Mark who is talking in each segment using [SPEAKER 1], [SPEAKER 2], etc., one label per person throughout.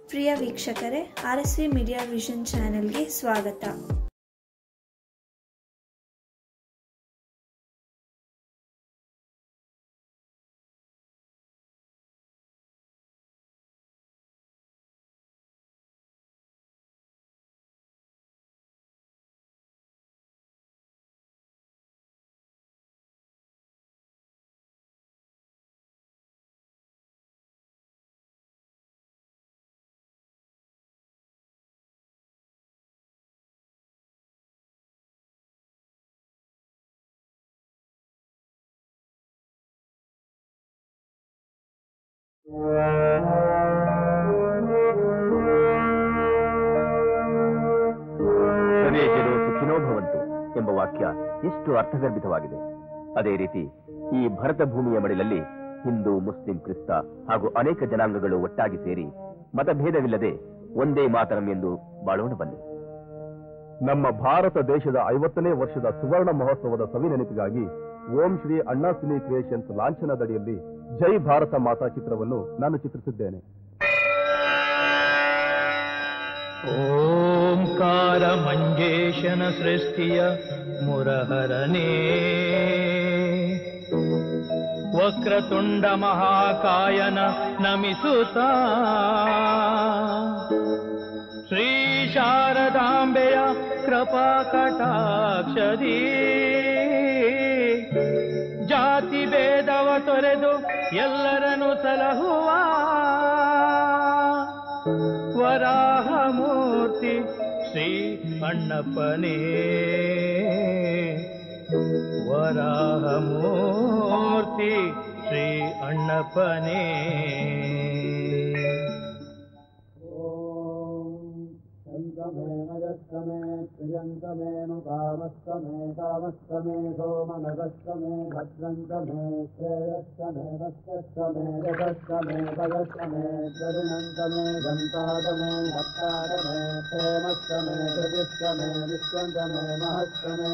[SPEAKER 1] ಪ್ರಿಯ ವೀಕ್ಷಕರೇ R S V media vision ಚಾನೆಲ್ಗೆ ಸ್ವಾಗತ
[SPEAKER 2] ಸರ್ವೇಜರು ಸುಖಿನೋ ಭವಂತು ಎಂಬ ವಾಕ್ಯ ಎಷ್ಟು ಅರ್ಥಗರ್ಭಿತವಾಗಿದೆ ಅದೇ ರೀತಿ ಈ ಭರತ ಭೂಮಿಯ ಮಡಿಲಲ್ಲಿ ಹಿಂದೂ ಮುಸ್ಲಿಂ ಕ್ರಿಸ್ತ ಹಾಗೂ ಅನೇಕ ಜನಾಂಗಗಳು ಒಟ್ಟಾಗಿ ಸೇರಿ ಮತಭೇದವಿಲ್ಲದೆ ಒಂದೇ ಮಾತರಂ ಎಂದು ಬಾಳೋಣ ಬನ್ನಿ
[SPEAKER 3] ನಮ್ಮ ಭಾರತ ದೇಶದ ಐವತ್ತನೇ ವರ್ಷದ ಸುವರ್ಣ ಮಹೋತ್ಸವದ ಸವಿ ನೆನಪಿಗಾಗಿ ಓಂ ಶ್ರೀ ಅಣ್ಣಾ ಸಿನಿ ಕ್ರಿಯೇಷನ್ಸ್ ಲಾಂಛನದಡಿಯಲ್ಲಿ ಜೈ ಭಾರತ ಮಾತಾ ಚಿತ್ರವನ್ನು ನಾನು ಚಿತ್ರಿಸಿದ್ದೇನೆ
[SPEAKER 4] ಓಂಕಾರ ಮಂಜೇಶನ ಸೃಷ್ಟಿಯ ಮುರಹರನೇ ವಕ್ರತುಂಡ ಮಹಾಕಾಯನ ನಮಿಸುತ್ತ ಶ್ರೀ ಶಾರದಾಂಬೆಯ ಕೃಪಾ ಕಟಾಕ್ಷದಿ ಜಾತಿ ಭೇದವ ತೊರೆದು ಎಲ್ಲರನ್ನು ಸಲಹುವ ವರಾಹಮೂರ್ತಿ ಶ್ರೀ ಅಣ್ಣಪ್ಪನೇ ವರಾಹಮೂರ್ತಿ ಶ್ರೀ ಅಣ್ಣಪ್ಪನೇ
[SPEAKER 5] शन्तमेमयस्तमे प्रियन्तमेनु कामस्तमे कामस्तमे सोमनगस्तमे भद्रन्तमे श्रेयस्तमे वस्तस्तमे जगस्तमे पदस्तमे तरुणन्तमे गन्तादमे भक्तादमे क्षेमस्तमे कृतिस्तमे विश्वन्तमे महस्तमे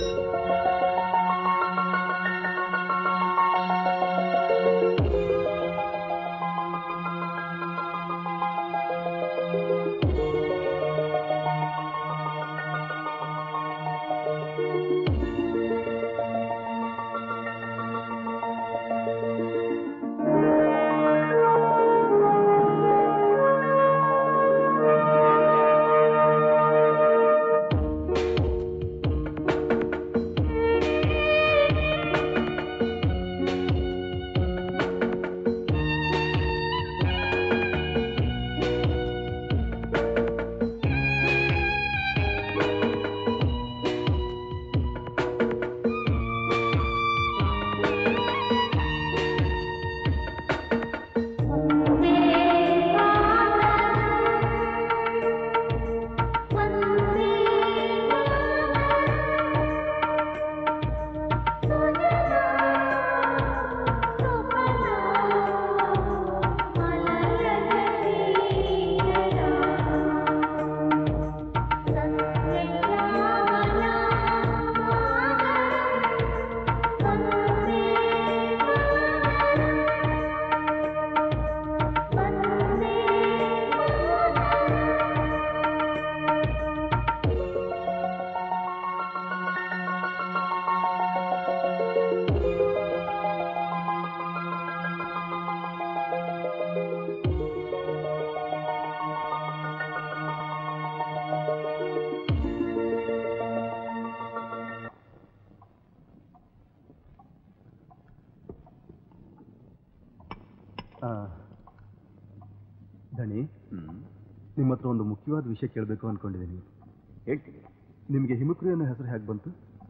[SPEAKER 3] ಧಣಿ ನಿಮ್ಮ ಹತ್ರ ಒಂದು ಮುಖ್ಯವಾದ ವಿಷಯ ಕೇಳಬೇಕು ಅನ್ಕೊಂಡಿದ್ದೀನಿ
[SPEAKER 2] ಹೇಳ್ತೀನಿ
[SPEAKER 3] ನಿಮಗೆ ಹಿಮಕ್ರಿ ಅನ್ನೋ ಹೆಸರು ಹೇಗೆ ಬಂತು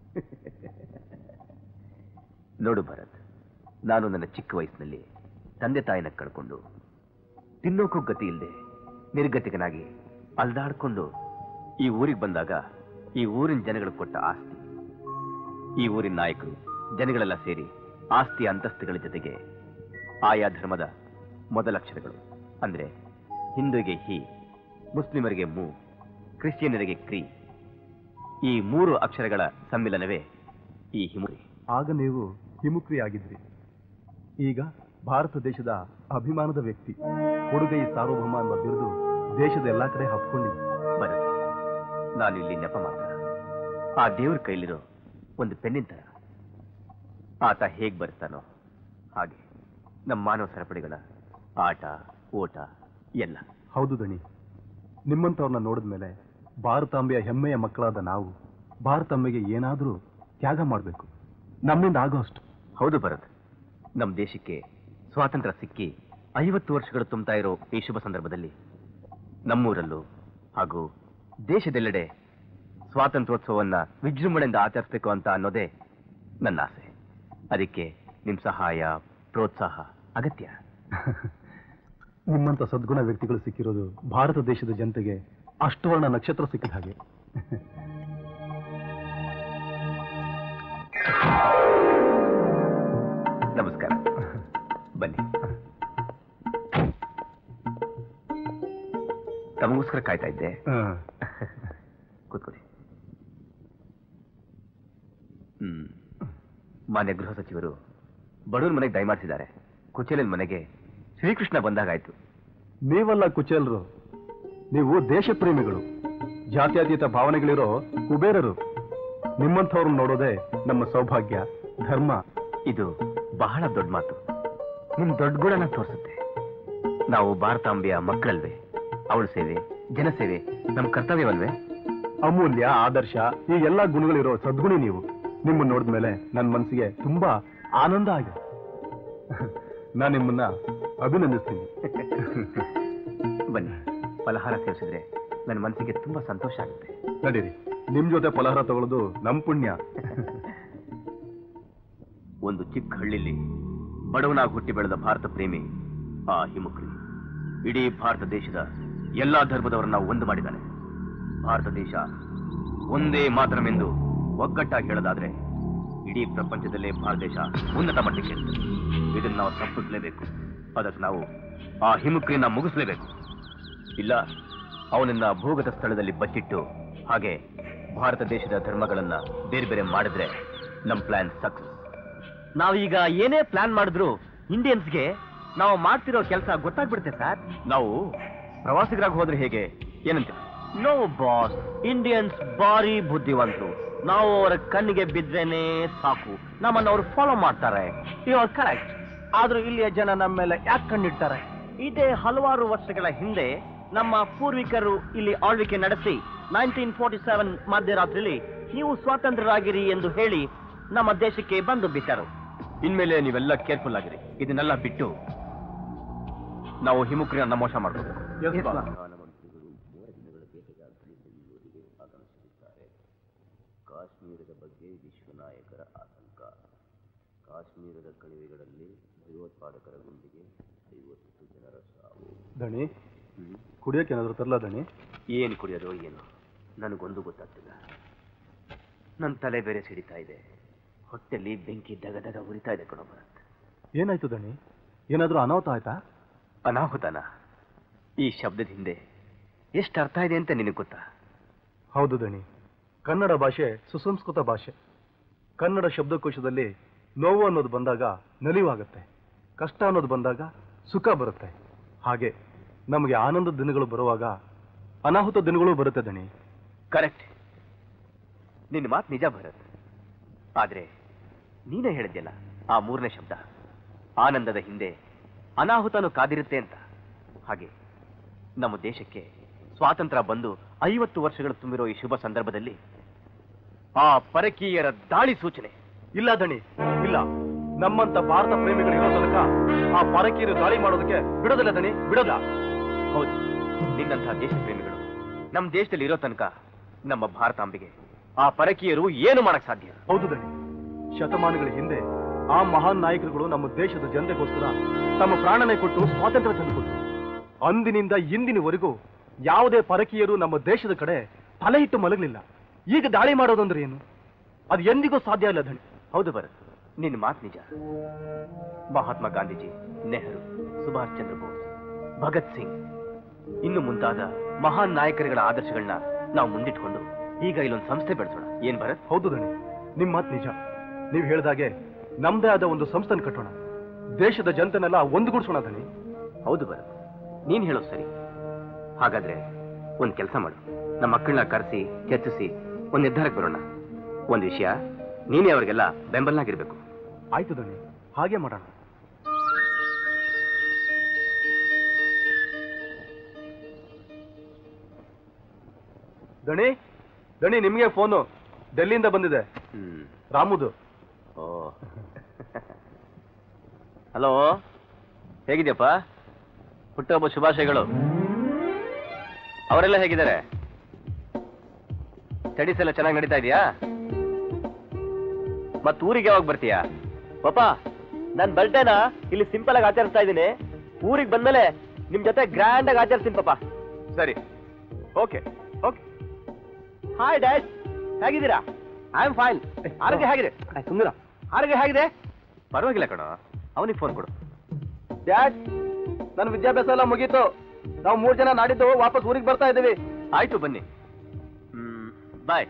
[SPEAKER 2] ನೋಡು ಭರತ್ ನಾನು ನನ್ನ ಚಿಕ್ಕ ವಯಸ್ಸಿನಲ್ಲಿ ತಂದೆ ತಾಯಿನ ಕಳ್ಕೊಂಡು ತಿನ್ನೋಕ್ಕೂ ಗತಿ ಇಲ್ಲದೆ ನಿರ್ಗತಿಕನಾಗಿ ಅಲ್ದಾಡ್ಕೊಂಡು ಈ ಊರಿಗೆ ಬಂದಾಗ ಈ ಊರಿನ ಜನಗಳು ಕೊಟ್ಟ ಆಸ್ತಿ ಈ ಊರಿನ ನಾಯಕರು ಜನಗಳೆಲ್ಲ ಸೇರಿ ಆಸ್ತಿ ಅಂತಸ್ತುಗಳ ಜೊತೆಗೆ ಆಯಾ ಧರ್ಮದ ಮೊದಲಕ್ಷರಗಳು ಅಂದ್ರೆ ಹಿಂದೂಗೆ ಹಿ ಮುಸ್ಲಿಮರಿಗೆ ಮೂ ಕ್ರಿಶ್ಚಿಯನ್ನರಿಗೆ ಕ್ರಿ ಈ ಮೂರು ಅಕ್ಷರಗಳ ಸಮ್ಮಿಲನವೇ ಈ ಹಿಮುರಿ
[SPEAKER 3] ಆಗ ನೀವು ಹಿಮುಕ್ರಿ ಆಗಿದ್ರಿ ಈಗ ಭಾರತ ದೇಶದ ಅಭಿಮಾನದ ವ್ಯಕ್ತಿ ಕೊಡುಗೈ ಸಾರ್ವಭೌಮ ಎಂಬ ಬಿರುದು ದೇಶದ ಎಲ್ಲಾ ಕಡೆ ಹಬ್ಕೊಂಡಿದೆ
[SPEAKER 2] ಬರತ್ ನಾನು ಇಲ್ಲಿ ನೆಪ ಮಾತ್ರ ಆ ದೇವ್ರ ಕೈಲಿರೋ ಒಂದು ಪೆನ್ನಿನ ತರ ಆತ ಹೇಗ್ ಬರ್ತಾನೋ ಹಾಗೆ ನಮ್ಮ ಮಾನವ ಸರಪಳಿಗಳ ಆಟ ಓಟ ಎಲ್ಲ
[SPEAKER 3] ಹೌದು ದಣಿ ನಿಮ್ಮಂಥವ್ರನ್ನ ನೋಡಿದ್ಮೇಲೆ ಭಾರತಾಂಬೆಯ ಹೆಮ್ಮೆಯ ಮಕ್ಕಳಾದ ನಾವು ಭಾರತಾಂಬೆಗೆ ಏನಾದರೂ ತ್ಯಾಗ ಮಾಡಬೇಕು ನಮ್ಮಿಂದ ಆಗೋ ಅಷ್ಟು
[SPEAKER 2] ಹೌದು ಭರತ್ ನಮ್ಮ ದೇಶಕ್ಕೆ ಸ್ವಾತಂತ್ರ್ಯ ಸಿಕ್ಕಿ ಐವತ್ತು ವರ್ಷಗಳು ತುಂಬ್ತಾ ಇರೋ ಈ ಶುಭ ಸಂದರ್ಭದಲ್ಲಿ ನಮ್ಮೂರಲ್ಲೂ ಹಾಗೂ ದೇಶದೆಲ್ಲೆಡೆ ಸ್ವಾತಂತ್ರ್ಯೋತ್ಸವವನ್ನ ವಿಜೃಂಭಣೆಯಿಂದ ಆಚರಿಸಬೇಕು ಅಂತ ಅನ್ನೋದೇ ನನ್ನ ಆಸೆ ಅದಕ್ಕೆ ನಿಮ್ಮ ಸಹಾಯ ಪ್ರೋತ್ಸಾಹ ಅಗತ್ಯ
[SPEAKER 3] ನಿಮ್ಮಂಥ ಸದ್ಗುಣ ವ್ಯಕ್ತಿಗಳು ಸಿಕ್ಕಿರೋದು ಭಾರತ ದೇಶದ ಜನತೆಗೆ ಅಷ್ಟವರ್ಣ ನಕ್ಷತ್ರ ಸಿಕ್ಕಿದ ಹಾಗೆ
[SPEAKER 2] ನಮಸ್ಕಾರ ಬನ್ನಿ ತಮಗೋಸ್ಕರ ಕಾಯ್ತಾ ಇದ್ದೆ ಕೂತ್ಕೊಳ್ಳಿ ಹ್ಮ್ ಮಾನ್ಯ ಗೃಹ ಸಚಿವರು ಬಡವ್ರ ಮನೆಗೆ ದಯಮಾಡಿಸಿದ್ದಾರೆ ಕುಚೇಲನ್ ಮನೆಗೆ ಶ್ರೀಕೃಷ್ಣ ಬಂದಾಗಾಯ್ತು
[SPEAKER 3] ನೀವಲ್ಲ ಕುಚೇಲರು ನೀವು ದೇಶ ಪ್ರೇಮಿಗಳು ಜಾತ್ಯತೀತ ಭಾವನೆಗಳಿರೋ ಕುಬೇರರು ನಿಮ್ಮಂಥವ್ರನ್ನ ನೋಡೋದೇ ನಮ್ಮ ಸೌಭಾಗ್ಯ ಧರ್ಮ
[SPEAKER 2] ಇದು ಬಹಳ ದೊಡ್ಡ ಮಾತು ನಿಮ್ ದೊಡ್ಡ ಗುಣನ ತೋರಿಸುತ್ತೆ ನಾವು ಭಾರತಾಂಬೆಯ ಮಕ್ಕಳಲ್ವೇ ಅವಳ ಸೇವೆ ಜನಸೇವೆ ನಮ್ಮ ಕರ್ತವ್ಯವಲ್ವೇ
[SPEAKER 3] ಅಮೂಲ್ಯ ಆದರ್ಶ ಈ ಎಲ್ಲಾ ಗುಣಗಳಿರೋ ಸದ್ಗುಣಿ ನೀವು ನಿಮ್ಮನ್ನ ನೋಡಿದ್ಮೇಲೆ ನನ್ನ ಮನಸ್ಸಿಗೆ ತುಂಬಾ ಆನಂದ ಆಗಿದೆ ನಾನು ನಿಮ್ಮನ್ನ ಅಭಿನಂದಿಸ್ತೀನಿ
[SPEAKER 2] ಬನ್ನಿ ಫಲಹಾರ ಸೇವಿಸಿದ್ರೆ ನನ್ನ ಮನಸ್ಸಿಗೆ ತುಂಬಾ ಸಂತೋಷ ಆಗುತ್ತೆ
[SPEAKER 3] ನಡೀರಿ ನಿಮ್ ಜೊತೆ ಫಲಹಾರ ತಗೊಳ್ಳೋದು ನಮ್ ಪುಣ್ಯ
[SPEAKER 2] ಒಂದು ಚಿಕ್ಕ ಹಳ್ಳಿಲಿ ಬಡವನಾಗಿ ಹುಟ್ಟಿ ಬೆಳೆದ ಭಾರತ ಪ್ರೇಮಿ ಆ ಹಿಮುಕ್ರಿ ಇಡೀ ಭಾರತ ದೇಶದ ಎಲ್ಲಾ ಧರ್ಮದವರನ್ನ ಒಂದು ಮಾಡಿದ್ದಾನೆ ಭಾರತ ದೇಶ ಒಂದೇ ಮಾತ್ರಮೆಂದು ಒಗ್ಗಟ್ಟಾಗಿ ಹೇಳೋದಾದ್ರೆ ಇಡೀ ಪ್ರಪಂಚದಲ್ಲೇ ಭಾರತ ದೇಶ ಉನ್ನತ ಮಟ್ಟಕ್ಕೆ ಇರುತ್ತೆ. ಇದನ್ನ ನಾವು ತಪ್ಪಿಸಲೇಬೇಕು ಅದಕ್ಕೆ ನಾವು ಆ ಹಿಮುಕ್ರಿಯನ್ನ ಮುಗಿಸ್ಲೇಬೇಕು ಇಲ್ಲ ಅವನನ್ನ ಭೂಗತ ಸ್ಥಳದಲ್ಲಿ ಬಚ್ಚಿಟ್ಟು ಹಾಗೆ ಭಾರತ ದೇಶದ ಧರ್ಮಗಳನ್ನ ಬೇರೆ ಬೇರೆ ಮಾಡಿದ್ರೆ ನಮ್ ಪ್ಲಾನ್ ಸಕ್ಸಸ್ ನಾವೀಗ ಏನೇ ಪ್ಲಾನ್ ಮಾಡಿದ್ರು ಇಂಡಿಯನ್ಸ್ಗೆ ನಾವು ಮಾಡ್ತಿರೋ ಕೆಲಸ ಗೊತ್ತಾಗ್ಬಿಡುತ್ತೆ ಸರ್ ನಾವು ಪ್ರವಾಸಿಗರಾಗಿ ಹೋದ್ರೆ ಹೇಗೆ ಏನಂತ ನೋ ಬಾಸ್ ಇಂಡಿಯನ್ಸ್ ಭಾರಿ ಬುದ್ಧಿವಂತರು ನಾವು ಅವರ ಕಣ್ಣಿಗೆ ಬಿದ್ರೇನೆ ಸಾಕು ನಮ್ಮನ್ನ ಅವ್ರು ಫಾಲೋ ಮಾಡ್ತಾರೆ ಯು ಆರ್ ಕರೆಕ್ಟ್ ಆದ್ರೂ ಇಲ್ಲಿಯ ಜನ ನಮ್ಮ ಮೇಲೆ ಯಾಕೆ ಕಣ್ಣಿಡ್ತಾರೆ ಇದೇ ಹಲವಾರು ವರ್ಷಗಳ ಹಿಂದೆ ನಮ್ಮ ಪೂರ್ವಿಕರು ಇಲ್ಲಿ ಆಳ್ವಿಕೆ ನಡೆಸಿ ನೈನ್ಟೀನ್ ಫೋರ್ಟಿ ಸೆವೆನ್ ಮಧ್ಯರಾತ್ರಿಲಿ ನೀವು ಸ್ವಾತಂತ್ರ್ಯರಾಗಿರಿ ಎಂದು ಹೇಳಿ ನಮ್ಮ ದೇಶಕ್ಕೆ ಬಂದು ಬಿಟ್ಟರು ಇನ್ಮೇಲೆ ನೀವೆಲ್ಲ ಕೇರ್ಫುಲ್ ಆಗಿರಿ ಇದನ್ನೆಲ್ಲ ಬಿಟ್ಟು ನಾವು ಹಿಮುಕ್ರಿಯನ್ನ ಮೋಸ ಮಾಡಬೇಕು
[SPEAKER 3] Yes, boss.
[SPEAKER 2] ಕಾಶ್ಮೀರದ ಬಗ್ಗೆ ವಿಶ್ವ ನಾಯಕರ ಆತಂಕ ಕಾಶ್ಮೀರದ ಕಣಿವೆಗಳಲ್ಲಿ ಭಯೋತ್ಪಾದಕರ ಗುಂಡಿಗೆ ಐವತ್ತು ಜನರ ಸಾವು
[SPEAKER 3] ದಣಿ ಕುಡಿಯೋಕೆ ಏನಾದ್ರು ತರ್ಲಾ ದಣಿ
[SPEAKER 2] ಏನು ಕುಡಿಯೋದು ಏನು ನನಗೊಂದು ಗೊತ್ತಾಗ್ತಿಲ್ಲ ನನ್ನ ತಲೆ ಬೇರೆ ಸಿಡಿತಾ ಇದೆ ಹೊಟ್ಟೆಲಿ ಬೆಂಕಿ ದಗ ದಗ ಉರಿತಾ ಇದೆ ಕಣೋ ಭರತ್
[SPEAKER 3] ಏನಾಯ್ತು ದಣಿ ಏನಾದ್ರೂ ಅನಾಹುತ ಆಯ್ತಾ
[SPEAKER 2] ಅನಾಹುತನ ಈ ಶಬ್ದದ ಹಿಂದೆ ಎಷ್ಟು ಅರ್ಥ ಇದೆ ಅಂತ ನಿನಗೆ ಗೊತ್ತಾ
[SPEAKER 3] ಹೌದು ದಣಿ ಕನ್ನಡ ಭಾಷೆ ಸುಸಂಸ್ಕೃತ ಭಾಷೆ ಕನ್ನಡ ಶಬ್ದಕೋಶದಲ್ಲಿ ನೋವು ಅನ್ನೋದು ಬಂದಾಗ ನಲಿವಾಗುತ್ತೆ ಕಷ್ಟ ಅನ್ನೋದು ಬಂದಾಗ ಸುಖ ಬರುತ್ತೆ ಹಾಗೆ ನಮಗೆ ಆನಂದದ ದಿನಗಳು ಬರುವಾಗ ಅನಾಹುತ ದಿನಗಳು ಬರುತ್ತೆ ದಣಿ
[SPEAKER 2] ಕರೆಕ್ಟ್ ನಿನ್ನ ಮಾತು ನಿಜ ಭರತ್ ಆದ್ರೆ ನೀನೇ ಹೇಳಿದ್ಯಲ್ಲ ಆ ಮೂರನೇ ಶಬ್ದ ಆನಂದದ ಹಿಂದೆ ಅನಾಹುತನು ಕಾದಿರುತ್ತೆ ಅಂತ ಹಾಗೆ ನಮ್ಮ ದೇಶಕ್ಕೆ ಸ್ವಾತಂತ್ರ್ಯ ಬಂದು ಐವತ್ತು ವರ್ಷಗಳು ತುಂಬಿರೋ ಈ ಶುಭ ಸಂದರ್ಭದಲ್ಲಿ ಆ ಪರಕೀಯರ ದಾಳಿ ಸೂಚನೆ
[SPEAKER 3] ಇಲ್ಲ ದಣಿ ಇಲ್ಲ ನಮ್ಮಂತ ಭಾರತ ಪ್ರೇಮಿಗಳಿರೋ ತನಕ ಆ ಪರಕೀಯರು ದಾಳಿ ಮಾಡೋದಕ್ಕೆ ಬಿಡೋದಿಲ್ಲ ದಣಿ ಬಿಡೋಲ್ಲ
[SPEAKER 2] ಹೌದು ನಿನ್ನಂತಹ ದೇಶ ಪ್ರೇಮಿಗಳು ನಮ್ಮ ದೇಶದಲ್ಲಿ ಇರೋ ತನಕ ನಮ್ಮ ಭಾರತಾಂಬೆಗೆ ಆ ಪರಕೀಯರು ಏನು ಮಾಡಕ್ ಸಾಧ್ಯ
[SPEAKER 3] ಹೌದು ದಣಿ ಶತಮಾನಗಳ ಹಿಂದೆ ಆ ಮಹಾನ್ ನಾಯಕರುಗಳು ನಮ್ಮ ದೇಶದ ಜನತೆಗೋಸ್ಕರ ತಮ್ಮ ಪ್ರಾಣನೆ ಕೊಟ್ಟು ಸ್ವಾತಂತ್ರ್ಯ ತಂದುಕೊಟ್ರು ಅಂದಿನಿಂದ ಇಂದಿನವರೆಗೂ ಯಾವುದೇ ಪರಕೀಯರು ನಮ್ಮ ದೇಶದ ಕಡೆ ತಲೆ ಇಟ್ಟು ಮಲಗಲಿಲ್ಲ ಈಗ ದಾಳಿ ಮಾಡೋದಂದ್ರೆ ಏನು ಅದು ಎಂದಿಗೂ ಸಾಧ್ಯ ಇಲ್ಲ ಧಣಿ
[SPEAKER 2] ಹೌದು ಭರತ್ ನಿನ್ನ ಮಾತು ನಿಜ ಮಹಾತ್ಮ ಗಾಂಧೀಜಿ ನೆಹರು ಸುಭಾಷ್ ಚಂದ್ರ ಬೋಸ್ ಭಗತ್ ಸಿಂಗ್ ಇನ್ನು ಮುಂತಾದ ಮಹಾನ್ ನಾಯಕರುಗಳ ಆದರ್ಶಗಳನ್ನ ನಾವು ಮುಂದಿಟ್ಕೊಂಡು ಈಗ ಇಲ್ಲೊಂದು ಸಂಸ್ಥೆ ಬೆಳೆಸೋಣ ಏನ್ ಭರತ್
[SPEAKER 3] ಹೌದು ದಣಿ ನಿಮ್ ಮಾತು ನಿಜ ನೀವು ಹೇಳ್ದಾಗೆ ನಮ್ದೇ ಆದ ಒಂದು ಸಂಸ್ಥೆನ ಕಟ್ಟೋಣ ದೇಶದ ಜನತೆನೆಲ್ಲ ಒಂದುಗೂಡಿಸೋಣ ದಣಿ
[SPEAKER 2] ಹೌದು ಭರತ್ ನೀನ್ ಹೇಳೋ ಸರಿ ಹಾಗಾದ್ರೆ ಒಂದ್ ಕೆಲಸ ಮಾಡು ನಮ್ಮ ಮಕ್ಕಳನ್ನ ಕರೆಸಿ ಚರ್ಚಿಸಿ ಒಂದ್ ನಿರ್ಧಾರಕ್ಕೆ ಬರೋಣ ಒಂದ್ ವಿಷಯ ನೀನೇ ಅವ್ರಿಗೆಲ್ಲ ಬೆಂಬಲನಾಗಿರ್ಬೇಕು
[SPEAKER 3] ಆಯ್ತು ದಣಿ ಹಾಗೆ ಮಾಡೋಣ ದಣಿ ದಣಿ ನಿಮ್ಗೆ ಫೋನು ಡೆಲ್ಲಿಯಿಂದ ಬಂದಿದೆ
[SPEAKER 2] ಹ್ಮ್
[SPEAKER 3] ರಾಮುದು
[SPEAKER 2] ಓ ಹಲೋ ಹೇಗಿದ್ಯಪ್ಪ ಹುಟ್ಟುಹಬ್ಬ ಶುಭಾಶಯಗಳು ಅವರೆಲ್ಲ ಹೇಗಿದ್ದಾರೆ ಸ್ಟಡೀಸ್ ಎಲ್ಲ ಚೆನ್ನಾಗಿ ನಡೀತಾ ಇದೆಯಾ ಮತ್ ಊರಿಗೆ ಯಾವಾಗ ಬರ್ತೀಯಾ ಪಾಪ ನನ್ ಬರ್ಡೇನ ಇಲ್ಲಿ ಸಿಂಪಲ್ ಆಗಿ ಆಚರಿಸ್ತಾ ಇದ್ದೀನಿ ಊರಿಗೆ ಬಂದ್ಮೇಲೆ ನಿಮ್ ಜೊತೆ ಗ್ರ್ಯಾಂಡ್ ಆಗಿ ಆಚರಿಸ್ತೀನಿ ಪಾಪ ಸರಿ ಓಕೆ ಓಕೆ ಹಾಯ್ ಡ್ಯಾಡ್ ಹೇಗಿದ್ದೀರಾ ಐ ಆಮ್ ಫೈನ್ ಆರೋಗ್ಯ ಹೇಗಿದೆ ಸುಂದರ ಆರೋಗ್ಯ ಹೇಗಿದೆ ಪರವಾಗಿಲ್ಲ ಕಣ ಅವನಿಗೆ ಫೋನ್ ಕೊಡು
[SPEAKER 3] ಡ್ಯಾಡ್ ನನ್ನ ವಿದ್ಯಾಭ್ಯಾಸ ಎಲ್ಲ ಮುಗೀತು ನಾವು ಮೂರ್ ಜನ ನಾಡಿದ್ದು ವಾಪಸ್ ಊರಿಗೆ ಬರ್ತಾ ಇದ್ದೀವಿ
[SPEAKER 2] ಆಯ್ತು ಬನ್ನಿ ಹ್ಮ್ ಬಾಯ್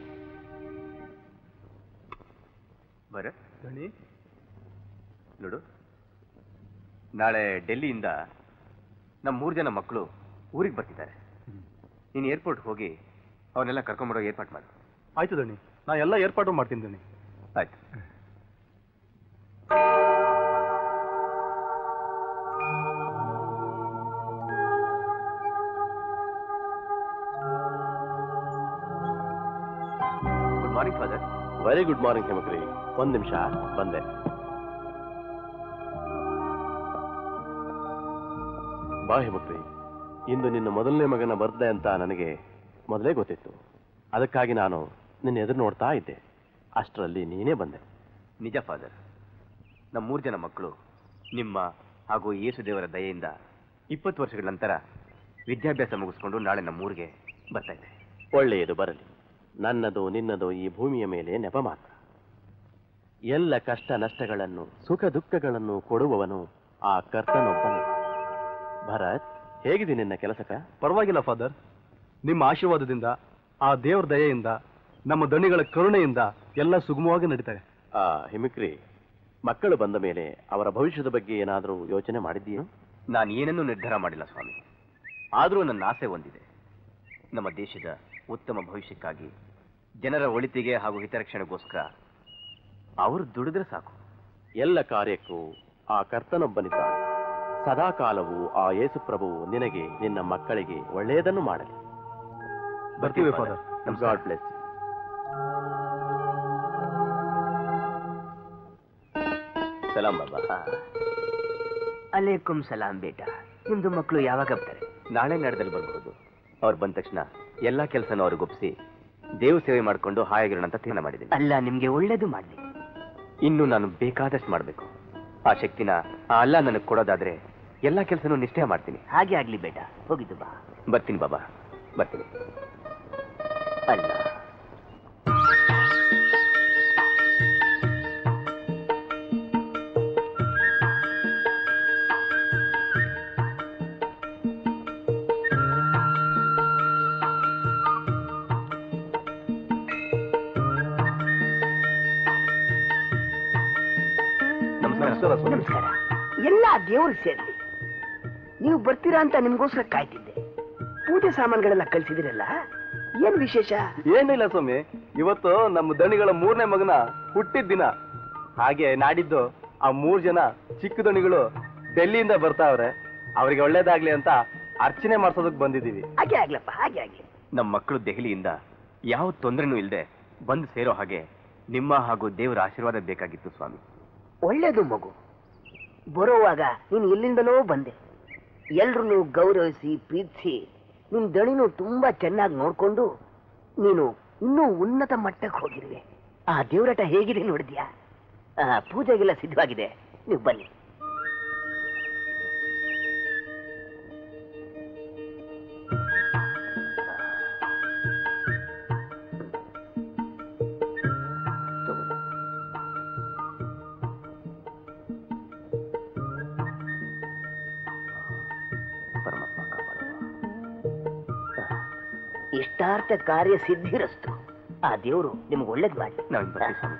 [SPEAKER 2] ಬರ
[SPEAKER 3] ದಣಿ
[SPEAKER 2] ನೋಡು ನಾಳೆ ಡೆಲ್ಲಿಯಿಂದ ನಮ್ಮ ಮೂರು ಜನ ಮಕ್ಕಳು ಊರಿಗೆ ಬರ್ತಿದ್ದಾರೆ ನೀನು ಏರ್ಪೋರ್ಟ್ ಹೋಗಿ ಅವನ್ನೆಲ್ಲ ಕರ್ಕೊಂಬರೋ ಏರ್ಪಾಟ್ ಮಾಡು
[SPEAKER 3] ಆಯ್ತು ದಣಿ ನಾ ಎಲ್ಲ ಏರ್ಪಾಡು ಮಾಡ್ತೀನಿ ದಣಿ
[SPEAKER 2] ಆಯ್ತು good morning father
[SPEAKER 6] very good morning ಹೇಮಕ್ರಿ ಒಂದ್ ನಿಮಿಷ ಬಂದೆ ಬಾ ಹೇಮಕ್ರಿ ಇಂದು ನಿನ್ನ ಮೊದಲನೇ ಮಗನ ಬರ್ತ್ಡೇ ಅಂತ ನನಗೆ ಮೊದಲೇ ಗೊತ್ತಿತ್ತು ಅದಕ್ಕಾಗಿ ನಾನು ನಿನ್ನ ಎದುರು ನೋಡ್ತಾ ಇದ್ದೆ ಅಷ್ಟರಲ್ಲಿ ನೀನೇ ಬಂದೆ
[SPEAKER 2] ನಿಜ ಫಾದರ್ ನಮ್ಮ ಮೂರು ಜನ ಮಕ್ಕಳು ನಿಮ್ಮ ಹಾಗೂ ಯೇಸು ದೇವರ ದಯೆಯಿಂದ ಇಪ್ಪತ್ತು ವರ್ಷಗಳ ನಂತರ ವಿದ್ಯಾಭ್ಯಾಸ ಮುಗಿಸ್ಕೊಂಡು ನಾಳೆ ನಮ್ಮೂರಿಗೆ ಬರ್ತಾ ಇದೆ
[SPEAKER 6] ಒಳ್ಳೆಯದು ಬರಲಿ ನನ್ನದು ನಿನ್ನದು ಈ ಭೂಮಿಯ ಮೇಲೆ ನೆಪ ಮಾತ್ರ ಎಲ್ಲ ಕಷ್ಟ ನಷ್ಟಗಳನ್ನು ಸುಖ ದುಃಖಗಳನ್ನು ಕೊಡುವವನು ಆ ಕರ್ತನೊಬ್ಬನೇ ಭರತ್ ಹೇಗಿದೆ ನಿನ್ನ ಕೆಲಸಕ
[SPEAKER 3] ಪರವಾಗಿಲ್ಲ ಫಾದರ್ ನಿಮ್ಮ ಆಶೀರ್ವಾದದಿಂದ ಆ ದೇವ್ರ ದಯೆಯಿಂದ ನಮ್ಮ ದಣಿಗಳ ಕರುಣೆಯಿಂದ ಎಲ್ಲ ಸುಗಮವಾಗಿ ನಡೀತಾರೆ
[SPEAKER 6] ಆ ಹಿಮಿಕ್ರಿ ಮಕ್ಕಳು ಬಂದ ಮೇಲೆ ಅವರ ಭವಿಷ್ಯದ ಬಗ್ಗೆ ಏನಾದರೂ ಯೋಚನೆ ಮಾಡಿದ್ದೀಯೋ
[SPEAKER 2] ನಾನು ಏನನ್ನೂ ನಿರ್ಧಾರ ಮಾಡಿಲ್ಲ ಸ್ವಾಮಿ ಆದರೂ ನನ್ನ ಆಸೆ ಒಂದಿದೆ ನಮ್ಮ ದೇಶದ ಉತ್ತಮ ಭವಿಷ್ಯಕ್ಕಾಗಿ ಜನರ ಒಳಿತಿಗೆ ಹಾಗೂ ಹಿತರಕ್ಷಣೆಗೋಸ್ಕರ ಅವರು ದುಡಿದ್ರೆ ಸಾಕು
[SPEAKER 6] ಎಲ್ಲ ಕಾರ್ಯಕ್ಕೂ ಆ ಕರ್ತನೊಬ್ಬನಿದ್ದಾನೆ ಸದಾಕಾಲವು ಆ ಯೇಸುಪ್ರಭುವು ನಿನಗೆ ನಿನ್ನ ಮಕ್ಕಳಿಗೆ ಒಳ್ಳೆಯದನ್ನು ಮಾಡಲಿ
[SPEAKER 3] ಬರ್ತೀವಿ ಫಾದರ್
[SPEAKER 6] ಗಾಡ್ ಬ್ಲೆಸ್
[SPEAKER 2] ಸಲಾಂ ಬಾಬಾ ಅಲೇಕುಂ ಸಲಾಂ ಬೇಟ ನಿಮ್ದು ಮಕ್ಕಳು ಯಾವಾಗ ಬರ್ತಾರೆ ನಾಳೆ ನಡೆದಲ್ಲಿ ಬರಬಹುದು ಅವ್ರು ಬಂದ ತಕ್ಷಣ ಎಲ್ಲಾ ಕೆಲಸನೂ ಅವ್ರಿಗೆ ಒಪ್ಪಿಸಿ ದೇವ್ ಸೇವೆ ಮಾಡ್ಕೊಂಡು ಹಾಯಾಗಿರೋಣ ಅಂತ ತೀರ್ಮಾನ ಮಾಡಿದ್ದೀನಿ ಅಲ್ಲ ನಿಮ್ಗೆ ಒಳ್ಳೇದು ಮಾಡಲಿ ಇನ್ನು ನಾನು ಬೇಕಾದಷ್ಟು ಮಾಡಬೇಕು ಆ ಶಕ್ತಿನ ಆ ಅಲ್ಲ ನನಗೆ ಕೊಡೋದಾದ್ರೆ ಎಲ್ಲಾ ಕೆಲಸನೂ ನಿಷ್ಠೆ ಮಾಡ್ತೀನಿ ಹಾಗೆ ಆಗ್ಲಿ ಬೇಟ ಹೋಗಿದ್ದು ಬಾ ಬರ್ತೀನಿ ಬಾಬಾ ಬರ್ತೀನಿ ಅಲ್ಲ ನಮಸ್ಕಾರ ಸ್ವಾಮಿ.
[SPEAKER 7] ನಮಸ್ಕಾರ ಎಲ್ಲ ದೇವ್ರಿಗೆ ಸೇರ್ಲಿ ನೀವು ಬರ್ತೀರಾ ಅಂತ ನಿಮ್ಗೋಸ್ಕರ ಕಾಯ್ತಿದ್ದೆ ಪೂಜೆ ಸಾಮಾನುಗಳೆಲ್ಲ ಕಳ್ಸಿದಿರಲ್ಲ ಏನ್ ವಿಶೇಷ
[SPEAKER 3] ಏನಿಲ್ಲ ಸ್ವಾಮಿ ಇವತ್ತು ನಮ್ಮ ದಣಿಗಳ ಮೂರನೇ ಮಗನ ಹುಟ್ಟಿದ ದಿನ ಹಾಗೆ ನಾಡಿದ್ದು ಆ ಮೂರ್ ಜನ ಚಿಕ್ಕ ದಣಿಗಳು ಡೆಲ್ಲಿಯಿಂದ ಬರ್ತಾವ್ರೆ ಅವರಿಗೆ ಒಳ್ಳೇದಾಗ್ಲಿ ಅಂತ ಅರ್ಚನೆ ಮಾಡ್ಸೋದಕ್ ಬಂದಿದೀವಿ
[SPEAKER 7] ಹಾಗೆ ಆಗ್ಲಪ್ಪ ಹಾಗೆ ಆಗ್ಲಿ
[SPEAKER 2] ನಮ್ಮ ಮಕ್ಕಳು ದೆಹಲಿಯಿಂದ ಯಾವ ತೊಂದರೆನೂ ಇಲ್ಲದೆ ಬಂದು ಸೇರೋ ಹಾಗೆ ನಿಮ್ಮ ಹಾಗೂ ದೇವರ ಆಶೀರ್ವಾದ ಬೇಕಾಗಿತ್ತು ಸ್ವಾಮಿ
[SPEAKER 7] ಒಳ್ಳೇದು ಮಗು ಬರೋವಾಗ ನೀನು ಎಲ್ಲಿಂದಲೋ ಬಂದೆ ಎಲ್ರನ್ನೂ ಗೌರವಿಸಿ ಪ್ರೀತಿಸಿ ನಿನ್ ದಣಿನು ತುಂಬಾ ಚೆನ್ನಾಗಿ ನೋಡ್ಕೊಂಡು ನೀನು ಇನ್ನೂ ಉನ್ನತ ಮಟ್ಟಕ್ಕೆ ಹೋಗಿರುವೆ ಆ ದೇವರಾಟ ಹೇಗಿದೆ ನೋಡಿದ್ಯಾ ಆ, ಪೂಜೆಗೆಲ್ಲ ಸಿದ್ಧವಾಗಿದೆ ನೀವು ಬನ್ನಿ
[SPEAKER 2] ಪರಮಾತ್ಮ ಕಾಪಾಡುವ
[SPEAKER 7] ಇಷ್ಟಾರ್ಥ ಕಾರ್ಯ ಸಿದ್ಧಿರಸ್ತು ಆ ದೇವರು ನಿಮ್ಗೆ ಒಳ್ಳೇದು ಮಾಡಿ
[SPEAKER 2] ನಾವು ಬರ್ತೀವಿ ಸ್ವಾಮಿ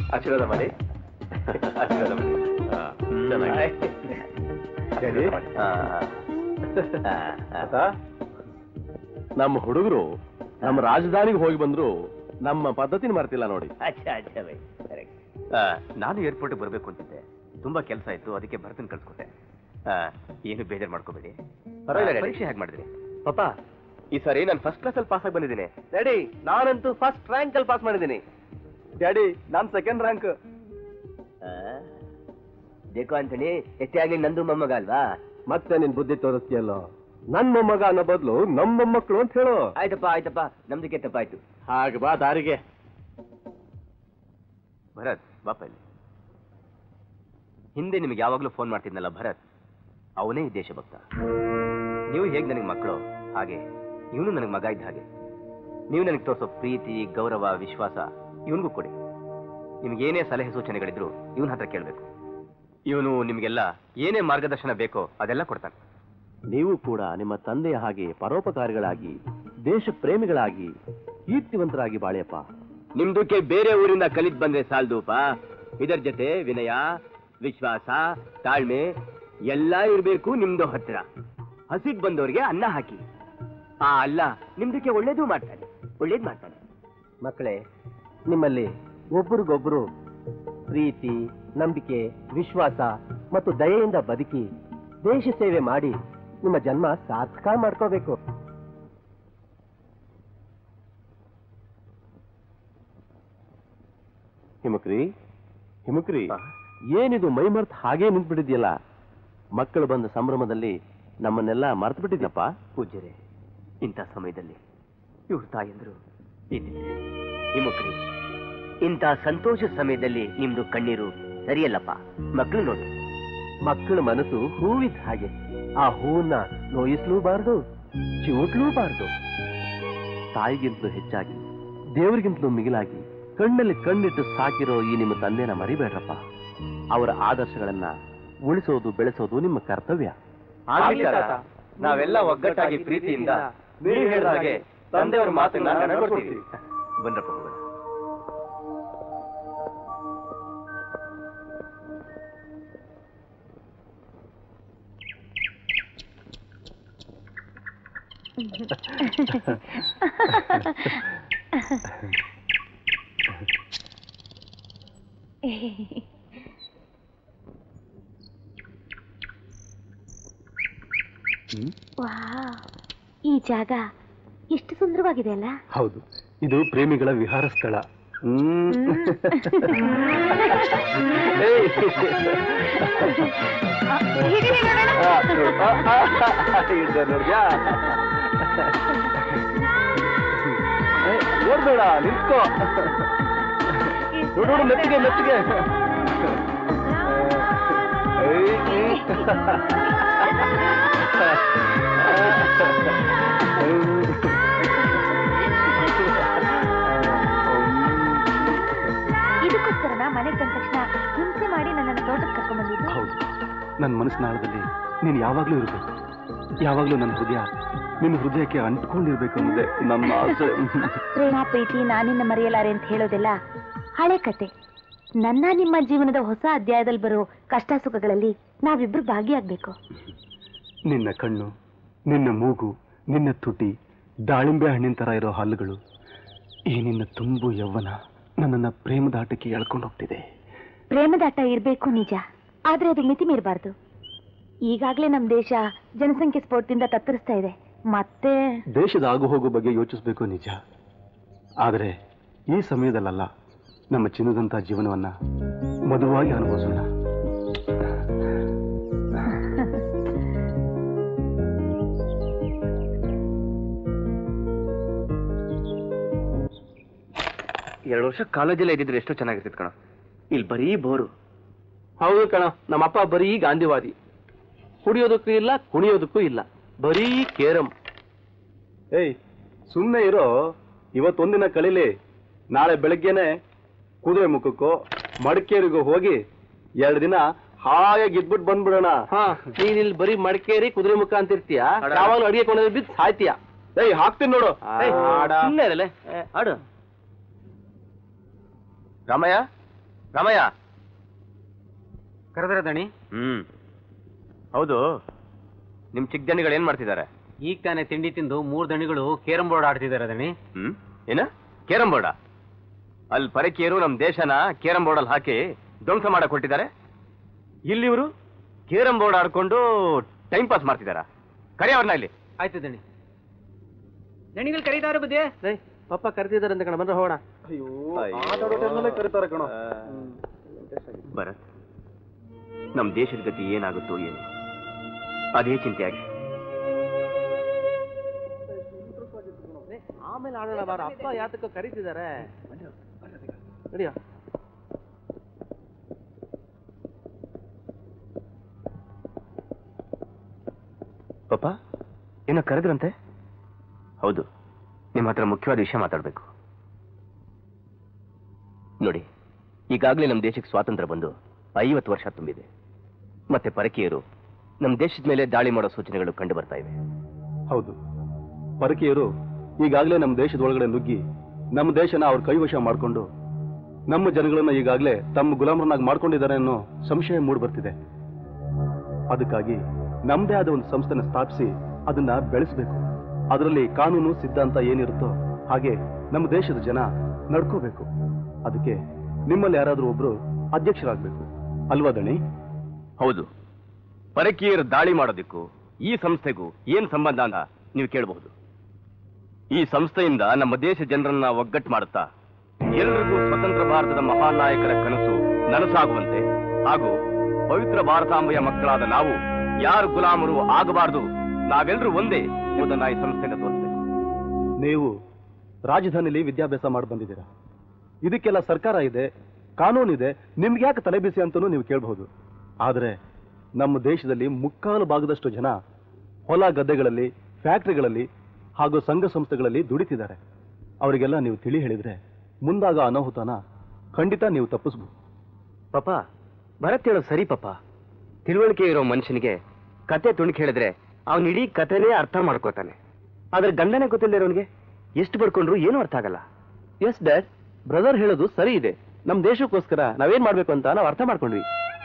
[SPEAKER 2] ಆಶೀರ್ವಾದ ಮಾಡಿ ಆಶೀರ್ವಾದ ಮಾಡಿ ಹಾ, ಚೆನ್ನಾಗಿ.
[SPEAKER 3] ಹೇಳಿ.
[SPEAKER 2] ಹಾ, ಹಾ.
[SPEAKER 3] ಆತಾ?
[SPEAKER 6] ನಮ್ಮ ಹುಡುಗರು ನಮ್ಮ ರಾಜಧಾನಿಗೆ ಹೋಗಿ ಬಂದ್ರು ನಮ್ಮ ಪದ್ಧತಿನ ಮರ್ತಿಲ್ಲ ನೋಡಿ
[SPEAKER 7] ಅಚ್ಚಾ ಅಚ್ಚಾ ಬೈ ಕರೆಕ್ಟ್
[SPEAKER 2] ಆ, ನಾನು ಏರ್ಪೋರ್ಟ್ ಬರಬೇಕು ಅಂತಿದ್ದೆ ತುಂಬಾ ಕೆಲಸ ಇತ್ತು ಅದಕ್ಕೆ ಭರತನ್ ಕಳ್ಸ್ಕೊಟ್ಟೆ ಆ, ಏನು ಬೇಜಾರು ಮಾಡ್ಕೋಬೇಡಿ
[SPEAKER 3] ಪರವಾಗಿಲ್ಲ, ಡ್ಯಾಡಿ.
[SPEAKER 2] ಪರೀಕ್ಷೆ ಹೇಗೆ ಮಾಡಿದ್ರಿ
[SPEAKER 6] ಪಾಪ
[SPEAKER 2] ಈ ಸಾರಿ ನಾನು ಫಸ್ಟ್ ಕ್ಲಾಸ್ ಅಲ್ಲಿ ಪಾಸ್ ಆಗಿ ಬಂದಿದ್ದೀನಿ
[SPEAKER 6] ಡ್ಯಾಡಿ ನಾನಂತೂ ಫಸ್ಟ್ ರ್ಯಾಂಕ್ ಅಲ್ಲಿ ಪಾಸ್ ಮಾಡಿದ್ದೀನಿ
[SPEAKER 3] ಡ್ಯಾಡಿ ನಾನ್ ಸೆಕೆಂಡ್ ರ್ಯಾಂಕ್
[SPEAKER 7] ಬೇಕೋ ಅಂತಾನೆ ಎಷ್ಟೇ ಆಗ್ಲಿ ನಂದು ಮೊಮ್ಮಗ ಅಲ್ವಾ
[SPEAKER 6] ಮತ್ತೆ ನಿನ್ ಬುದ್ಧಿ ತೋರಿಸ್ತೀಯಲ್ಲ ನನ್ ಮೊಮ್ಮಗ ಅನ್ನೋ ಬದಲು ನಮ್ಮ ಮೊಮ್ಮಕ್ಕಳು ಅಂತ ಹೇಳು
[SPEAKER 7] ಆಯ್ತಪ್ಪ ಆಯ್ತಪ್ಪ ನಮ್ದಕ್ಕೆ ತಪ್ಪಾಯ್ತು
[SPEAKER 6] ಹಾಗೆ ಬಾ ದಾರಿಗೆ
[SPEAKER 2] ಭರತ್ ಬಾಪ ಇಲ್ಲಿ ಹಿಂದೆ ನಿಮಗೆ ಯಾವಾಗಲೂ ಫೋನ್ ಮಾಡ್ತಿದ್ನಲ್ಲ ಭರತ್ ಅವನೇ ಈ ದೇಶಭಕ್ತ ನೀವು ಹೇಗೆ ನನಗೆ ಮಕ್ಕಳು ಹಾಗೆ ಇವನು ನನಗೆ ಮಗ ಇದ್ದ ಹಾಗೆ ನೀವು ನನಗೆ ತೋರಿಸೋ ಪ್ರೀತಿ ಗೌರವ ವಿಶ್ವಾಸ ಇವನಿಗೂ ಕೊಡಿ ನಿಮ್ಗೆ ಏನೇ ಸಲಹೆ ಸೂಚನೆಗಳಿದ್ರು ಇವನ ಹತ್ರ ಕೇಳಬೇಕು ಇವನು ನಿಮಗೆಲ್ಲ ಏನೇ ಮಾರ್ಗದರ್ಶನ ಬೇಕೋ ಅದೆಲ್ಲ ಕೊಡ್ತಾನೆ
[SPEAKER 6] ನೀವು ಕೂಡ ನಿಮ್ಮ ತಂದೆಯ ಹಾಗೆ ಪರೋಪಕಾರಿಗಳಾಗಿ ದೇಶ ಪ್ರೇಮಿಗಳಾಗಿ ಕೀರ್ತಿವಂತರಾಗಿ ಬಾಳೆಯಪ್ಪ
[SPEAKER 2] ನಿಮ್ದಕ್ಕೆ ಬೇರೆ ಊರಿಂದ ಕಲಿತ್ ಬಂದ್ರೆ ಸಾಲ್ದೂಪ ಇದರ ಜೊತೆ ವಿನಯ ವಿಶ್ವಾಸ ತಾಳ್ಮೆ ಎಲ್ಲ ಇರಬೇಕು ನಿಮ್ದು ಹತ್ರ ಹಸಿಗ್ ಬಂದವರಿಗೆ ಅನ್ನ ಹಾಕಿ ಆ ಅಲ್ಲ ನಿಮ್ದಕ್ಕೆ ಒಳ್ಳೇದು ಮಾಡ್ತಾನೆ ಒಳ್ಳೇದ್ ಮಾಡ್ತಾನೆ
[SPEAKER 6] ಮಕ್ಕಳೇ ನಿಮ್ಮಲ್ಲಿ ಒಬ್ಬರಿಗೊಬ್ಬರು ಪ್ರೀತಿ ನಂಬಿಕೆ ವಿಶ್ವಾಸ ಮತ್ತು ದಯೆಯಿಂದ ಬದುಕಿ ದೇಶ ಸೇವೆ ಮಾಡಿ ನಿಮ್ಮ ಜನ್ಮ ಸಾರ್ಥಕ ಮಾಡ್ಕೋಬೇಕು ಹಿಮಕ್ರಿ ಹಿಮಕ್ರಿ ಏನಿದು ಮೈ ಮರ್ತ್ ಹಾಗೇ ನಿಂತ್ಬಿಟ್ಟಿದ್ಯಲ್ಲ ಮಕ್ಕಳು ಬಂದ ಸಂಭ್ರಮದಲ್ಲಿ ನಮ್ಮನ್ನೆಲ್ಲ ಮರ್ತು ಬಿಟ್ಟಿದ್ಯಪ್ಪ
[SPEAKER 2] ಪೂಜ್ಯರೇ ಇಂಥ ಸಮಯದಲ್ಲಿ ಇವ್ರ ತಾಯಂದ್ರು ಇದ್ದಿದ್ರೆ ಹಿಮುಕ್ರಿ ಇಂಥ ಸಂತೋಷ ಸಮಯದಲ್ಲಿ ನಿಮ್ದು ಕಣ್ಣೀರು ಸರಿಯಲ್ಲಪ್ಪ ಮಕ್ಕಳು ನೋಡಿ
[SPEAKER 6] ಮಕ್ಕಳ ಮನಸ್ಸು ಹೂವಿದ್ದ ಹಾಗೆ ಆ ಹೂವನ್ನ ನೋಯಿಸ್ಲೂಬಾರ್ದು ಚಿವುಟ್ಲೂಬಾರ್ದು ತಾಯಿಗಿಂತಲೂ ಹೆಚ್ಚಾಗಿ ದೇವರಿಗಿಂತಲೂ ಮಿಗಿಲಾಗಿ ಕಣ್ಣಲ್ಲಿ ಕಣ್ಣಿಟ್ಟು ಸಾಕಿರೋ ಈ ನಿಮ್ಮ ತಂದೆನ ಮರಿಬೇಡ್ರಪ್ಪ ಅವರ ಆದರ್ಶಗಳನ್ನ ಉಳಿಸೋದು ಬೆಳೆಸೋದು ನಿಮ್ಮ ಕರ್ತವ್ಯ
[SPEAKER 2] ಆಗ್ಲಿ ತಾತ. ನಾವೆಲ್ಲ ಒಗ್ಗಟ್ಟಾಗಿ ಪ್ರೀತಿಯಿಂದ ನೀವು ಹೇಳಿದ ಹಾಗೆ ತಂದೆಯವ್ರ ಮಾತನ್ನ ನಡೆಸ್ಕೊಡ್ತೀವಿ ಬನ್ರಪ್ಪ ಹೋಗೋಣ
[SPEAKER 8] ವಾವ್ ಈ ಜಾಗ ಎಷ್ಟು ಸುಂದರವಾಗಿದೆ ಅಲ್ಲ
[SPEAKER 3] ಹೌದು ಇದು ಪ್ರೇಮಿಗಳ ವಿಹಾರ ಸ್ಥಳ ನೋಡ್ಬೇಡ ನಿಂತ್ಕೋ ನೋಡು ನೋಡು ಮೆತ್ತಿಗೆ ಮೆತ್ತಿಗೆ
[SPEAKER 8] ಇದಕ್ಕೋಸ್ಕರನ ಮನೆಗೆ ಬಂದ ತಕ್ಷಣ ಹಿಂಸೆ ಮಾಡಿ ನನ್ನನ್ನು ತೋಟಕ್ಕೆ ಕರ್ಕೊಂಡ್ ಬಂದಿದ್ದು
[SPEAKER 3] ಹೌದು ನನ್ನ ಮನಸ್ಸಿನ ಆಳದಲ್ಲಿ ನೀನು ಯಾವಾಗ್ಲೂ ಇರಬೇಕು ಯಾವಾಗ್ಲೂ ನನ್ನ ಹೃದಯ ನಿನ್ನ ಹೃದಯಕ್ಕೆ ಅಂಟ್ಕೊಂಡಿರ್ಬೇಕು ಅನ್ನೋದೇ ನನ್ನ ಆಸೆ
[SPEAKER 8] ಪ್ರೇಮ ಪ್ರೀತಿ ನಾನಿನ್ನ ಮರೆಯಲಾರೆ ಅಂತ ಹೇಳೋದೆಲ್ಲ ಹಳೆ ಕತೆ ನನ್ನ ನಿಮ್ಮ ಜೀವನದ ಹೊಸ ಅಧ್ಯಾಯದಲ್ಲಿ ಬರೋ ಕಷ್ಟ ಸುಖಗಳಲ್ಲಿ ನಾವಿಬ್ರು ಭಾಗಿಯಾಗ್ಬೇಕು
[SPEAKER 3] ನಿನ್ನ ಕಣ್ಣು ನಿನ್ನ ಮೂಗು ನಿನ್ನ ತುಟಿ ದಾಳಿಂಬೆ ಹಣ್ಣಿನ ತರ ಇರೋ ಹಲ್ಲುಗಳು ಈ ನಿನ್ನ ತುಂಬು ಯೌವನ ನನ್ನನ್ನ ಪ್ರೇಮದಾಟಕ್ಕೆ ಎಳ್ಕೊಂಡು ಹೋಗ್ತಿದೆ
[SPEAKER 8] ಪ್ರೇಮದಾಟ ಇರ್ಬೇಕು ನಿಜ ಆದ್ರೆ ಅದು ಮಿತಿ ಮೀರಬಾರ್ದು ಈಗಾಗ್ಲೇ ನಮ್ ದೇಶ ಜನಸಂಖ್ಯೆ ಸ್ಫೋಟದಿಂದ ತತ್ತರಿಸ್ತಾ ಇದೆ ಮತ್ತೆ
[SPEAKER 3] ದೇಶದ ಆಗು ಹೋಗು ಬಗ್ಗೆ ಯೋಚಿಸ್ಬೇಕು ನಿಜ ಆದರೆ ಈ ಸಮಯದಲ್ಲ ನಮ್ಮ ಚಿನ್ನದಂತ ಜೀವನವನ್ನ ಮಧುವಾಗಿ ಅನುಭವಿಸೋಣ
[SPEAKER 2] ಎರಡು ವರ್ಷ ಕಾಲೇಜಲ್ಲೇ ಇದ್ದಿದ್ರೆ ಎಷ್ಟೋ ಚೆನ್ನಾಗಿರ್ತಿತ್ತು ಕಣ ಇಲ್ಲಿ ಬರೀ ಬೋರು
[SPEAKER 6] ಹೌದು ಕಣ ನಮ್ಮಪ್ಪ ಬರೀ ಗಾಂಧಿವಾದಿ ಕುಡಿಯೋದಕ್ಕೂ ಇಲ್ಲ ಕುಣಿಯೋದಕ್ಕೂ ಇಲ್ಲ ಬರೀ ಕೇರಂ
[SPEAKER 3] ಏಯ್ ಸುಮ್ಮನೆ ಇರೋ ಇವತ್ತೊಂದಿನ ಕಳೀಲಿ ನಾಳೆ ಬೆಳಗ್ಗೆನೆ ಕುದುರೆ ಮುಖಕ್ಕೋ ಮಡಿಕೇರಿಗೋ ಹೋಗಿ ಎರಡು ದಿನ ಹಾಯಾಗಿ ಇದ್ಬಿಟ್ಟು ಬಂದ್ಬಿಡೋಣ
[SPEAKER 6] ಹಾ ನೀನ್ ಇಲ್ಲಿ ಬರೀ ಮಡಿಕೇರಿ ಕುದುರೆ ಮುಖ ಅಂತ ಇರ್ತೀಯ ಯಾವಾಗಲೂ ಅಡಿಗೆ ಕೊಂಡೋದ್ರೆ ಬಿದ್ದು ಸಾಯ್ತೀಯ
[SPEAKER 3] ಏಯ್ ಹಾಕ್ತೀನಿ ನೋಡು
[SPEAKER 6] ಸುಮ್ಮನೆ ಇರಲೆ ಆಡು
[SPEAKER 2] ರಾಮಯ್ಯ ರಾಮಯ್ಯ
[SPEAKER 9] ಕರೆದ್ರ ದಣಿ
[SPEAKER 2] ಹ್ಮ್ ಹೌದು ನಿಮ್ ಚಿಕ್ಕ ದಣಿಗಳು ಏನ್ ಮಾಡ್ತಿದ್ದಾರೆ
[SPEAKER 9] ಈಗ ತಾನೇ ತಿಂಡಿ ತಿಂದು ಮೂರ್ ದಣಿಗಳು ಕೇರಂ ಬೋರ್ಡ್ ಆಡ್ತಿದ್ದಾರೆ ದಣಿ
[SPEAKER 2] ಹ್ಮ್ ಏನ ಕೇರಂ ಬೋರ್ಡ ಅಲ್ಲಿ ಪರಕೀಯರು ನಮ್ ದೇಶನ ಕೇರಂ ಬೋರ್ಡ್ ಅಲ್ಲಿ ಹಾಕಿ ಧ್ವಂಸ ಮಾಡಕ್ ಹೊರಟಿದ್ದಾರೆ ಇಲ್ಲಿ ಇವರು ಕೇರಂ ಬೋರ್ಡ್ ಆಡ್ಕೊಂಡು ಟೈಮ್ ಪಾಸ್ ಮಾಡ್ತಿದಾರ ಕರಿ ಅವ್ರನ್ನ ಇಲ್ಲಿ
[SPEAKER 9] ಆಯ್ತು ದಣಿ ದಣಿಗಳು ಕರೀತಾರೆ ಬುದ್ಧಿ
[SPEAKER 6] ಪಪ್ಪ ಕರೆದಿದ್ದಾರೆ ಅಂತ ಕಣ ಬಂದ್ರೆ ಹೋಗೋಣ
[SPEAKER 3] ಕರೀತಾರೆ ಕಣ
[SPEAKER 2] ಭರತ್ ನಮ್ ದೇಶದ ಗತಿ ಏನಾಗುತ್ತೋ ಏನು ಅದೇ ಚಿಂತೆ ಆಗಿ
[SPEAKER 6] ಆಮೇಲೆ ಆಡೋಣ ಬಾರ ಅಪ್ಪ ಯಾತಕ್ಕೋ ಕರೀತಿದ್ದಾರೆ ನಡಿಯೋ
[SPEAKER 2] ಪಾಪ ಏನೋ ಕರೆದ್ರಂತೆ ಹೌದು ನಿಮ್ಮ ಹತ್ರ ಮುಖ್ಯವಾದ ವಿಷಯ ಮಾತಾಡಬೇಕು ನೋಡಿ ಈಗಾಗಲೇ ನಮ್ಮ ದೇಶಕ್ಕೆ ಸ್ವಾತಂತ್ರ್ಯ ಬಂದು ಐವತ್ತು ವರ್ಷ ತುಂಬಿದೆ ಮತ್ತೆ ಪರಕೀಯರು ನಮ್ಮ ದೇಶದ ಮೇಲೆ ದಾಳಿ ಮಾಡೋ ಸೂಚನೆಗಳು ಕಂಡು ಬರ್ತಾ ಇವೆ
[SPEAKER 3] ಹೌದು ಪರಕೀಯರು ಈಗಾಗಲೇ ನಮ್ಮ ದೇಶದ ಒಳಗಡೆ ನುಗ್ಗಿ ನಮ್ಮ ದೇಶನ ಅವ್ರ ಕೈವಶ ಮಾಡಿಕೊಂಡು ನಮ್ಮ ಜನಗಳನ್ನ ಈಗಾಗಲೇ ತಮ್ಮ ಗುಲಾಮರನ್ನಾಗಿ ಮಾಡ್ಕೊಂಡಿದ್ದಾರೆ ಅನ್ನೋ ಸಂಶಯ ಮೂಡಿ ಬರ್ತಿದೆ ಅದಕ್ಕಾಗಿ ನಮ್ಮದೇ ಆದ ಒಂದು ಸಂಸ್ಥೆನ ಸ್ಥಾಪಿಸಿ ಅದನ್ನ ಬೆಳೆಸಬೇಕು ಅದರಲ್ಲಿ ಕಾನೂನು ಸಿದ್ಧಾಂತ ಏನಿರುತ್ತೋ ಹಾಗೆ ನಮ್ಮ ದೇಶದ ಜನ ನಡ್ಕೋಬೇಕು ಅದಕ್ಕೆ ನಿಮ್ಮಲ್ಲಿ ಯಾರಾದ್ರೂ ಒಬ್ರು ಅಧ್ಯಕ್ಷರಾಗಬೇಕು ಅಲ್ವಾ ದಣಿ
[SPEAKER 2] ಹೌದು ಪರಕೀಯರು ದಾಳಿ ಮಾಡೋದಕ್ಕೂ ಈ ಸಂಸ್ಥೆಗೂ ಏನ್ ಸಂಬಂಧ ಅಂತ ನೀವು ಕೇಳಬಹುದು ಈ ಸಂಸ್ಥೆಯಿಂದ ನಮ್ಮ ದೇಶ ಜನರನ್ನ ಒಗ್ಗಟ್ಟು ಮಾಡುತ್ತಾ ಎಲ್ರಿಗೂ ಸ್ವತಂತ್ರ ಭಾರತದ ಮಹಾನಾಯಕರ ಕನಸು ನನಸಾಗುವಂತೆ ಹಾಗೂ ಪವಿತ್ರ ಭಾರತಾಂಬೆಯ ಮಕ್ಕಳಾದ ನಾವು ಯಾರು ಗುಲಾಮರು ಆಗಬಾರದು ನಾವೆಲ್ಲರೂ ಒಂದೇ ಎಂಬುದನ್ನ ಈ ಸಂಸ್ಥೆಗೆ ತೋರಿಸಬೇಕು
[SPEAKER 3] ನೀವು ರಾಜಧಾನಿಲಿ ವಿದ್ಯಾಭ್ಯಾಸ ಮಾಡಿ ಬಂದಿದ್ದೀರಾ ಇದಕ್ಕೆಲ್ಲ ಸರ್ಕಾರ ಇದೆ ಕಾನೂನಿದೆ ನಿಮ್ಗೆ ಯಾಕೆ ತಲೆಬಿಸಿ ಅಂತಲೂ ನೀವು ಕೇಳಬಹುದು ಆದರೆ ನಮ್ಮ ದೇಶದಲ್ಲಿ ಮುಕ್ಕಾಲು ಭಾಗದಷ್ಟು ಜನ ಹೊಲ ಗದ್ದೆಗಳಲ್ಲಿ ಫ್ಯಾಕ್ಟ್ರಿಗಳಲ್ಲಿ ಹಾಗೂ ಸಂಘ ಸಂಸ್ಥೆಗಳಲ್ಲಿ ದುಡಿತಿದ್ದಾರೆ ಅವರಿಗೆಲ್ಲ ನೀವು ತಿಳಿ ಹೇಳಿದ್ರೆ ಮುಂದಾಗ ಅನಾಹುತನ ಖಂಡಿತ ನೀವು ತಪ್ಪಿಸ್ಬೋದು
[SPEAKER 2] ಪಾಪ ಭರತ್ ಹೇಳೋದು ಸರಿ ಪಾಪ ತಿಳುವಳಿಕೆ ಇರೋ ಮನುಷ್ಯನಿಗೆ ಕತೆ ತುಣುಕಿ ಹೇಳಿದ್ರೆ ಅವನ್ ಇಡೀ ಕತೆನೇ ಅರ್ಥ ಮಾಡ್ಕೋತಾನೆ ಆದ್ರೆ ಗಂಡನೇ ಗೊತ್ತಿಲ್ಲದೆ ಇರೋನಿಗೆ ಎಷ್ಟು ಬಡ್ಕೊಂಡ್ರು ಏನೂ ಅರ್ಥ ಆಗಲ್ಲ
[SPEAKER 6] ಎಸ್ ಡ್ಯಾಡ್ ಬ್ರದರ್ ಹೇಳೋದು ಸರಿ ಇದೆ ನಮ್ ದೇಶಕ್ಕೋಸ್ಕರ ನಾವೇನ್ ಮಾಡ್ಬೇಕು ಅಂತ ನಾವು ಅರ್ಥ ಮಾಡ್ಕೊಂಡ್ವಿ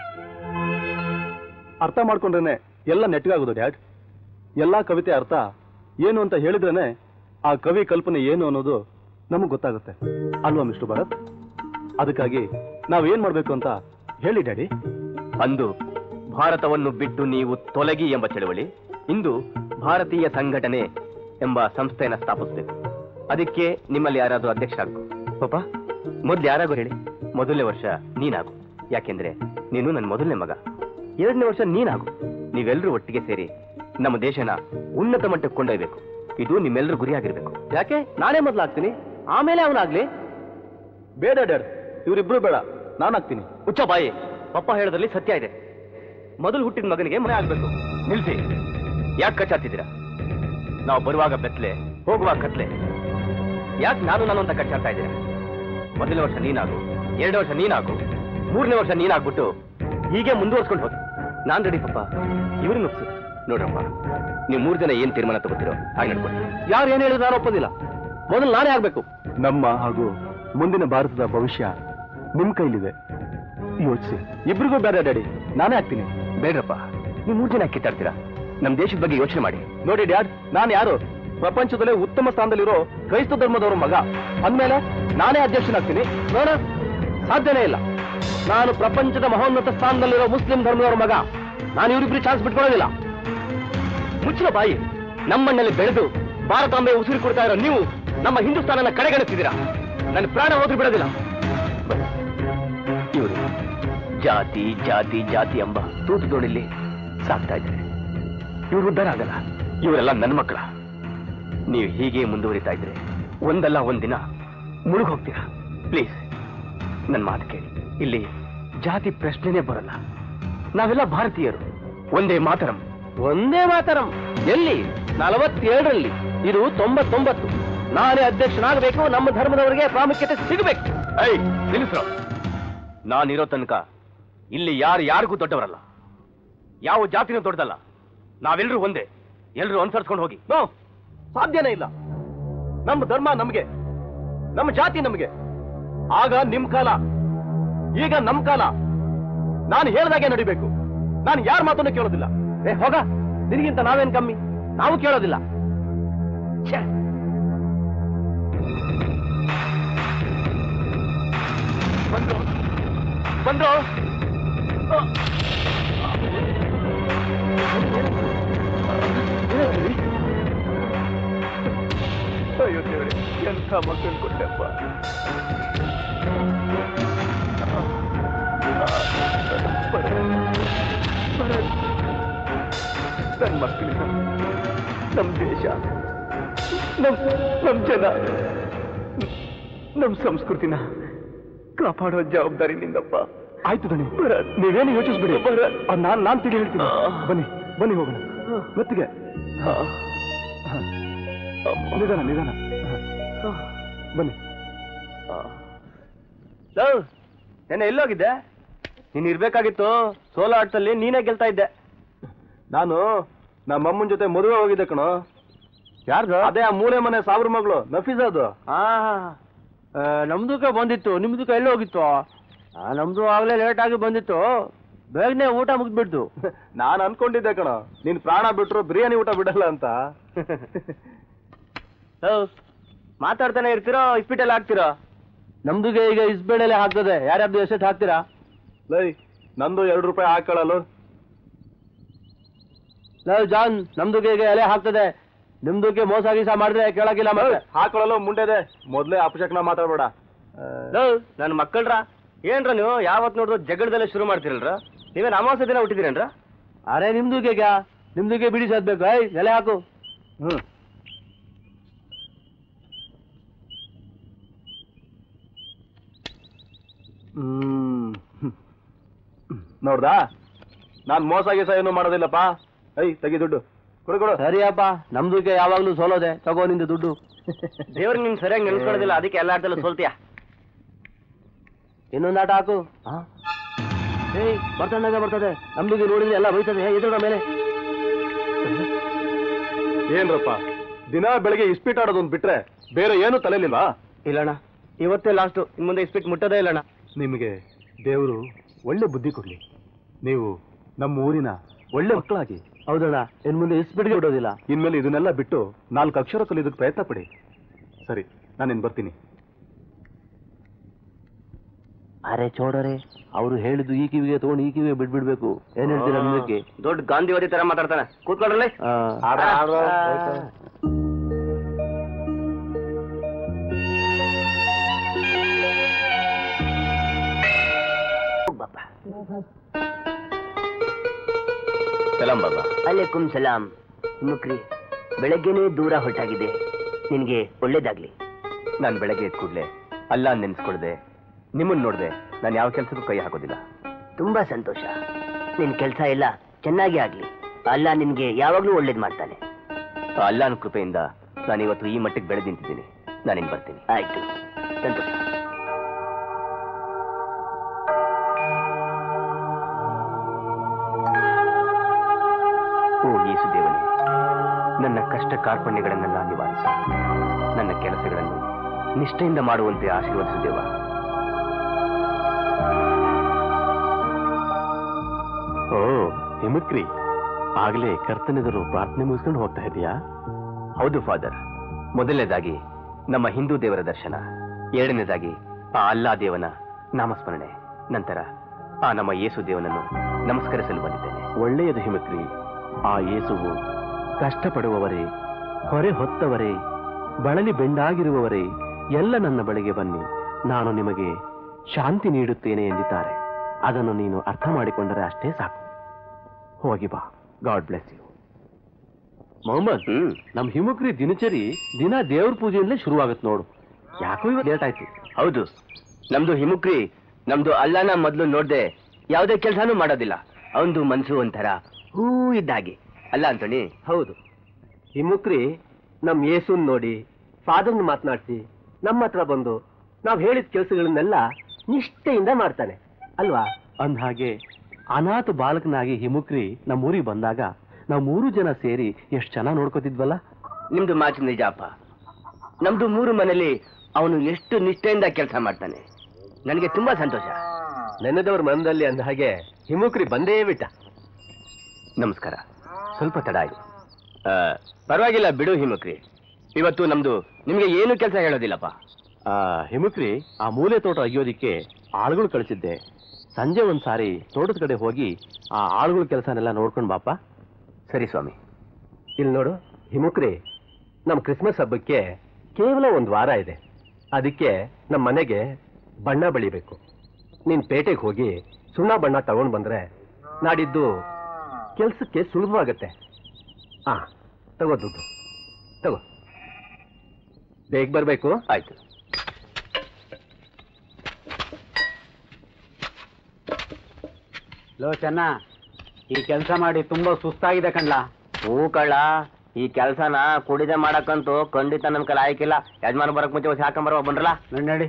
[SPEAKER 3] ಅರ್ಥ ಮಾಡ್ಕೊಂಡ್ರೇನೆ ಎಲ್ಲ ನೆಟ್ಟಗಾಗೋದು ಡ್ಯಾಡ್ ಎಲ್ಲಾ ಕವಿತೆ ಅರ್ಥ ಏನು ಅಂತ ಹೇಳಿದ್ರೇನೆ ಆ ಕವಿ ಕಲ್ಪನೆ ಏನು ಅನ್ನೋದು ನಮಗ್ ಗೊತ್ತಾಗುತ್ತೆ ಅಲ್ವಾ ಮಿಸ್ಟರ್ ಭರತ್ ಅದಕ್ಕಾಗಿ ನಾವೇನ್ ಮಾಡ್ಬೇಕು ಅಂತ ಹೇಳಿ ಡ್ಯಾಡಿ
[SPEAKER 2] ಅಂದು ಭಾರತವನ್ನು ಬಿಟ್ಟು ನೀವು ತೊಲಗಿ ಎಂಬ ಚಳವಳಿ ಇಂದು ಭಾರತೀಯ ಸಂಘಟನೆ ಎಂಬ ಸಂಸ್ಥೆಯನ್ನ ಸ್ಥಾಪಿಸಬೇಕು ಅದಕ್ಕೆ ನಿಮ್ಮಲ್ಲಿ ಯಾರಾದ್ರೂ ಅಧ್ಯಕ್ಷರಾಗಬೇಕು ಪಾಪ ಮೊದ್ಲು ಯಾರಾಗೋ ಹೇಳಿ ಮೊದಲನೇ ವರ್ಷ ನೀನಾಗು ಯಾಕೆಂದ್ರೆ ನೀನು ನನ್ನ ಮೊದಲನೇ ಮಗ ಎರಡನೇ ವರ್ಷ ನೀನಾಗು ನೀವೆಲ್ಲರೂ ಒಟ್ಟಿಗೆ ಸೇರಿ ನಮ್ಮ ದೇಶನ ಉನ್ನತ ಮಟ್ಟಕ್ಕೆ ಕೊಂಡೊಯ್ಬೇಕು ಇದು ನಿಮ್ಮೆಲ್ಲರೂ ಗುರಿಯಾಗಿರ್ಬೇಕು
[SPEAKER 6] ಯಾಕೆ ನಾನೇ ಮೊದ್ಲಾಗ್ತೀನಿ ಆಮೇಲೆ ಅವನಾಗ್ಲಿ
[SPEAKER 3] ಬೇಡ ಡ್ಯಾಡ್ ಇವರಿಬ್ರು ಬೇಡ ನಾನಾಗ್ತೀನಿ
[SPEAKER 2] ಹುಚ್ಚ ಬಾಯಿ ಪಪ್ಪ ಹೇಳೋದ್ರಲ್ಲಿ ಸತ್ಯ ಇದೆ ಮೊದಲು ಹುಟ್ಟಿದ ಮಗನಿಗೆ ಮನೆ ಆಗ್ಬೇಕು ನಿಲ್ಸಿ ಯಾಕೆ ಕಚ್ಚಾಡ್ತಿದ್ದೀರಾ ನಾವು ಬರುವಾಗ ಬೆತ್ತಲೆ ಹೋಗುವಾಗ ಕತ್ಲೆ ಯಾಕೆ ನಾನು ನಾನು ಅಂತ ಕಚ್ಚಾಡ್ತಾ ಇದ್ದೀರಾ ಮೊದಲನೇ ವರ್ಷ ನೀನಾಗು ಎರಡನೇ ವರ್ಷ ನೀನಾಗು ಮೂರನೇ ವರ್ಷ ನೀನಾಗ್ಬಿಟ್ಟು ಹೀಗೆ ಮುಂದುವರ್ಸ್ಕೊಂಡು ಹೋಗಿ ನಾನ್ ರೆಡಿ ಪಪ್ಪ ಇವ್ರನ್ನ ಒಪ್ಸಿ ನೋಡ್ರಪ್ಪ ನೀವು ಮೂರು ಜನ ಏನ್ ತೀರ್ಮಾನ ತಗೋತಿರೋ ಹಾಗೆ ನಡ್ಕೊಳ್ಳಿ
[SPEAKER 6] ಯಾರು ಏನ್ ಹೇಳಿದ್ರು ನಾನು ಒಪ್ಪೋದಿಲ್ಲ ಮೊದಲು ನಾನೇ ಆಗ್ಬೇಕು
[SPEAKER 3] ನಮ್ಮ ಹಾಗೂ ಮುಂದಿನ ಭಾರತದ ಭವಿಷ್ಯ ನಿಮ್ ಕೈಲಿದೆ ಯೋಚಿಸಿ ಇಬ್ರಿಗೂ ಬೇಡ ಡ್ಯಾಡಿ ನಾನೇ ಆಗ್ತೀನಿ
[SPEAKER 2] ಬೇಡ್ರಪ್ಪ ನೀವು ಮೂರು ಜನ ಕಿತ್ತಾಡ್ತೀರಾ ನಮ್ಮ ದೇಶದ ಬಗ್ಗೆ ಯೋಚನೆ ಮಾಡಿ
[SPEAKER 3] ನೋಡಿ ಡ್ಯಾಡ್ ನಾನು ಯಾರು ಪ್ರಪಂಚದಲ್ಲೇ ಉತ್ತಮ ಸ್ಥಾನದಲ್ಲಿರೋ ಕ್ರೈಸ್ತ ಧರ್ಮದವರ ಮಗ ಅಂದ್ಮೇಲೆ ನಾನೇ ಅಧ್ಯಕ್ಷನಾಗ್ತೀನಿ
[SPEAKER 6] ನೋಡ ಸಾಧ್ಯನೇ ಇಲ್ಲ ನಾನು ಪ್ರಪಂಚದ ಮಹೋನ್ನತ ಸ್ಥಾನದಲ್ಲಿರೋ ಮುಸ್ಲಿಂ ಧರ್ಮದವರ ಮಗ ನಾನು ಇವರಿಬ್ರು ಚಾನ್ಸ್ ಬಿಟ್ಕೊಳ್ಳೋದಿಲ್ಲ
[SPEAKER 2] ಮುಚ್ಚಿನ ಬಾಯಿ ನಮ್ಮಣ್ಣಲ್ಲಿ ಬೆಳೆದು ಭಾರತಾಂಬೆ ಉಸಿರು ಕೊಡ್ತಾ ಇರೋ ನೀವು ನಮ್ಮ ಹಿಂದೂಸ್ತಾನನ ಕಡೆಗಣಿಸ್ತಿದ್ದೀರಾ ನನ್ನ ಪ್ರಾಣ ಹೋದ್ರೂ ಬಿಡೋದಿಲ್ಲ ಇವರು ಜಾತಿ ಜಾತಿ ಜಾತಿ ಎಂಬ ತೂತು ದೋಣಿಲಿ ಸಾಕ್ತಾ ಇದ್ದಾರೆ ಇವರು ಉದ್ಧಾರ ಆಗಲ್ಲ ಇವರೆಲ್ಲ ನನ್ನ ಮಕ್ಕಳ ನೀವು ಹೀಗೆ ಮುಂದುವರಿತಾ ಇದ್ರೆ ಒಂದಲ್ಲ ಒಂದಿನ ಮುಳುಗ್ ಹೋಗ್ತೀರಾ ಪ್ಲೀಸ್ ನನ್ನ ಮಾತು ಕೇಳಿ ಇಲ್ಲಿ ಜಾತಿ ಪ್ರಶ್ನೆನೇ ಬರಲ್ಲ ನಾವೆಲ್ಲ ಭಾರತೀಯರು ಒಂದೇ ಮಾತರಂ
[SPEAKER 6] ಒಂದೇ ಮಾತರಂ ಎಲ್ಲಿ ನಲವತ್ತೇಳರಲ್ಲಿ ಇದು ತೊಂಬತ್ತೊಂಬತ್ತು ನಾನೇ ಅಧ್ಯಕ್ಷನಾಗಬೇಕು ನಮ್ಮ ಧರ್ಮದವರಿಗೆ ಪ್ರಾಮುಖ್ಯತೆ ಸಿಗಬೇಕು
[SPEAKER 2] ಐ ನಿಲ್ಲಿಸ್ರು ನಾನಿರೋ ತನಕ ಇಲ್ಲಿ ಯಾರು ಯಾರಿಗೂ ದೊಡ್ಡವರಲ್ಲ ಯಾವ ಜಾತಿನೂ ದೊಡ್ಡದಲ್ಲ ನಾವೆಲ್ಲರೂ ಒಂದೇ ಎಲ್ಲರೂ ಅನುಸರಿಸ್ಕೊಂಡು ಹೋಗಿ
[SPEAKER 3] ನೋ ಸಾಧ್ಯನೇ ಇಲ್ಲ ನಮ್ಮ ಧರ್ಮ ನಮಗೆ ನಮ್ಮ ಜಾತಿ ನಮಗೆ ಆಗ ನಿಮ್ ಕಾಲ ಈಗ ನಮ್ ಕಾಲ ನಾನು ಹೇಳ್ದಾಗೆ ನಡಿಬೇಕು ನಾನು ಯಾರ ಮಾತನ್ನು ಕೇಳೋದಿಲ್ಲ
[SPEAKER 6] ಏ ಹೋಗ ನಿನಗಿಂತ ನಾವೇನ್ ಕಮ್ಮಿ ನಾವು ಕೇಳೋದಿಲ್ಲ
[SPEAKER 7] ಛೆ,
[SPEAKER 3] ಬಂದ್ರು ಬಂದ್ರು ಅಯ್ಯೋ ದೇವ್ರೆ ಎಂಥ ಮಕ್ಕಳು ಕೊಟ್ಟಪ್ಪ ನನ್ನ ಮಕ್ಕಳಿನ ನಮ್ಮ ದೇಶ ನಮ್ ನಮ್ ಜನ ನಮ್ ಸಂಸ್ಕೃತಿನ ಕಾಪಾಡೋ ಜವಾಬ್ದಾರಿ ನಿಂದಪ್ಪ ಆಯ್ತು ದಣಿ ನೀವೇನು ಯೋಚಿಸ್ಬಿಡಿ ಅದ್ ನಾನ್ ನಾನ್ ತಿಳಿ ಹೇಳ್ತೀನಿ ಬನ್ನಿ ಬನ್ನಿ ಹೋಗೋಣ ಮತ್ತಿಗೆ ನಿಧಾನ ನಿಧಾನ ಹ. ಬನ್ನಿ
[SPEAKER 6] ನೆನ್ನೆ ಎಲ್ಲೋಗಿದ್ದೆ ನೀನ್ ಇರ್ಬೇಕಾಗಿತ್ತು ಸೋಲೋ ಆಟದಲ್ಲಿ ನೀನೇ ಗೆಲ್ತಾ ಇದ್ದೆ
[SPEAKER 3] ನಾನು ನಮ್ಮ ಅಮ್ಮನ ಜೊತೆ ಮದುವೆ ಹೋಗಿದ್ದೆ ಕಣೋ ಯಾರ್ದು ಅದೇ ಆ ಮೂಲೆ ಮನೆ ಸಾವಿರ ಮಗಳು ನಫೀಸ್ ಅದು
[SPEAKER 6] ಆ ನಮ್ದಕ್ಕೆ ಬಂದಿತ್ತು ನಿಮ್ದಕ್ಕೆ ಎಲ್ಲಿ ಹೋಗಿತ್ತು ಆ, ನಮ್ದು ಆಗ್ಲೇ ಲೇಟ್ ಆಗಿ ಬಂದಿತ್ತು ಬೇಗನೆ ಊಟ ಮುಗ್ದ್ಬಿಡ್ತು
[SPEAKER 3] ನಾನು ಅನ್ಕೊಂಡಿದ್ದೆ ಕಣ ನೀನ್ ಪ್ರಾಣ ಬಿಟ್ರು ಬಿರಿಯಾನಿ ಊಟ ಬಿಡಲ್ಲ ಅಂತ
[SPEAKER 6] ಮಾತಾಡ್ತಾನೆ ಇರ್ತೀರೋ ಇಸ್ಪಿಟಲ್ ಹಾಕ್ತೀರಾ ನಮ್ದುಗೆ ಈಗ ಇಸ್ಬೇಳೆಲೆ ಹಾಕ್ತದೆ ಯಾರ್ಯಾರ್ದು ಎಷ್ಟೆಷ್ಟು ಹಾಕ್ತೀರಾ
[SPEAKER 3] ಲೈ ನಂದು ಎರಡು ರೂಪಾಯಿ ಹಾಕೊಳ್ಳಲು
[SPEAKER 6] ಲವ್ ಜಾನ್ ನಮ್ದುಗೆ ಈಗ ಎಲೆ ಹಾಕ್ತದೆ ನಿಮ್ದುಗೆ ಮೋಸ ಗೀಸ ಮಾಡಿದ್ರೆ ಕೇಳಕ್ಕಿಲ್ಲ ಮತ್ತೆ
[SPEAKER 3] ಹಾಕೊಳ್ಳಲು ಮುಂಡೆದೆ ಮೊದ್ಲೇ ಅಪಶಕ್ನ ಮಾತಾಡ್ಬೇಡ
[SPEAKER 6] ಲವ್ ನನ್ನ ಮಕ್ಕಳ್ರ ಏನ್ರ ನೀವು ಯಾವತ್ ನೋಡಿದ್ರು ಜಗಳದಲ್ಲೇ ಶುರು ಮಾಡ್ತಿರಲ್ರ ನೀವೇನ್ ಅಮಾವಾಸ್ಯ ದಿನ ಹುಟ್ಟಿದಿರೇನ್ರ ಅರೆ ನಿಮ್ದುಗೆ ನಿಮ್ದುಗೆ ಬಿಡಿ ಸದ್ಬೇಕು ಐ ಎಲೆ ಹಾಕು
[SPEAKER 3] ಹ್ಮ್ ಹ್ಮ್ ನೋಡ್ದಾ ನಾನ್ ಮೋಸ ಗೀಸ ಏನು ಮಾಡೋದಿಲ್ಲಪ್ಪ ಐ ತೆಗಿ ದುಡ್ಡು ಕೊಡು ಕೊಡು
[SPEAKER 6] ಸರಿಯಪ್ಪ ನಮ್ದುಗೆ ಯಾವಾಗ್ಲೂ ಸೋಲೋದೆ ತಗೋ ನಿಂದು ದುಡ್ಡು ದೇವ್ರ ನಿನ್ ಸರಿಯಾಗಿ ನೆನ್ಸ್ಕೊಳ್ಳೋದಿಲ್ಲ ಅದಕ್ಕೆ ಎಲ್ಲ ಆಟದಲ್ಲೂ ಸೋಲ್ತೀಯ ಇನ್ನೊಂದು ಆಟ ಹಾಕು ಏಯ್ ಬರ್ತಂದಾಗ ಬರ್ತದೆ ನಮ್ದುಗೆ ನೋಡಿದ್ರೆ ಎಲ್ಲ ಬೈತದೆ ಎದುರ ಮೇಲೆ
[SPEAKER 3] ಏನ್ರಪ್ಪ ದಿನ ಬೆಳಿಗ್ಗೆ ಇಸ್ಪೀಟ್ ಆಡೋದೊಂದು ಬಿಟ್ರೆ ಬೇರೆ ಏನು ತಲೆಲಿಲ್ವಾ
[SPEAKER 6] ಇಲ್ಲಣ್ಣ ಇವತ್ತೇ ಲಾಸ್ಟು ಇನ್ ಮುಂದೆ ಇಸ್ಪಿಟ್ ಮುಟ್ಟೋದೇ ಇಲ್ಲಣ್ಣ
[SPEAKER 3] ನಿಮಗೆ ದೇವರು ಒಳ್ಳೆ ಬುದ್ಧಿ ಕೊಡ್ಲಿ ನೀವು ನಮ್ಮ ಊರಿನ ಒಳ್ಳೆ ಮಕ್ಕಳಾಗಿ
[SPEAKER 6] ಹೌದಣ್ಣ ಇನ್ ಮುಂದೆ ಇಸ್ಪಿಟ್ಗೆ ಬಿಡೋದಿಲ್ಲ
[SPEAKER 3] ಇನ್ಮೇಲೆ ಇದನ್ನೆಲ್ಲ ಬಿಟ್ಟು ನಾಲ್ಕು ಅಕ್ಷರ ಕಲಿಯೋದಕ್ಕೆ ಪ್ರಯತ್ನ ಪಡಿ ಸರಿ ನಾನಿನ್ ಬರ್ತೀನಿ
[SPEAKER 6] ಅರೆ ಚೋಡರೆ ಅವರು ಹೇಳಿದ್ದು ಈ ಕಿವಿಗೆ ತಗೊಂಡು ಈ ಕಿವಿಗೆ ಬಿಡ್ಬಿಡ್ಬೇಕು ಏನ್ ಹೇಳ್ತೀರಾ ನಿಮಗೆ ದೊಡ್ಡ ಗಾಂಧಿವಾದಿ ತರ ಮಾತಾಡ್ತಾನೆ ಕೂತ್ಕೊಂಡ್ರಲ್ಲ
[SPEAKER 7] ಬಾಬಾ
[SPEAKER 2] ಸಲಾಂ ಬಾಬಾ
[SPEAKER 7] ಅಲೇಕುಂ ಸಲಾಂ ಮುಕ್ರಿ ಬೆಳಗ್ಗೆನೇ ದೂರ ಹೊರಟಾಗಿದೆ ನಿನಗೆ ಒಳ್ಳೇದಾಗ್ಲಿ
[SPEAKER 2] ನಾನು ಬೆಳಗ್ಗೆ ಎದ್ದ ಕೂಡಲೇ ಅಲ್ಲ ನೆನ್ಸ್ಕೊಳ್ದೆ ನಿಮ್ಮನ್ನ ನೋಡ್ದೆ ನಾನು ಯಾವ ಕೆಲಸಕ್ಕೂ ಕೈ ಹಾಕೋದಿಲ್ಲ
[SPEAKER 7] ತುಂಬಾ ಸಂತೋಷ ನಿನ್ ಕೆಲಸ ಎಲ್ಲ ಚೆನ್ನಾಗಿ ಆಗ್ಲಿ ಅಲ್ಲ ನಿನ್ಗೆ ಯಾವಾಗ್ಲೂ ಒಳ್ಳೇದ್ ಮಾಡ್ತಾನೆ
[SPEAKER 2] ಆ ಅಲ್ಲಾನ ಕೃಪೆಯಿಂದ ನಾನು ಇವತ್ತು ಈ ಮಟ್ಟಿಗೆ ಬೆಳೆದು ನಿಂತಿದ್ದೀನಿ ನಾನಿನ್ ಬರ್ತೀನಿ
[SPEAKER 7] ಆಯ್ತು ಸಂತೋಷ
[SPEAKER 2] ಓ ಯೇಸು ದೇವನೇ ನನ್ನ ಕಷ್ಟ ಕಾರ್ಪಣ್ಯಗಳನ್ನೆಲ್ಲ ನಿವಾರಿಸು ನನ್ನ ಕೆಲಸಗಳನ್ನು ನಿಷ್ಠೆಯಿಂದ ಮಾಡುವಂತೆ ಆಶೀರ್ವದಿಸು ದೇವ
[SPEAKER 6] ಓ ಹಿಮಕ್ರಿ ಆಗ್ಲೇ ಕರ್ತನೆದರು ಪ್ರಾರ್ಥನೆ ಮುಗಿಸ್ಕೊಂಡು ಹೋಗ್ತಾ ಇದೀಯಾ
[SPEAKER 2] ಹೌದು ಫಾದರ್ ಮೊದಲನೇದಾಗಿ ನಮ್ಮ ಹಿಂದೂ ದೇವರ ದರ್ಶನ ಎರಡನೇದಾಗಿ ಆ ಅಲ್ಲಾ ದೇವನ ನಾಮಸ್ಮರಣೆ ನಂತರ ಆ ನಮ್ಮ ಯೇಸು ದೇವನನ್ನು ನಮಸ್ಕರಿಸಲು ಬಂದಿದ್ದೇನೆ
[SPEAKER 6] ಒಳ್ಳೆಯದು ಹಿಮಕ್ರಿ ಆ ಯೇಸುವು ಕಷ್ಟಪಡುವವರೇ ಹೊರೆ ಹೊತ್ತವರೇ ಬಳಲಿ ಬೆಂಡಾಗಿರುವವರೇ ಎಲ್ಲ ನನ್ನ ಬಳಿಗೆ ಬನ್ನಿ ನಾನು ನಿಮಗೆ ಶಾಂತಿ ನೀಡುತ್ತೇನೆ ಎಂದಿದ್ದಾರೆ ಅದನ್ನು ನೀನು ಅರ್ಥ ಮಾಡಿಕೊಂಡರೆ ಅಷ್ಟೇ ಸಾಕು ಹೋಗಿ ಬಾ ಗಾಡ್ ಬ್ಲೆಸ್ ಯು ಮೊಹಮ್ಮದ್ ನಮ್ ಹಿಮಕ್ರಿ ದಿನಚರಿ ದಿನ ದೇವ್ರ ಪೂಜೆಯಲ್ಲೇ ಶುರುವಾಗತ್ ನೋಡು ಯಾಕೋ ಇವತ್ತು ಲೇಟ್ ಆಯ್ತು
[SPEAKER 2] ಹೌದು ನಮ್ದು ಹಿಮುಕ್ರಿ ನಮ್ದು ಅಲ್ಲಾನ ಮೊದಲು ನೋಡ್ದೆ ಯಾವುದೇ ಕೆಲಸನೂ ಮಾಡೋದಿಲ್ಲ ಅವಂದು ಮನ್ಸು ಒಂಥರ ಹೂ ಇದ್ದಾಗೆ ಅಲ್ಲ ಅಂತಣಿ
[SPEAKER 6] ಹೌದು ಹಿಮುಕ್ರಿ ನಮ್ ಯೇಸುನ್ ನೋಡಿ ಫಾದರ್ನ ಮಾತನಾಡಿಸಿ ನಮ್ಮ ಹತ್ರ ಬಂದು ನಾವ್ ಹೇಳಿದ ಕೆಲಸಗಳನ್ನೆಲ್ಲ ನಿಷ್ಠೆಯಿಂದ ಮಾಡ್ತಾನೆ ಅಲ್ವಾ ಅಂದ ಹಾಗೆ ಅನಾಥ ಬಾಲಕನಾಗಿ ಹಿಮುಕ್ರಿ ನಮ್ಮ ಊರಿಗೆ ಬಂದಾಗ ನಾವು ಮೂರು ಜನ ಸೇರಿ ಎಷ್ಟು ಚೆನ್ನಾಗಿ ನೋಡ್ಕೋತಿದ್ವಲ್ಲ
[SPEAKER 2] ನಿಮ್ದು ಮಾತು ನಿಜ ಅಪ್ಪ ನಮ್ದು ಮೂರು ಮನೇಲಿ ಅವನು ಎಷ್ಟು ನಿಷ್ಠೆಯಿಂದ ಕೆಲಸ ಮಾಡ್ತಾನೆ ನನಗೆ ತುಂಬಾ ಸಂತೋಷ
[SPEAKER 6] ನೆನೆದವ್ರ ಮನದಲ್ಲಿ ಅಂದ ಹಾಗೆ ಹಿಮುಕ್ರಿ ಬಂದೇ ಬಿಟ್ಟ
[SPEAKER 2] ನಮಸ್ಕಾರ ಸ್ವಲ್ಪ ತಡ ಆಯ್ತು ಆ, ಪರವಾಗಿಲ್ಲ ಬಿಡು ಹಿಮಕ್ರಿ ಇವತ್ತು ನಮ್ದು ನಿಮ್ಗೆ ಏನು ಕೆಲಸ ಹೇಳೋದಿಲ್ಲಪ್ಪ
[SPEAKER 6] ಆ ಹಿಮುಕ್ರಿ ಆ ಮೂಲೆ ತೋಟ ಅಗಿಯೋದಿಕ್ಕೆ ಆಳುಗಳು ಕಳಿಸಿದ್ದೆ ಸಂಜೆ ಒಂದ್ ಸಾರಿ ತೋಟದ ಕಡೆ ಹೋಗಿ ಆ ಆಳುಗಳ ಕೆಲಸನೆಲ್ಲ ನೋಡ್ಕೊಂಡ್ ಬಾಪ
[SPEAKER 2] ಸರಿ ಸ್ವಾಮಿ
[SPEAKER 6] ಇಲ್ಲಿ ನೋಡು ಹಿಮುಕ್ರಿ ನಮ್ಮ ಕ್ರಿಸ್ಮಸ್ ಹಬ್ಬಕ್ಕೆ ಕೇವಲ ಒಂದು ವಾರ ಇದೆ ಅದಕ್ಕೆ ನಮ್ಮ ಮನೆಗೆ ಬಣ್ಣ ಬಳಿಬೇಕು ನೀನ್ ಪೇಟೆಗೆ ಹೋಗಿ ಸುಣ್ಣ ಬಣ್ಣ ತಗೊಂಡ್ ಬಂದ್ರೆ ನಾಡಿದ್ದು ಕೆಲ್ಸಕ್ಕೆ ಸುಲಭವಾಗತ್ತೆ ಹಾ ತಗೋ ದುಡ್ಡು ತಗೋ ಬೇಗ ಬರ್ಬೇಕು
[SPEAKER 2] ಆಯ್ತು
[SPEAKER 9] ಲೋ ಚೆನ್ನ ಈ ಕೆಲಸ ಮಾಡಿ ತುಂಬಾ ಸುಸ್ತಾಗಿದೆ ಕಣ್ಲಾ
[SPEAKER 2] ಹೂ ಕಳ್ಳ ಈ ಕೆಲ್ಸನ ಕುಡಿದೆ ಮಾಡಕ್ಕಂತೂ ಖಂಡಿತ ನನ್ ಕೈಲಿ ಆಯ್ಕಿಲ್ಲ ಯಜಮಾನ ಬರಕ್ ಮುಂಚೆ ಹೊಸ ಹಾಕೊಂಬರುವ ಬಂದ್ರಲ್ಲ
[SPEAKER 9] ನಡಿ ನಡಿ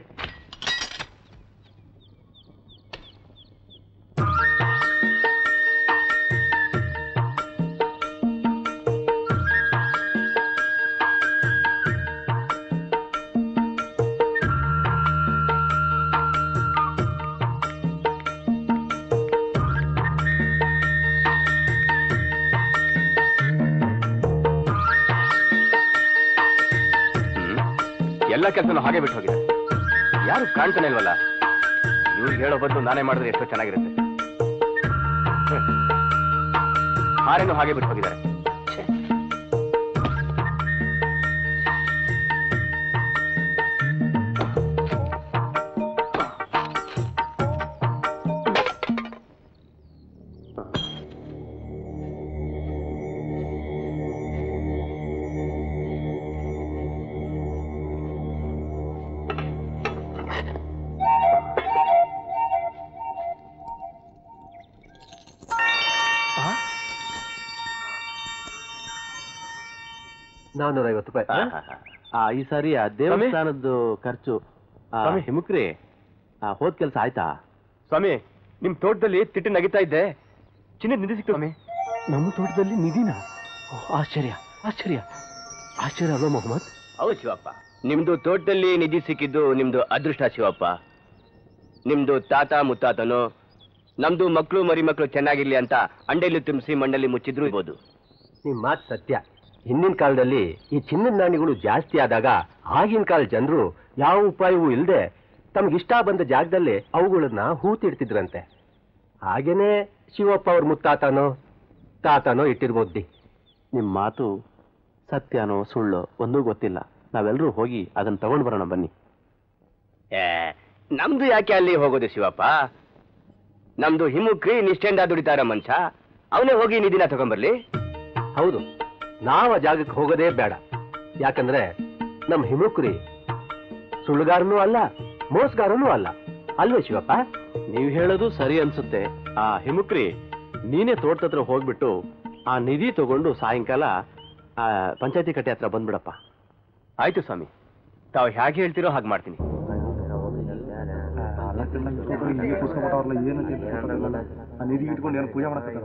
[SPEAKER 2] ಹ್ಮ್. ಎಲ್ಲ ಕೆಲಸನೂ ಹಾಗೆ ಬಿಟ್ಟು ಹೋಗಿದೆ ಯಾರು ಕಾಣ್ತಾನೆ ಇಲ್ವಲ್ಲ ಇವ್ರಿಗೆ ಹೇಳೋ ಬದಲು ನಾನೇ ಮಾಡಿದ್ರೆ ಎಷ್ಟೋ ಚೆನ್ನಾಗಿರುತ್ತೆ ಹ್ಮ್. ಹಾರೇನು ಹಾಗೆ ಬಿಟ್ಟು ಹೋಗಿದ್ದಾರೆ ಛೆ.
[SPEAKER 6] ನಾನ್ನೂರ ಐವತ್ತು ರೂಪಾಯಿ
[SPEAKER 2] ಆ,
[SPEAKER 6] ಆ?
[SPEAKER 2] ಆ, ಆ.
[SPEAKER 6] ಆ ಈ ಸಾರಿ ಆ ದೇವಸ್ಥಾನದ್ದು ಖರ್ಚು ಆ,
[SPEAKER 2] ಸ್ವಾಮಿ.
[SPEAKER 6] ಹಿಮುಕ್ರಿ ಆ, ಹೋದ್ ಕೆಲಸ ಆಯ್ತಾ
[SPEAKER 2] ಸ್ವಾಮಿ ನಿಮ್ ತೋಟದಲ್ಲಿ ತಿಟ್ಟಿ ನಗಿತಾ ಇದ್ದೆ ಚಿನ್ನದ ನಿಧಿ ಸಿಕ್ತು ಸ್ವಾಮಿ
[SPEAKER 6] ನಮ್ಮ ತೋಟದಲ್ಲಿ ನಿಧಿನ ಓ, ಆಶ್ಚರ್ಯ ಆಶ್ಚರ್ಯ ಆಶ್ಚರ್ಯ ಅಲ್ವಾ ಮೊಹಮ್ಮದ್
[SPEAKER 2] ಹೌದು ಶಿವಪ್ಪ ನಿಮ್ದು ತೋಟದಲ್ಲಿ ನಿಧಿ ಸಿಕ್ಕಿದ್ದು ನಿಮ್ದು ಅದೃಷ್ಟ ಶಿವಪ್ಪ ನಿಮ್ದು ತಾತ ಮುತ್ತಾತನೋ ನಮ್ದು ಮಕ್ಕಳು ಮರಿ ಮಕ್ಕಳು ಚೆನ್ನಾಗಿರ್ಲಿ ಅಂತ ಅಂಡೆಯಲ್ಲಿ ತುಂಬಿಸಿ ಮಣ್ಣಲ್ಲಿ ಮುಚ್ಚಿದ್ರು ಇರ್ಬೋದು
[SPEAKER 6] ನಿಮ್ ಮಾತು ಸತ್ಯ ಹಿಂದಿನ ಕಾಲದಲ್ಲಿ ಈ ಚಿನ್ನದ ನಾಣ್ಯಗಳು ಜಾಸ್ತಿ ಆದಾಗ ಆಗಿನ ಕಾಲ ಜನರು ಯಾವ ಉಪಾಯವೂ ಇಲ್ಲದೆ ತಮ್ಗಿಷ್ಟ ಬಂದ ಜಾಗದಲ್ಲಿ ಅವುಗಳನ್ನ ಹೂತಿಡ್ತಿದ್ರಂತೆ ಹಾಗೇನೆ ಶಿವಪ್ಪ ಅವ್ರ ಮುತ್ತಾತನೋ ತಾತನೋ ಇಟ್ಟಿರ್ಬೋದ್ದಿ ನಿಮ್ ಮಾತು ಸತ್ಯನೋ ಸುಳ್ಳು ಒಂದೂ ಗೊತ್ತಿಲ್ಲ ನಾವೆಲ್ಲರೂ ಹೋಗಿ ಅದನ್ನ ತಗೊಂಡ್ ಬರೋಣ ಬನ್ನಿ
[SPEAKER 2] ಏ, ನಮ್ದು ಯಾಕೆ ಅಲ್ಲಿ ಹೋಗೋದು ಶಿವಪ್ಪ ನಮ್ದು ಹಿಮುಕ್ರಿ ನಿಷ್ಠೆಂದ ದುಡಿತಾರ ಮನುಷ್ಯ ಅವನೇ ಹೋಗಿ ನಿಧಿನ ತಗೊಂಬರ್ಲಿ
[SPEAKER 6] ಹೌದು ನಾವ್ ಆ ಜಾಗಕ್ಕೆ ಹೋಗೋದೇ ಬೇಡ ಯಾಕಂದ್ರೆ ನಮ್ ಹಿಮುಕ್ರಿ ಸುಳ್ಳುಗಾರನೂ ಅಲ್ಲ ಮೋಸಗಾರನೂ ಅಲ್ಲ ಅಲ್ವೇ ಶಿವಪ್ಪ ನೀವ್ ಹೇಳೋದು ಸರಿ ಅನ್ಸುತ್ತೆ ಆ ಹಿಮುಕ್ರಿ ನೀನೇ ತೋಟದ ಹತ್ರ ಹೋಗ್ಬಿಟ್ಟು ಆ ನಿಧಿ ತಗೊಂಡು ಸಾಯಂಕಾಲ ಆ ಪಂಚಾಯತಿ ಕಟ್ಟೆ ಹತ್ರ ಬಂದ್ಬಿಡಪ್ಪ
[SPEAKER 2] ಆಯ್ತು ಸ್ವಾಮಿ ತಾವು ಹೇಗೆ ಹೇಳ್ತಿರೋ ಹಾಗೆ ಮಾಡ್ತೀನಿ
[SPEAKER 3] ನಿಧಿ ಇಟ್ಕೊಂಡು ಏನು ಪೂಜೆ ಮಾಡಕ್ಕೆ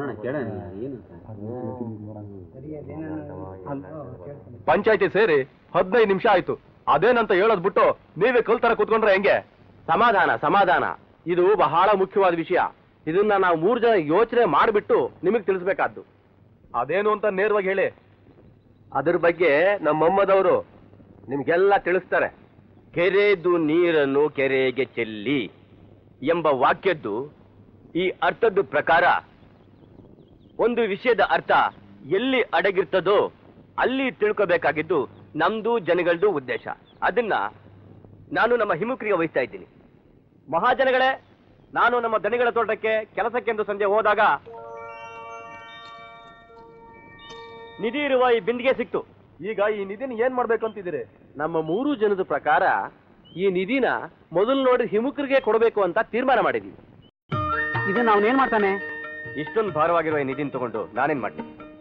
[SPEAKER 3] ಪಂಚಾಯತಿ ಸೇರಿ ಹದಿನೈದು ನಿಮಿಷ ಆಯ್ತು ಅದೇನಂತ ಹೇಳೋದ್ ಬಿಟ್ಟು ನೀವೇ ಕಲ್ತರ ಕೂತ್ಕೊಂಡ್ರೆ ಹೆಂಗೆ
[SPEAKER 6] ಸಮಾಧಾನ ಸಮಾಧಾನ ಇದು ಬಹಳ ಮುಖ್ಯವಾದ ವಿಷಯ ಇದನ್ನ ನಾವು ಮೂರು ಜನ ಯೋಚನೆ ಮಾಡಿಬಿಟ್ಟು ನಿಮಗೆ ತಿಳಿಸ್ಬೇಕಾದ್ದು
[SPEAKER 3] ಅದೇನು ಅಂತ ನೇರವಾಗಿ ಹೇಳಿ
[SPEAKER 6] ಅದ್ರ ಬಗ್ಗೆ ನಮ್ಮ ಮೊಮ್ಮದವರು ನಿಮ್ಗೆಲ್ಲ ತಿಳಿಸ್ತಾರೆ
[SPEAKER 2] ಕೆರೆದು ನೀರನ್ನು ಕೆರೆಗೆ ಚೆಲ್ಲಿ ಎಂಬ ವಾಕ್ಯದ್ದು ಈ ಅರ್ಥದ ಪ್ರಕಾರ ಒಂದು ವಿಷಯದ ಅರ್ಥ ಎಲ್ಲಿ ಅಡಗಿರ್ತದೋ ಅಲ್ಲಿ ತಿಳ್ಕೋಬೇಕಾಗಿದ್ದು ನಮ್ದು ಜನಗಳದ್ದು ಉದ್ದೇಶ ಅದನ್ನ ನಾನು ನಮ್ಮ ಹಿಮುಕ್ರಿಗೆ ವಹಿಸ್ತಾ ಇದ್ದೀನಿ
[SPEAKER 3] ಮಹಾಜನಗಳೇ ನಾನು ನಮ್ಮ ದನಿಗಳ ತೋಟಕ್ಕೆ ಕೆಲಸಕ್ಕೆಂದು ಸಂಜೆ ಹೋದಾಗ ನಿಧಿ ಇರುವ ಈ ಬಿಂದಿಗೆ ಸಿಕ್ತು ಈಗ ಈ ನಿಧಿನ ಏನ್ ಮಾಡ್ಬೇಕು ಅಂತಿದ್ದೀರಿ
[SPEAKER 6] ನಮ್ಮ ಮೂರು ಜನದ ಪ್ರಕಾರ ಈ ನಿಧಿನ ಮೊದಲು ನೋಡಿ ಹಿಮುಕರಿಗೆ ಕೊಡಬೇಕು ಅಂತ ತೀರ್ಮಾನ ಮಾಡಿದ್ವಿ
[SPEAKER 9] ಇದನ್ನ ಅವನೇನ್ ಮಾಡ್ತಾನೆ
[SPEAKER 2] ಇಷ್ಟೊಂದು ಭಾರವಾಗಿರುವ ಈ ನಿಧಿನ ತಗೊಂಡು ನಾನೇನ್ ಮಾಡ್ಲಿ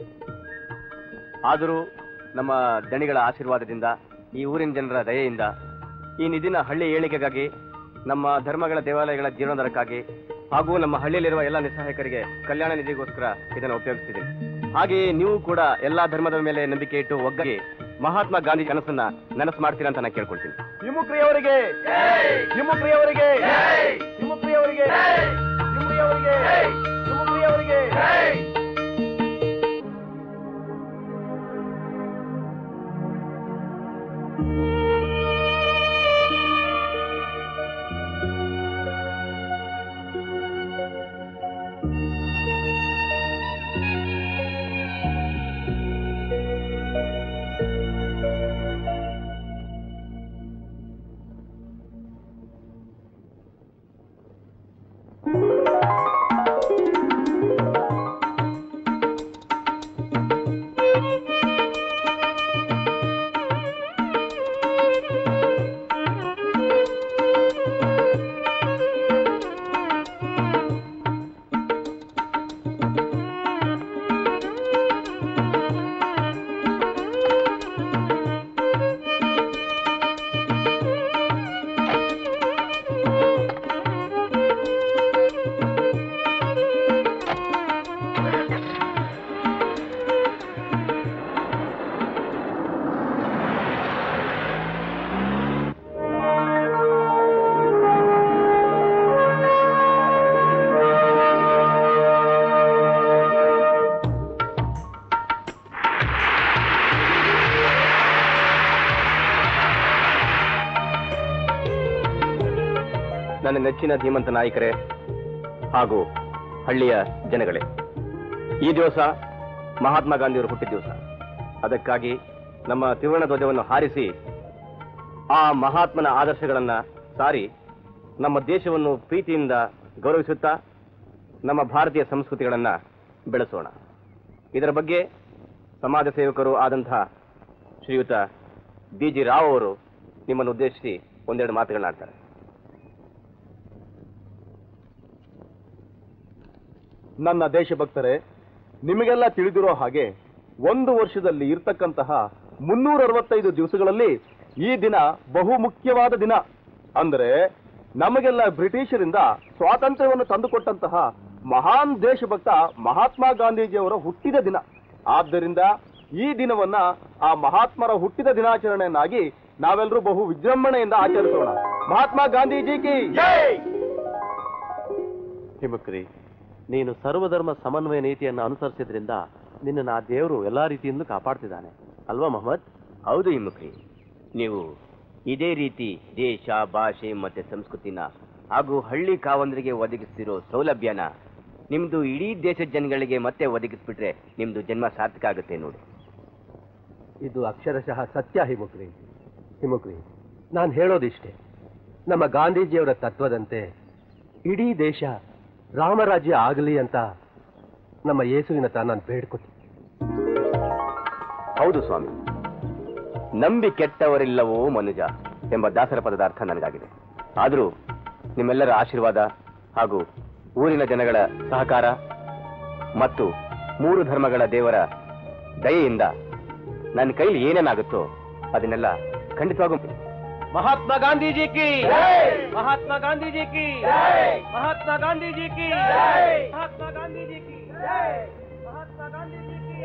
[SPEAKER 2] ಆದರೂ ನಮ್ಮ ದಣಿಗಳ ಆಶೀರ್ವಾದದಿಂದ ಈ ಊರಿನ ಜನರ ದಯೆಯಿಂದ ಈ ನಿಧಿನ ಹಳ್ಳಿ ಏಳಿಗೆಗಾಗಿ ನಮ್ಮ ಧರ್ಮಗಳ ದೇವಾಲಯಗಳ ಜೀರ್ಣೋದ್ಧಾರಕ್ಕಾಗಿ ಹಾಗೂ ನಮ್ಮ ಹಳ್ಳಿಯಲ್ಲಿರುವ ಎಲ್ಲ ನಿಸ್ಸಹಾಯಕರಿಗೆ ಕಲ್ಯಾಣ ನಿಧಿಗೋಸ್ಕರ ಇದನ್ನು ಉಪಯೋಗಿಸ್ತಿದ್ದೀನಿ ಹಾಗೆಯೇ ನೀವು ಕೂಡ ಎಲ್ಲಾ ಧರ್ಮದ ಮೇಲೆ ನಂಬಿಕೆ ಇಟ್ಟು ಒಗ್ಗಟ್ಟಾಗಿ ಮಹಾತ್ಮ ಗಾಂಧಿ ಕನಸನ್ನ ನನಸು ಮಾಡ್ತೀರಾ ಅಂತ ನಾನು ಕೇಳ್ಕೊಳ್ತೀನಿ
[SPEAKER 3] ಹಿಮುಕ್ರಿ ಅವರಿಗೆ ಹಿಮುಕ್ರಿ ಅವರಿಗೆ ಹಿಮುಕ್ರಿ ಅವರಿಗೆ ಅವರಿಗೆ ಹಿಮುರಿ ಅವರಿಗೆ ಹಿಮುರಿ ಅವರಿಗೆ
[SPEAKER 2] ನನ್ನ ನೆಚ್ಚಿನ ಧೀಮಂತ ನಾಯಕರೇ ಹಾಗೂ ಹಳ್ಳಿಯ ಜನಗಳೇ ಈ ದಿವಸ ಮಹಾತ್ಮ ಗಾಂಧಿಯವರು ಹುಟ್ಟಿದ ದಿವಸ ಅದಕ್ಕಾಗಿ ನಮ್ಮ ತ್ರಿವರ್ಣ ಧ್ವಜವನ್ನು ಹಾರಿಸಿ ಆ ಮಹಾತ್ಮನ ಆದರ್ಶಗಳನ್ನ ಸಾರಿ ನಮ್ಮ ದೇಶವನ್ನು ಪ್ರೀತಿಯಿಂದ ಗೌರವಿಸುತ್ತಾ ನಮ್ಮ ಭಾರತೀಯ ಸಂಸ್ಕೃತಿಗಳನ್ನ ಬೆಳೆಸೋಣ ಇದರ ಬಗ್ಗೆ ಸಮಾಜ ಸೇವಕರು ಆದಂತಹ ಶ್ರೀಯುತ ಬಿ ಜಿ ರಾವ್ ಅವರು ನಿಮ್ಮನ್ನು ಉದ್ದೇಶಿಸಿ ಒಂದೆರಡು ಮಾತುಗಳನ್ನಾಡ್ತಾರೆ
[SPEAKER 3] ನನ್ನ ದೇಶಭಕ್ತರೇ ನಿಮಗೆಲ್ಲ ತಿಳಿದಿರೋ ಹಾಗೆ ಒಂದು ವರ್ಷದಲ್ಲಿ ಇರ್ತಕ್ಕಂತಹ ಮುನ್ನೂರ ಅರವತ್ತೈದು ದಿವಸಗಳಲ್ಲಿ ಈ ದಿನ ಬಹು ಮುಖ್ಯವಾದ ದಿನ ಅಂದರೆ ನಮಗೆಲ್ಲ ಬ್ರಿಟಿಷರಿಂದ ಸ್ವಾತಂತ್ರ್ಯವನ್ನು ತಂದುಕೊಟ್ಟಂತಹ ಮಹಾನ್ ದೇಶಭಕ್ತ ಮಹಾತ್ಮ ಗಾಂಧೀಜಿಯವರ ಹುಟ್ಟಿದ ದಿನ ಆದ್ದರಿಂದ ಈ ದಿನವನ್ನ ಆ ಮಹಾತ್ಮರ ಹುಟ್ಟಿದ ದಿನಾಚರಣೆಯನ್ನಾಗಿ ನಾವೆಲ್ಲರೂ ಬಹು ವಿಜೃಂಭಣೆಯಿಂದ ಆಚರಿಸೋಣ ಮಹಾತ್ಮ ಗಾಂಧೀಜಿ ಕಿ
[SPEAKER 6] ಹಿಮಕ್ರಿ ನೀನು ಸರ್ವಧರ್ಮ ಸಮನ್ವಯ ನೀತಿಯನ್ನು ಅನುಸರಿಸಿದ್ರಿಂದ ನಿನ್ನನ್ನು ಆ ದೇವರು ಎಲ್ಲಾ ರೀತಿಯಿಂದಲೂ ಕಾಪಾಡ್ತಿದ್ದಾನೆ ಅಲ್ವಾ ಮೊಹಮ್ಮದ್
[SPEAKER 2] ಹೌದು ಹಿಮ್ಮುಖಿ ನೀವು ಇದೇ ರೀತಿ ದೇಶ ಭಾಷೆ ಮತ್ತೆ ಸಂಸ್ಕೃತಿನ ಹಾಗೂ ಹಳ್ಳಿ ಕಾವಂದರಿಗೆ ಒದಗಿಸ್ತಿರೋ ಸೌಲಭ್ಯನ ನಿಮ್ದು ಇಡೀ ದೇಶದ ಜನಗಳಿಗೆ ಮತ್ತೆ ಒದಗಿಸ್ಬಿಟ್ರೆ ನಿಮ್ದು ಜನ್ಮ ಸಾರ್ಥಕ ಆಗುತ್ತೆ ನೋಡಿ
[SPEAKER 10] ಇದು ಅಕ್ಷರಶಃ ಸತ್ಯ ಹಿಮುಕ್ರಿ ಹಿಮುಕ್ರಿ ನಾನು ಹೇಳೋದಿಷ್ಟೇ ನಮ್ಮ ಗಾಂಧೀಜಿಯವರ ತತ್ವದಂತೆ ಇಡೀ ದೇಶ ರಾಮರಾಜ್ಯ ಆಗಲಿ ಅಂತ ನಮ್ಮ ಯೇಸುವಿನ ತಾ ನಾನು ಬೇಡ್ಕೊತೀನಿ
[SPEAKER 2] ಹೌದು ಸ್ವಾಮಿ ನಂಬಿ ಕೆಟ್ಟವರಿಲ್ಲವೋ ಮನುಜ ಎಂಬ ದಾಸರ ಪದದ ಅರ್ಥ ನನಗಾಗಿದೆ ಆದರೂ ನಿಮ್ಮೆಲ್ಲರ ಆಶೀರ್ವಾದ ಹಾಗೂ ಊರಿನ ಜನಗಳ ಸಹಕಾರ ಮತ್ತು ಮೂರು ಧರ್ಮಗಳ ದೇವರ ದಯೆಯಿಂದ ನನ್ನ ಕೈಲಿ ಏನೇನಾಗುತ್ತೋ ಅದನ್ನೆಲ್ಲ ಖಂಡಿತವಾಗೂ
[SPEAKER 6] ಮಹಾತ್ಮ ಗಾಂಧೀಜಿ ಕಿ ಮಹಾತ್ಮ ಗಾಂಧೀಜಿ ಕಿ ಮಹಾತ್ಮ ಗಾಂಧೀಜಿ ಕಿ ಮಹಾತ್ಮ ಗಾಂಧೀಜಿ ಕಿ ಮಹಾತ್ಮ ಗಾಂಧೀಜಿ ಕಿ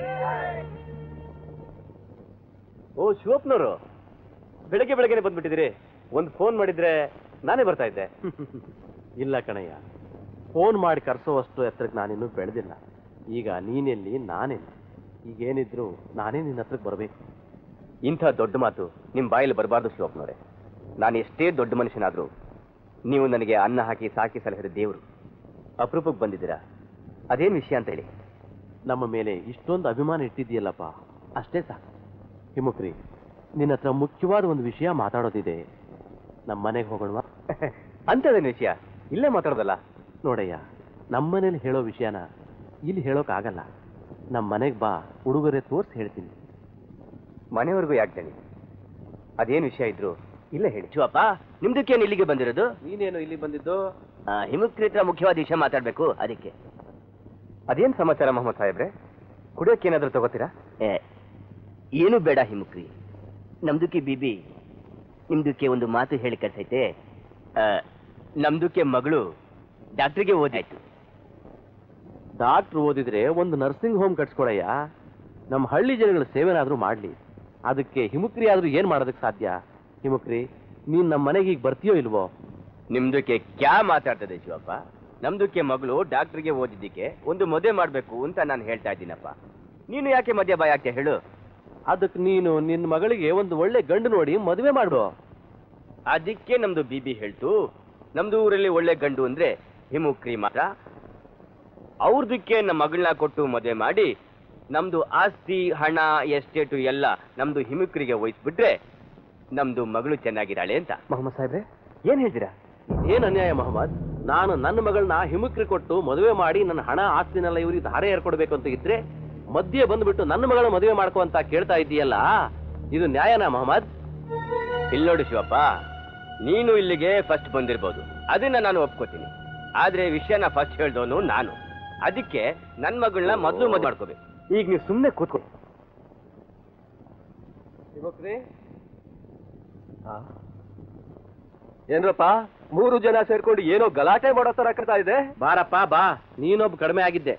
[SPEAKER 2] ಓ ಶಿವಪ್ಪನವರು ಬೆಳಗ್ಗೆ ಬೆಳಗ್ಗೆನೆ ಬಂದ್ಬಿಟ್ಟಿದ್ದೀರಿ ಒಂದು ಫೋನ್ ಮಾಡಿದ್ರೆ ನಾನೇ ಬರ್ತಾ ಇದ್ದೆ
[SPEAKER 6] ಇಲ್ಲ ಕಣಯ್ಯ ಫೋನ್ ಮಾಡಿ ಕರ್ಸೋವಷ್ಟು ಎತ್ತರಕ್ಕೆ ನಾನಿನ್ನೂ ಬೆಳೆದಿಲ್ಲ ಈಗ ನೀನೆಲ್ಲಿ ನಾನೆಲ್ಲಿ ಈಗೇನಿದ್ರು ನಾನೇ ನಿನ್ನ ಹತ್ರಕ್ಕೆ ಬರಬೇಕು
[SPEAKER 2] ಇಂಥ ದೊಡ್ಡ ಮಾತು ನಿಮ್ಮ ಬಾಯಲ್ಲಿ ಬರಬಾರ್ದು ಶಿವಪ್ಪನವರೇ ನಾನು ಎಷ್ಟೇ ದೊಡ್ಡ ಮನುಷ್ಯನಾದರೂ ನೀವು ನನಗೆ ಅನ್ನ ಹಾಕಿ ಸಾಕಿ ಸಲಹಿದ ದೇವರು ಅಪರೂಪಕ್ಕೆ ಬಂದಿದ್ದೀರಾ ಅದೇನು ವಿಷಯ ಅಂತ ಹೇಳಿ
[SPEAKER 6] ನಮ್ಮ ಮೇಲೆ ಇಷ್ಟೊಂದು ಅಭಿಮಾನ ಇಟ್ಟಿದ್ದೀಯಲ್ಲಪ್ಪ ಅಷ್ಟೇ ಸಾಕು ಹಿಮುಕ್ರಿ ನಿನ್ನ ಹತ್ರ ಮುಖ್ಯವಾದ ಒಂದು ವಿಷಯ ಮಾತಾಡೋದಿದೆ ನಮ್ಮ ಮನೆಗೆ ಹೋಗೋಣವಾ
[SPEAKER 2] ಅಂಥದ್ದೇನು ವಿಷಯ ಇಲ್ಲೇ ಮಾತಾಡೋದಲ್ಲ
[SPEAKER 6] ನೋಡಯ್ಯ ನಮ್ಮ ಮನೇಲಿ ಹೇಳೋ ವಿಷಯನ ಇಲ್ಲಿ ಹೇಳೋಕ್ಕಾಗಲ್ಲ ನಮ್ಮ ಮನೆಗೆ ಬಾ ಉಡುಗೊರೆ ತೋರಿಸಿ ಹೇಳ್ತೀನಿ
[SPEAKER 2] ಮನೆವರೆಗೂ ಯಾಕೆ ದಣಿ ಅದೇನು ವಿಷಯ ಇದ್ರು ಇಲ್ಲೇ ಹೇಳಿ ಶಿವಪ್ಪ ನಿಮ್ದಕ್ಕೇನು ಇಲ್ಲಿಗೆ ಬಂದಿರೋದು
[SPEAKER 6] ನೀನೇನು ಇಲ್ಲಿ ಬಂದಿದ್ದು
[SPEAKER 2] ಹಿಮಕ್ರಿ ಹತ್ರ ಮುಖ್ಯವಾದ ವಿಷಯ ಮಾತಾಡ್ಬೇಕು ಅದಕ್ಕೆ ಅದೇನ್ ಸಮಾಚಾರ ಮೊಹಮ್ಮದ್ ಸಾಹೇಬ್ರೆ ಕುಡಿಯೋಕೆ ಏನಾದ್ರೂ ತಗೋತೀರಾ ಏನು ಬೇಡ ಹಿಮುಕ್ರಿ ನಮ್ದುಕ್ಕೆ ಬಿಬಿ ನಿಮ್ದಕ್ಕೆ ಒಂದು ಮಾತು ಹೇಳಿ ಕಳ್ಸೈತೆ ನಮ್ದಕ್ಕೆ ಮಗಳು ಡಾಕ್ಟ್ರಿಗೆ ಓದಾಯ್ತು
[SPEAKER 6] ಡಾಕ್ಟ್ರ್ ಓದಿದ್ರೆ ಒಂದು ನರ್ಸಿಂಗ್ ಹೋಮ್ ಕಟ್ಸ್ಕೊಳಯ್ಯ ನಮ್ಮ ಹಳ್ಳಿ ಜನಗಳ ಸೇವೆನಾದ್ರೂ ಮಾಡ್ಲಿ ಅದಕ್ಕೆ ಹಿಮುಕ್ರಿ ಆದ್ರೂ ಏನ್ ಮಾಡೋದಕ್ಕೆ ಸಾಧ್ಯ ಹಿಮುಕ್ರಿ ನೀನ್ ನಮ್ಮ ಮನೆಗೆ ಈಗ ಬರ್ತೀಯೋ ಇಲ್ವೋ
[SPEAKER 2] ನಿಮ್ದಕ್ಕೆ ಕ್ಯಾ ಮಾತಾಡ್ತದೆ ಶಿವಪ್ಪ ನಮ್ದಕ್ಕೆ ಮಗಳು ಡಾಕ್ಟರ್ಗೆ ಓದಿದ್ದಕ್ಕೆ ಒಂದು ಮದುವೆ ಮಾಡ್ಬೇಕು ಅಂತ ನಾನು ಹೇಳ್ತಾ ಇದ್ದೀನಪ್ಪ ನೀನು ಯಾಕೆ ಮಧ್ಯ ಬಾಯ್ ಆಗ್ತೀಯ ಹೇಳು
[SPEAKER 6] ಅದಕ್ಕೆ ನೀನು ನಿನ್ನ ಮಗಳಿಗೆ ಒಂದು ಒಳ್ಳೆ ಗಂಡು ನೋಡಿ ಮದುವೆ ಮಾಡು
[SPEAKER 2] ಅದಕ್ಕೆ ನಮ್ದು ಬಿಬಿ ಹೇಳ್ತು ನಮ್ದು ಊರಲ್ಲಿ ಒಳ್ಳೆ ಗಂಡು ಅಂದ್ರೆ ಹಿಮುಕ್ರಿ ಮಾತ್ರ ಅವ್ರದಕ್ಕೆ ನಮ್ಮ ಮಗಳನ್ನ ಕೊಟ್ಟು ಮದುವೆ ಮಾಡಿ ನಮ್ದು ಆಸ್ತಿ ಹಣ ಎಸ್ಟೇಟು ಎಲ್ಲ ನಮ್ದು ಹಿಮುಕ್ರಿಗೆ ವಹಿಸ್ಬಿಟ್ರೆ ನಮ್ದು ಮಗಳು ಚೆನ್ನಾಗಿರಾಳೆ ಅಂತ
[SPEAKER 6] ಮೊಹಮ್ಮದ್ ಸಾಹೇಬ್ರೆ ಏನ್ ಹೇಳ್ತೀರಾ ಏನ್ ಅನ್ಯಾಯ ಮೊಹಮ್ಮದ್ ನಾನು ನನ್ನ ಮಗಳನ್ನ ಹಿಮುಕ್ರಿ ಕೊಟ್ಟು ಮದುವೆ ಮಾಡಿ ನನ್ನ ಹಣ ಆಸ್ತಿನೆಲ್ಲ ಇವ್ರಿಗೆ ಧಾರೆ ಏರ್ಕೊಡ್ಬೇಕು ಅಂತ ಇದ್ರೆ ಮಧ್ಯೆ ಬಂದ್ಬಿಟ್ಟು ನನ್ನ ಮಗಳ ಮದುವೆ ಮಾಡ್ಕೊ ಅಂತ ಕೇಳ್ತಾ ಇದ್ದೀಯಲ್ಲ ಇದು ನ್ಯಾಯನಾ ಮೊಹಮ್ಮದ್
[SPEAKER 2] ಇಲ್ಲಿ ನೋಡು ಶಿವಪ್ಪ ನೀನು ಇಲ್ಲಿಗೆ ಫಸ್ಟ್ ಬಂದಿರ್ಬೋದು ಅದನ್ನ ನಾನು ಒಪ್ಕೋತೀನಿ ಆದ್ರೆ ವಿಷಯನ ಫಸ್ಟ್ ಹೇಳ್ದವನು ನಾನು ಅದಕ್ಕೆ ನನ್ ಮಗಳನ್ನ ಮೊದಲು ಮದುವೆ ಮಾಡ್ಕೋಬೇಕು ಈಗ ನೀವು ಸುಮ್ಮನೆ ಕೂತ್ಕೊ
[SPEAKER 10] ಏನ್ರಪ್ಪ ಮೂರು ಜನ ಸೇರ್ಕೊಂಡು ಏನೋ ಗಲಾಟೆ ಮಾಡೋ ತರ ಕರ್ತಾ ಇದೆ
[SPEAKER 6] ಬಾರಪ್ಪ ಬಾ ನೀನೊಬ್ಬ ಕಡಿಮೆ ಆಗಿದ್ದೆ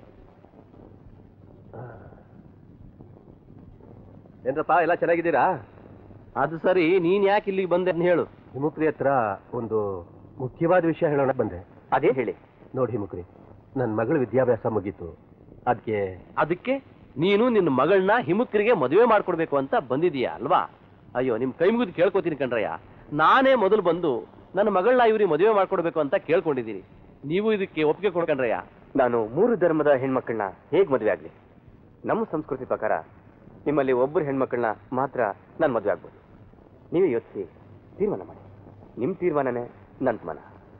[SPEAKER 10] ಏನ್ರಪ್ಪ ಎಲ್ಲ ಚೆನ್ನಾಗಿದ್ದೀರಾ
[SPEAKER 6] ಅದು ಸರಿ ನೀನ್ ಯಾಕೆ ಇಲ್ಲಿಗೆ ಬಂದೆ ಅಂತ ಹೇಳು
[SPEAKER 10] ಹಿಮುಕ್ರಿ ಹತ್ರ ಒಂದು ಮುಖ್ಯವಾದ ವಿಷಯ ಹೇಳೋಣ ಬಂದೆ
[SPEAKER 2] ಅದೇ ಹೇಳಿ
[SPEAKER 10] ನೋಡಿ ಹಿಮುಕ್ರಿ ನನ್ನ ಮಗಳ ವಿದ್ಯಾಭ್ಯಾಸ ಮುಗೀತು ಅದಕ್ಕೆ
[SPEAKER 6] ಅದಕ್ಕೆ ನೀನು ನಿನ್ನ ಮಗಳನ್ನ ಹಿಮುಕ್ರಿಗೆ ಮದುವೆ ಮಾಡ್ಕೊಡ್ಬೇಕು ಅಂತ ಬಂದಿದೀಯ ಅಲ್ವಾ ಅಯ್ಯೋ ನಿಮ್ ಕೈ ಮುಗಿದು ಕೇಳ್ಕೊತೀನಿ ಕಣ್ರಯ್ಯ ನಾನೇ ಮೊದಲು ಬಂದು ನನ್ನ ಮಗಳನ್ನ ಇವ್ರಿಗೆ ಮದುವೆ ಮಾಡ್ಕೊಡ್ಬೇಕು ಅಂತ ಕೇಳ್ಕೊಂಡಿದ್ದೀನಿ ನೀವು ಇದಕ್ಕೆ ಒಪ್ಪಿಗೆ ಕೊಡ್ಕಂಡ್ರಯ್ಯ
[SPEAKER 2] ನಾನು ಮೂರು ಧರ್ಮದ ಹೆಣ್ಮಕ್ಳನ್ನ ಹೇಗ್ ಮದುವೆ ಆಗ್ಲಿ ನಮ್ಮ ಸಂಸ್ಕೃತಿ ಪ್ರಕಾರ ನಿಮ್ಮಲ್ಲಿ ಒಬ್ಬರು ಹೆಣ್ಮಕ್ಳನ್ನ ಮಾತ್ರ ನಾನು ಮದುವೆ ಆಗ್ಬೋದು ನೀವೇ ಯೋಚಿಸಿ ತೀರ್ಮಾನ ಮಾಡಿ ನಿಮ್ಮ ತೀರ್ಮಾನನೇ ನನ್ನ ಮನ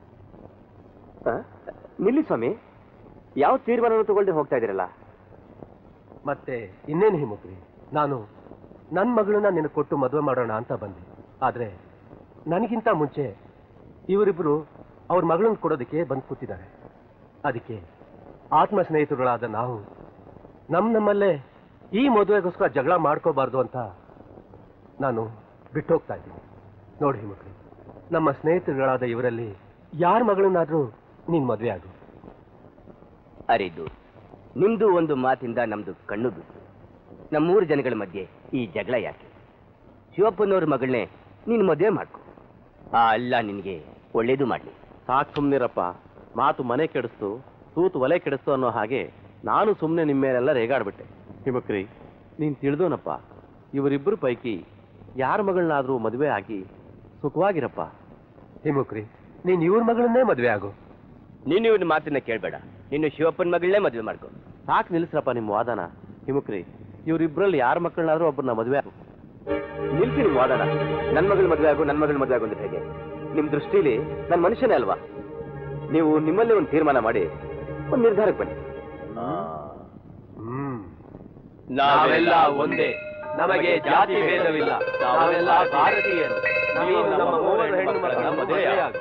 [SPEAKER 2] ನಿಲ್ಲಿ ಸ್ವಾಮಿ ಯಾವ ತೀರ್ಮಾನನೂ ತಗೊಳ್ದೆ ಹೋಗ್ತಾ ಇದ್ದೀರಲ್ಲ
[SPEAKER 10] ಮತ್ತೆ ಇನ್ನೇನು ಹಿಮುಕ್ರಿ ನಾನು ನನ್ನ ಮಗಳನ್ನ ನಿನಗೆ ಕೊಟ್ಟು ಮದುವೆ ಮಾಡೋಣ ಅಂತ ಬಂದೆ ಆದ್ರೆ ನನಗಿಂತ ಮುಂಚೆ ಇವರಿಬ್ರು ಅವ್ರ ಮಗಳನ್ನ ಕೊಡೋದಕ್ಕೆ ಬಂದು ಕೂತಿದ್ದಾರೆ ಅದಕ್ಕೆ ಆತ್ಮ ಸ್ನೇಹಿತರುಗಳಾದ ನಾವು ನಮ್ ನಮ್ಮಲ್ಲೇ ಈ ಮದುವೆಗೋಸ್ಕರ ಜಗಳ ಮಾಡ್ಕೋಬಾರ್ದು ಅಂತ ನಾನು ಬಿಟ್ಟು ಹೋಗ್ತಾ ಇದ್ದೀನಿ ನೋಡಿ ಹಿಮಕ್ರಿ ನಮ್ಮ ಸ್ನೇಹಿತರುಗಳಾದ ಇವರಲ್ಲಿ ಯಾರ ಮಗಳನ್ನಾದ್ರೂ ನೀನ್ ಮದುವೆ ಆಗು
[SPEAKER 2] ಅರಿದು ನಿಮ್ದು ಒಂದು ಮಾತಿಂದ ನಮ್ದು ಕಣ್ಣು ಬಿತ್ತು ನಮ್ಮೂರು ಜನಗಳ ಮಧ್ಯೆ ಈ ಜಗಳ ಯಾಕೆ ಶಿವಪ್ಪನವ್ರ ಮಗಳನ್ನೇ ನೀನು ಮದುವೆ ಮಾಡ್ಕೊ ಆ ಅಲ್ಲ ನಿನಗೆ ಒಳ್ಳೇದು ಮಾಡಲಿ
[SPEAKER 6] ಸಾಕು ಸುಮ್ನಿರಪ್ಪ ಮಾತು ಮನೆ ಕೆಡಿಸ್ತು ತೂತು ಒಲೆ ಕೆಡಿಸ್ತು ಅನ್ನೋ ಹಾಗೆ ನಾನು ಸುಮ್ಮನೆ ನಿಮ್ಮ ಮೇಲೆಲ್ಲ ರೇಗಾಡ್ಬಿಟ್ಟೆ ಹಿಮಕ್ರಿ ನೀನ್ ತಿಳಿದೋನಪ್ಪ ಇವರಿಬ್ಬರು ಪೈಕಿ ಯಾರ ಮಗಳನ್ನಾದ್ರೂ ಮದುವೆ ಆಗಿ ಸುಖವಾಗಿರಪ್ಪ
[SPEAKER 10] ಹಿಮುಕ್ರಿ ನೀನ್ ಇವ್ರ ಮಗಳನ್ನೇ ಮದುವೆ ಆಗು
[SPEAKER 2] ನೀನು ಇವನ ಮಾತನ್ನ ಕೇಳಬೇಡ ನೀನು ಶಿವಪ್ಪನ ಮಗಳನ್ನೇ ಮದುವೆ ಮಾಡ್ಕೊ
[SPEAKER 6] ಸಾಕು ನಿಲ್ಲಿಸ್ರಪ್ಪ ನಿಮ್ಮ ವಾದನ ಹಿಮಕ್ರಿ ಇವರಿಬ್ಬರಲ್ಲಿ ಯಾರ ಮಕ್ಕಳನ್ನಾದ್ರೂ ಒಬ್ಬರನ್ನ ಮದುವೆ ಆಗು
[SPEAKER 2] ನಿಲ್ಸಿ ನಿಮ್ಮ ವಾದನ ನನ್ನ ಮಗಳ ಮದುವೆ ಆಗು ನನ್ನ ಮಗಳ ಮದುವೆ ಆಗು ಅಂದ್ರೆ ಹೇಗೆ ನಿಮ್ ದೃಷ್ಟಿಲಿ ನನ್ನ ಮನುಷ್ಯನೇ ಅಲ್ವಾ ನೀವು ನಿಮ್ಮಲ್ಲೇ ಒಂದು ತೀರ್ಮಾನ ಮಾಡಿ ಒಂದು ನಿರ್ಧಾರಕ್ಕೆ ಬನ್ನಿ
[SPEAKER 10] ಹ್ಮ್
[SPEAKER 6] ನಾವೆಲ್ಲ ಒಂದೇ ನಮಗೆ ಜಾತಿ ಭೇದವಿಲ್ಲ ನಾವೆಲ್ಲ ಭಾರತೀಯರು ನೀವು ನಮ್ಮ ಮೂವರು ಹೆಣ್ಣು ಮಕ್ಕಳ ಮದುವೆಯಾಗು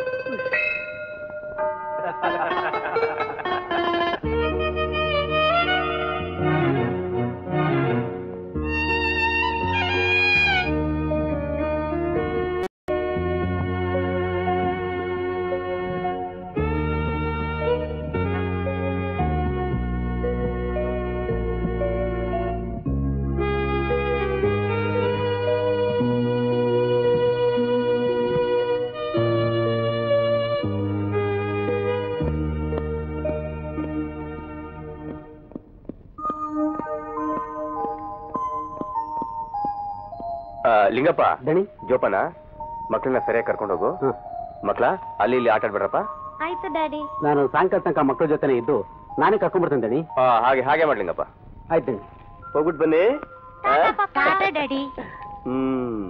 [SPEAKER 2] ಆ, ಲಿಂಗಪ್ಪ ದಣಿ ಜೋಪನ ಮಕ್ಕಳನ್ನ ಸರಿಯಾಗಿ ಕರ್ಕೊಂಡು ಹೋಗು ಮಕ್ಕಳ ಅಲ್ಲಿ ಇಲ್ಲಿ ಆಟ ಆಡ್ಬೇಡ್ರಪ್ಪ
[SPEAKER 8] ಆಯ್ತು ಡ್ಯಾಡಿ
[SPEAKER 9] ನಾನು ಸಾಯಂಕಾಲ ತನಕ ಮಕ್ಕಳ ಜೊತೆನೆ ಇದ್ದು ನಾನೇ ಕರ್ಕೊಂಡ್ಬರ್ತೇನೆ ದಣಿ
[SPEAKER 2] ಆ, ಹಾಗೆ ಹಾಗೆ ಮಾಡ್ಲಿಂಗಪ್ಪ
[SPEAKER 9] ಆಯ್ತು ದಣಿ
[SPEAKER 2] ಹೋಗ್ಬಿಟ್ಟು ಬನ್ನಿ ಆ?
[SPEAKER 8] ಡ್ಯಾಡಿ
[SPEAKER 2] ಹ್ಮ್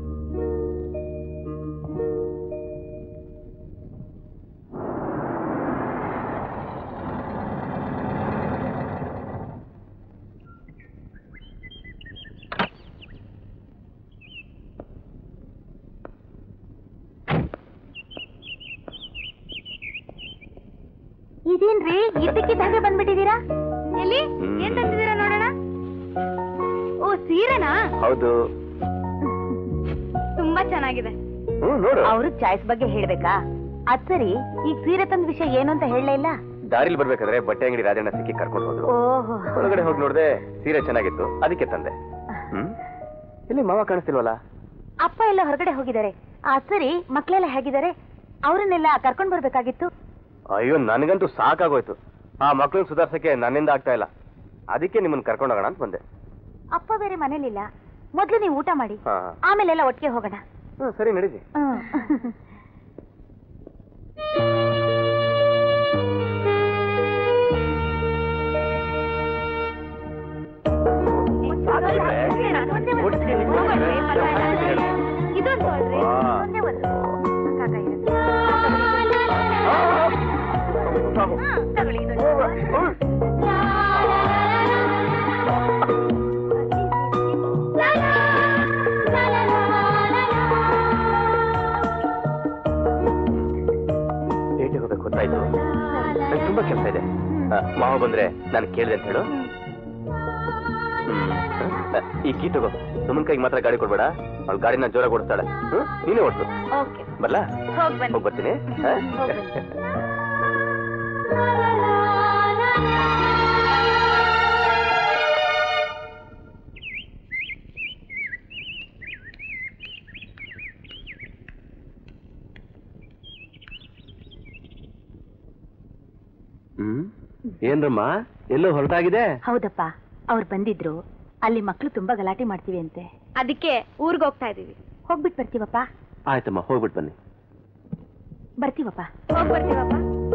[SPEAKER 8] ಇದೇನ್ರಿ ಇದ್ದಕ್ಕಿದ್ದಂಗೆ ಬಂದ್ಬಿಟ್ಟಿದೀರಾ ಎಲ್ಲಿ
[SPEAKER 2] ಹ್ಮ್.
[SPEAKER 8] ಏನ್ ತಂದಿದ್ದೀರಾ ನೋಡೋಣ ಓ ಸೀರೆನಾ
[SPEAKER 2] ಹೌದು
[SPEAKER 8] ತುಂಬಾ ಚೆನ್ನಾಗಿದೆ
[SPEAKER 2] ಹ್ಮ್ ನೋಡು
[SPEAKER 8] ಅವ್ರ ಚಾಯ್ಸ್ ಬಗ್ಗೆ ಹೇಳ್ಬೇಕಾ ಅದ್ ಸರಿ ಈಗ ಸೀರೆ ತಂದ ವಿಷಯ ಏನು ಅಂತ ಹೇಳಲೇ ಇಲ್ಲ
[SPEAKER 2] ದಾರಿಲಿ ಬರ್ಬೇಕಾದ್ರೆ ಬಟ್ಟೆ ಅಂಗಡಿ ರಾಜಣ್ಣ ಸಿಕ್ಕಿ ಕರ್ಕೊಂಡು ಹೋದ್ರು
[SPEAKER 8] ಓಹೋ
[SPEAKER 2] ಒಳಗಡೆ ಹೋಗಿ ನೋಡ್ದೆ ಸೀರೆ ಚೆನ್ನಾಗಿತ್ತು ಅದಕ್ಕೆ ತಂದೆ ಹ್ಮ್ ಇಲ್ಲಿ ಮಾವ ಕಾಣಿಸ್ತಿಲ್ವಲ್ಲ
[SPEAKER 8] ಅಪ್ಪ ಎಲ್ಲ ಹೊರಗಡೆ ಹೋಗಿದ್ದಾರೆ ಅದ್ ಸರಿ ಮಕ್ಳೆಲ್ಲ ಹೇಗಿದ್ದಾರೆ ಅವರನ್ನೆಲ್ಲ ಕರ್ಕೊಂಡ್ ಬರ್ಬೇಕಾಗಿತ್ತು
[SPEAKER 2] ಅಯ್ಯೋ ನನಗಂತೂ ಸಾಕಾಗೋಯ್ತು ಆ ಮಕ್ಕಳನ್ನ ಸುಧಾರ್ಸಕ್ಕೆ ನನ್ನಿಂದ ಆಗ್ತಾ ಇಲ್ಲ ಅದಕ್ಕೆ ನಿಮ್ಮನ್ನ ಕರ್ಕೊಂಡು ಹೋಗೋಣ ಅಂತ ಬಂದೆ
[SPEAKER 8] ಅಪ್ಪ ಬೇರೆ ಮನೇಲಿಲ್ಲ ಮೊದ್ಲು ನೀವು ಊಟ ಮಾಡಿ
[SPEAKER 2] ಹಾ
[SPEAKER 8] ಆಮೇಲೆಲ್ಲ ಒಟ್ಟಿಗೆ ಹೋಗೋಣ
[SPEAKER 2] ಹ್ಮ್, ಸರಿ ನಡೀರಿ
[SPEAKER 8] ಹ್ಮ್. ಇದೊಂದು ಅಲ್ರಿ? ಒಂದೇ ಒಂದು. ಕಾಕ ಇರುತ್ತೆ. ಹಾ, ತಗೊಳ್ಳಿ ಇದೊಂದು.
[SPEAKER 2] ಭೇಟಿ ಹೋಗ್ಬೇಕು ಗೊತ್ತಾಯ್ತು ನಂಗೆ ತುಂಬಾ ಕೆಲಸ ಇದೆ ಆ, ಮಾವ ಬಂದ್ರೆ ನಾನು ಕೇಳಿದೆ ಅಂತ ಹೇಳು ಹ್ಮ್. ಆ, ಈ ಕೀ ತಗೋ ಸುಮ್ಮನ್ ಕೈಗೆ ಮಾತ್ರ ಗಾಡಿ ಕೊಡ್ಬೇಡ ಅವಳು ಗಾಡಿನ ಜೋರಾಗಿ ಓಡಿಸ್ತಾಳೆ ಹ್ಮ್ ನೀನೇ ಓಡಿಸು
[SPEAKER 8] ಓಕೆ
[SPEAKER 2] ಬರ್ಲಾ
[SPEAKER 8] ಹೋಗ್ ಬನ್ನಿ
[SPEAKER 2] ಹೋಗಿ ಬರ್ತೀನಿ ಆ?
[SPEAKER 8] ಹೋಗ್ ಬನ್ನಿ.
[SPEAKER 2] ಹ್ಮ್ ಏನ್ರಮ್ಮ ಎಲ್ಲೋ ಹೊರಟಾಗಿದೆ
[SPEAKER 8] ಹೌದಪ್ಪ ಅವ್ರು ಬಂದಿದ್ರು ಅಲ್ಲಿ ಮಕ್ಳು ತುಂಬಾ ಗಲಾಟೆ ಮಾಡ್ತೀವಿ ಅಂತೆ
[SPEAKER 1] ಅದಕ್ಕೆ ಊರ್ಗ್ ಹೋಗ್ತಾ ಇದೀವಿ
[SPEAKER 8] ಹೋಗ್ಬಿಟ್ ಬರ್ತೀವಪ್ಪ
[SPEAKER 2] ಆಯ್ತಮ್ಮ ಹೋಗ್ಬಿಟ್ಟು ಬನ್ನಿ
[SPEAKER 8] ಬರ್ತೀವಪ್ಪ
[SPEAKER 1] ಹೋಗ್ ಬರ್ತೀವಪ್ಪ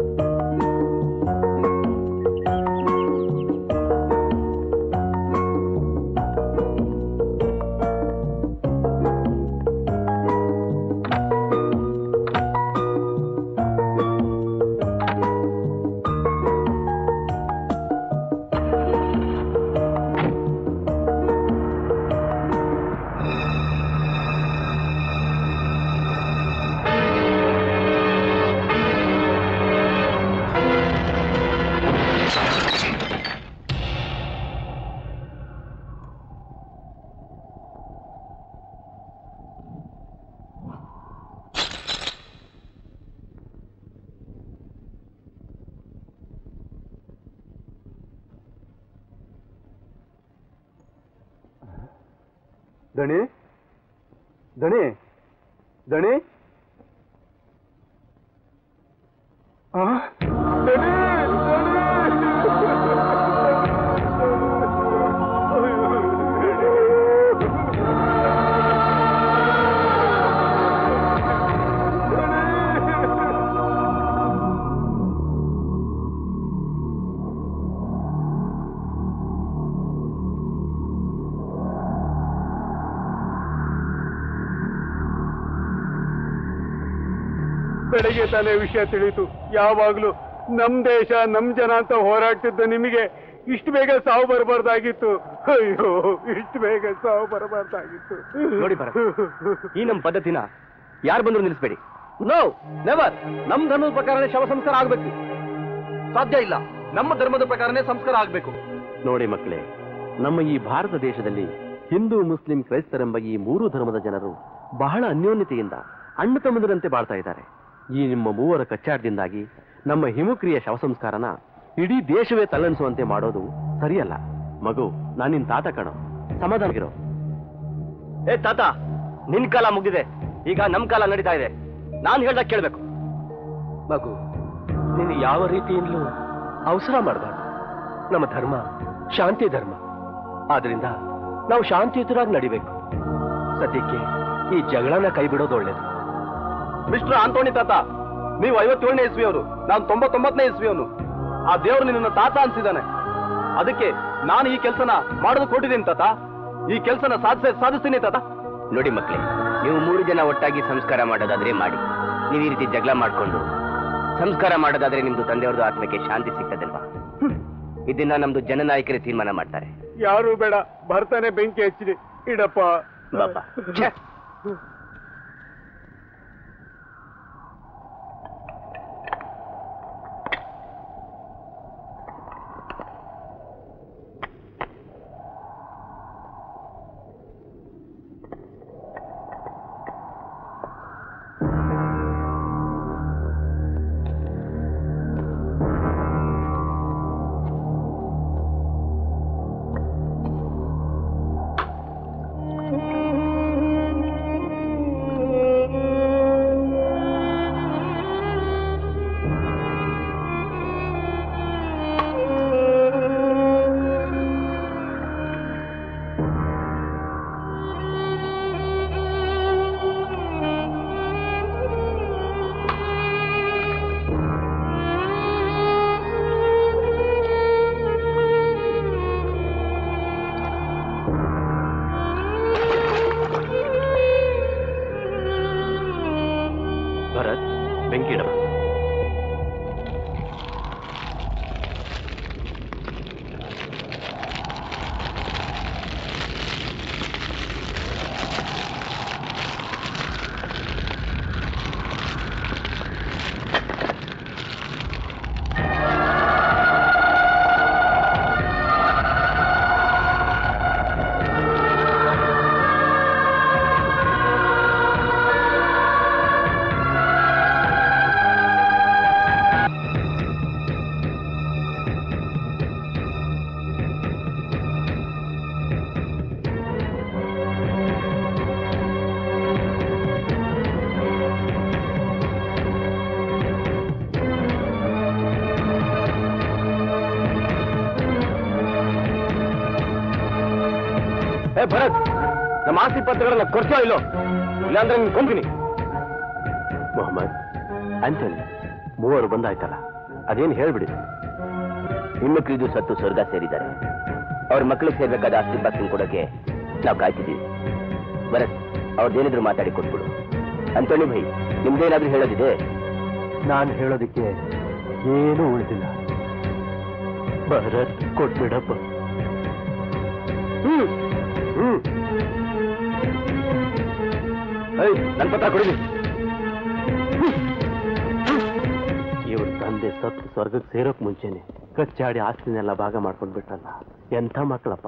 [SPEAKER 3] ದಣಿ ದಣಿ ದಣಿ ಆ? ದಣಿ, ಬೆಳಗ್ಗೆ ತಾನೇ ವಿಷಯ ತಿಳಿಯಿತು ಯಾವಾಗ್ಲೂ ನಮ್ ದೇಶ ನಮ್ ಜನ ಅಂತ ಹೋರಾಡ್ತಿದ್ದ ನಿಮಗೆ ಇಷ್ಟು ಬೇಗ ಸಾವು ಬರಬಾರ್ದಾಗಿತ್ತು ಅಯ್ಯೋ ಇಷ್ಟು ಬೇಗ ಸಾವು ಬರಬಾರ್ದಾಗಿತ್ತು
[SPEAKER 2] ನೋಡಿ ಭರತ್, ಈ ನಮ್ಮ ಪದ್ಧತಿನ ಯಾರು ಬಂದ್ರು ನಿಲ್ಲಿಸ್ಬೇಡಿ ನೋ ನೆವರ್ ನಮ್ ಧರ್ಮದ ಪ್ರಕಾರನೇ ಶವ ಸಂಸ್ಕಾರ ಆಗ್ಬೇಕು ಸಾಧ್ಯ ಇಲ್ಲ ನಮ್ಮ ಧರ್ಮದ ಪ್ರಕಾರನೇ ಸಂಸ್ಕಾರ ಆಗ್ಬೇಕು ನೋಡಿ ಮಕ್ಕಳೇ ನಮ್ಮ ಈ ಭಾರತ ದೇಶದಲ್ಲಿ ಹಿಂದೂ ಮುಸ್ಲಿಂ ಕ್ರೈಸ್ತರೆಂಬ ಈ ಮೂರು ಧರ್ಮದ ಜನರು ಬಹಳ ಅನ್ಯೋನ್ಯತೆಯಿಂದ ಅಣ್ಣ ತಮ್ಮದರಂತೆ ಬಾಳ್ತಾ ಇದ್ದಾರೆ ಈ ನಿಮ್ಮ ಮೂವರ ಕಚ್ಚಾಟದಿಂದಾಗಿ ನಮ್ಮ ಹಿಮುಕ್ರಿಯ ಶವ ಸಂಸ್ಕಾರನ ಇಡೀ ದೇಶವೇ ತಲ್ಲಣಿಸುವಂತೆ ಮಾಡೋದು ಸರಿಯಲ್ಲ ಮಗು ನಾನು ನಿನ್ ತಾತ ಕಣೋ ಸಮಾಧಾನಗಿರೋ ಏ ತಾತ ನಿನ್ ಕಾಲ ಮುಗಿದಿದೆ ಈಗ ನಮ್ ಕಾಲ ನಡೀತಾ ಇದೆ ನಾನ್ ಹೇಳ್ದಾಗ ಕೇಳ್ಬೇಕು
[SPEAKER 10] ಮಗು ನೀನು ಯಾವ ರೀತಿಯಿಂದಲೂ ಅವಸರ ಮಾಡಬಾರ್ದು ನಮ್ಮ ಧರ್ಮ ಶಾಂತಿ ಧರ್ಮ ಆದ್ರಿಂದ ನಾವು ಶಾಂತಿಯುತರಾಗಿ ನಡಿಬೇಕು ಸದ್ಯಕ್ಕೆ ಈ ಜಗಳನ ಕೈ ಬಿಡೋದು ಒಳ್ಳೇದು
[SPEAKER 3] ಮಿಸ್ಟರ್ ಆಂಟೋನಿ ತಾತ ನೀವು ಐವತ್ತೇಳನೇ ಇಸ್ವಿಯವರು ನಾನು ತೊಂಬತ್ತೊಂಬತ್ತನೇ ಇಸ್ವಿಯವನು ಆ ದೇವರು ನಿನ್ನ ತಾತ ಅನ್ಸಿದ್ದಾನೆ ಅದಕ್ಕೆ ನಾನು ಈ ಕೆಲಸನ ಮಾಡೋದು ಕೊಟ್ಟಿದ್ದೀನಿ ತಾತ ಈ ಕೆಲಸನ ಸಾಧಿಸ ಸಾಧಿಸ್ತೀನಿ ತಾತ
[SPEAKER 2] ನೋಡಿ ಮಕ್ಕಳೇ ನೀವು ಮೂರು ಜನ ಒಟ್ಟಾಗಿ ಸಂಸ್ಕಾರ ಮಾಡೋದಾದ್ರೆ ಮಾಡಿ ನೀವು ಈ ರೀತಿ ಜಗಳ ಮಾಡ್ಕೊಂಡು ಸಂಸ್ಕಾರ ಮಾಡೋದಾದ್ರೆ ನಿಮ್ದು ತಂದೆಯವ್ರದ್ದು ಆತ್ಮಕ್ಕೆ ಶಾಂತಿ ಸಿಗ್ತದಲ್ವಾ ಇದನ್ನ ನಮ್ದು ಜನನಾಯಕರೇ ತೀರ್ಮಾನ ಮಾಡ್ತಾರೆ
[SPEAKER 3] ಯಾರು ಬೇಡ ಬರ್ತಾನೆ ಬೆಂಕಿ ಹಚ್ಚಿರಿ ಇಡಪ್ಪ
[SPEAKER 2] ಬಾಬಾ ಛೆ.
[SPEAKER 6] ಬೆಂಕಿ ಇಡವ
[SPEAKER 2] ಏ ಭರತ್ ನಮ್ಮ ಆಸ್ತಿ ಪತ್ರಗಳನ್ನ ಕೊಡ್ಸೋ ಇಲ್ಲೋ ಇಲ್ಲಾಂದ್ರೆ ನಿನ್ ಕೊಂಬಿನಿ
[SPEAKER 6] ಮೊಹಮ್ಮದ್ ಅಂಚಲಿ ಮೂವರು ಬಂದಾಯ್ತಲ್ಲ ಅದೇನು ಹೇಳ್ಬಿಡಿ
[SPEAKER 2] ಹೆಣ್ಮಕ್ಳಿದು ಸತ್ತು ಸ್ವರ್ಗ ಸೇರಿದ್ದಾರೆ ಅವ್ರ ಮಕ್ಕಳಿಗೆ ಸೇರ್ಬೇಕಾದ ಆಸ್ತಿ ಪಾಸ್ತಿ ಕೊಡೋಕೆ ನಾವು ಕಾಯ್ತಿದ್ದೀವಿ ಭರತ್ ಅವ್ರದ್ದೇನಿದ್ರು ಮಾತಾಡಿ ಕೊಟ್ಬಿಡು ಅಂತೋಣಿ ಭೈ ನಿಮ್ದೇನಾದ್ರೂ ಹೇಳೋದಿದೆ
[SPEAKER 6] ನಾನು ಹೇಳೋದಕ್ಕೆ ಏನೂ ಉಳಿದಿಲ್ಲ ಭರತ್ ಕೊಟ್ಬಿಡಪ್ಪ
[SPEAKER 2] ಹ್ಮ್ ಹ್ಮ್ ಏಯ್ ನನ್ ಪತ್ರ ಕೊಡಿದಿ
[SPEAKER 6] ಇವ್ರ ತಂದೆ ಸತ್ತು ಸ್ವರ್ಗಕ್ಕೆ ಸೇರೋಕ್ ಮುಂಚೆನೆ ಕಚ್ಚಾಡಿ ಆಸ್ತಿನೆಲ್ಲ ಭಾಗ ಮಾಡ್ಕೊಂಡ್ ಬಿಟ್ಟಲ್ಲ ಎಂಥ ಮಕ್ಕಳಪ್ಪ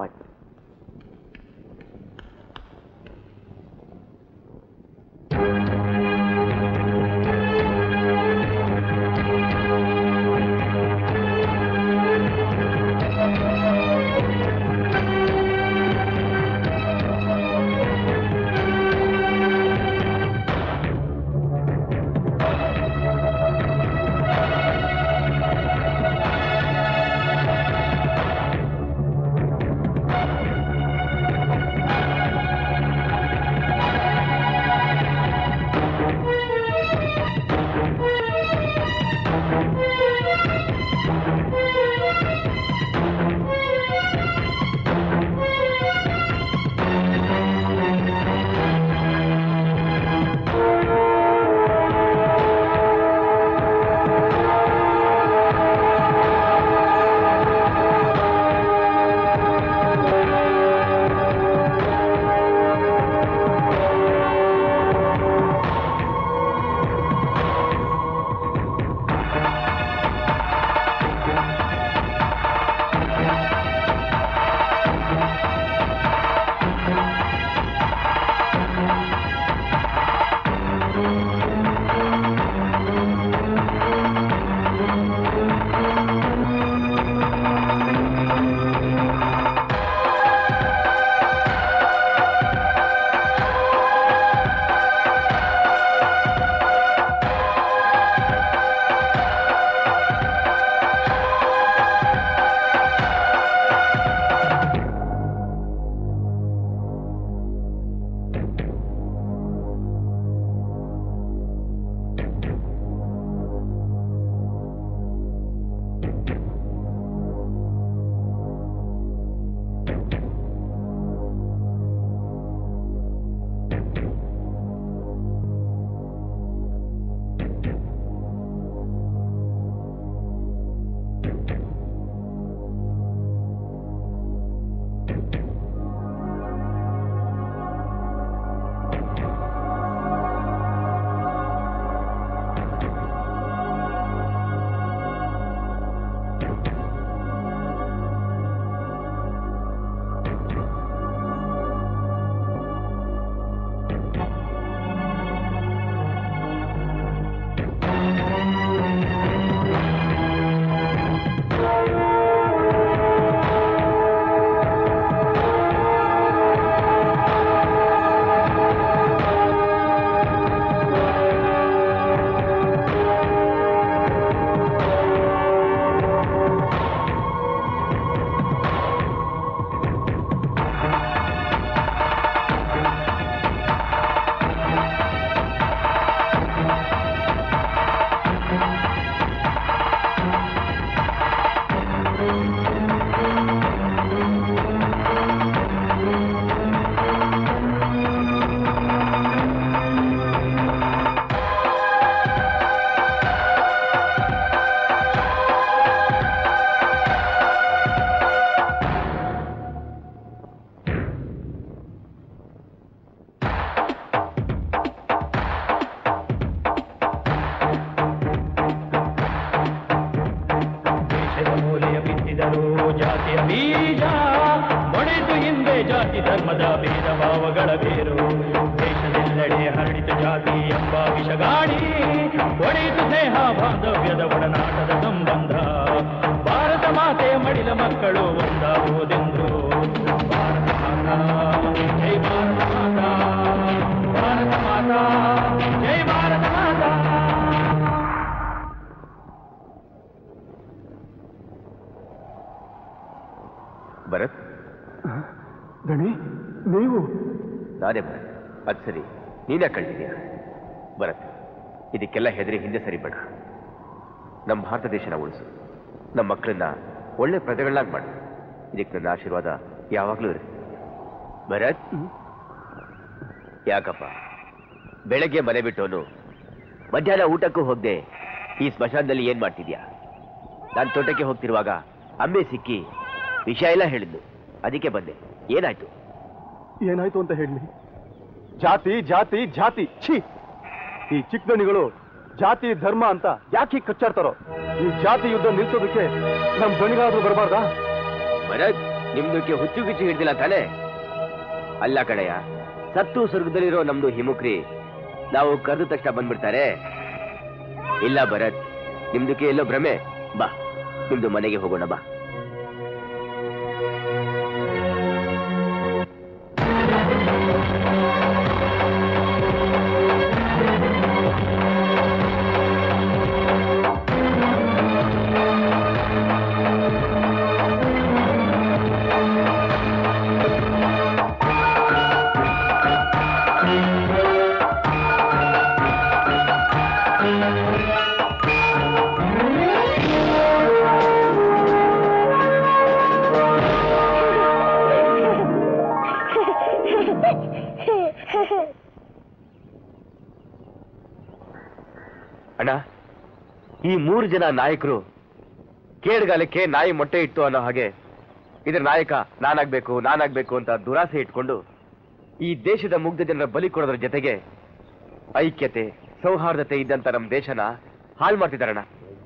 [SPEAKER 4] ಜಾತಿ ಎಂಬ ವಿಷಗಾಡಿ ಒಡೆಯಿತು ಸ್ನೇಹ ಬಾಂಧವ್ಯದ ಒಡನಾಟದ ಸಂಬಂಧ ಭಾರತ ಮಾತೆ ಮಡಿಲ ಮಕ್ಕಳು ಒಂದಾಗುವುದೆಂದು ಭಾರತ ಮಾತಾ ಜೈ ಭಾರತ ಮಾತಾ ಭಾರತ ಮಾತಾ ಜೈ ಭಾರತ ಮಾತಾ
[SPEAKER 2] ಭರತ್
[SPEAKER 3] ದಣಿ ನೀವು
[SPEAKER 2] ನಾನೇ ಭರತ್ ಅದು ಸರಿ ನೀನೇ ಕಳ್ತಿದ್ಯಾ ಭರತ್ ಇದಕ್ಕೆಲ್ಲ ಹೆದರಿ ಹಿಂದೆ ಸರಿಬೇಡ ನಮ್ಮ ಭಾರತ ದೇಶನ ಉಳಿಸು ನಮ್ಮ ಮಕ್ಕಳನ್ನ ಒಳ್ಳೆ ಪ್ರಜೆಗಳನ್ನಾಗಿ ಮಾಡು ಇದಕ್ಕೆ ನನ್ನ ಆಶೀರ್ವಾದ ಯಾವಾಗಲೂ ಇರುತ್ತೆ ಭರತ್ ಯಾಕಪ್ಪ ಬೆಳಗ್ಗೆ ಮನೆ ಬಿಟ್ಟವನು ಮಧ್ಯಾಹ್ನ ಊಟಕ್ಕೂ ಹೋಗದೆ ಈ ಸ್ಮಶಾನದಲ್ಲಿ ಏನ್ ಮಾಡ್ತಿದ್ಯಾ ನಾನು ತೋಟಕ್ಕೆ ಹೋಗ್ತಿರುವಾಗ ಅಮ್ಮೆ ಸಿಕ್ಕಿ ವಿಷಯ ಎಲ್ಲ ಹೇಳಿದ್ದು ಅದಕ್ಕೆ ಬಂದೆ ಏನಾಯ್ತು
[SPEAKER 3] ಏನಾಯ್ತು ಅಂತ ಹೇಳಿ ಜಾತಿ ಜಾತಿ ಜಾತಿ ಛೀ ಈ ಚಿಕ್ಕದಣಿಗಳು ಜಾತಿ ಧರ್ಮ ಅಂತ ಯಾಕೆ ಹೀಗ್ ಕಚ್ಚಾಡ್ತಾರೋ ಈ ಜಾತಿ ಯುದ್ಧ ನಿಲ್ಸೋದಕ್ಕೆ ನಮ್ ದಣಿಗಾದ್ರೂ ಬರಬಾರ್ದಾ
[SPEAKER 2] ಭರತ್ ನಿಮ್ದಕ್ಕೆ ಹುಚ್ಚು ಗಿಚ್ಚು ಹಿಡ್ದಿಲ್ಲ ತಾನೆ ಅಲ್ಲ ಕಡೆಯ ಸತ್ತು ಸ್ವರ್ಗದಲ್ಲಿರೋ ನಮ್ದು ಹಿಮುಕ್ರಿ ನಾವು ಕರೆದ ತಕ್ಷಣ ಬಂದ್ಬಿಡ್ತಾರೆ ಇಲ್ಲ ಭರತ್ ನಿಮ್ದಕ್ಕೆ ಎಲ್ಲೋ ಭ್ರಮೆ ಬಾ ನಿಮ್ದು ಮನೆಗೆ ಹೋಗೋಣ ಬಾ ಅಣ್ಣ ಈ ಮೂರು ಜನ ನಾಯಕರು ಕೇಡ್ಗಾಲಕ್ಕೆ ನಾಯಿ ಮೊಟ್ಟೆ ಇಟ್ಟು ಅನ್ನೋ ಹಾಗೆ ಇದ್ರ ನಾಯಕ ನಾನಾಗ್ಬೇಕು ನಾನಾಗ್ಬೇಕು ಅಂತ ದುರಾಸೆ ಇಟ್ಕೊಂಡು ಈ ದೇಶದ ಮುಗ್ಧ ಜನರ ಬಲಿ ಕೊಡೋದ್ರ ಜೊತೆಗೆ ಐಕ್ಯತೆ ಸೌಹಾರ್ದತೆ ಇದ್ದಂತ ನಮ್ಮ ದೇಶನ ಹಾಳು ಮಾಡ್ತಿದಾರಣ್ಣ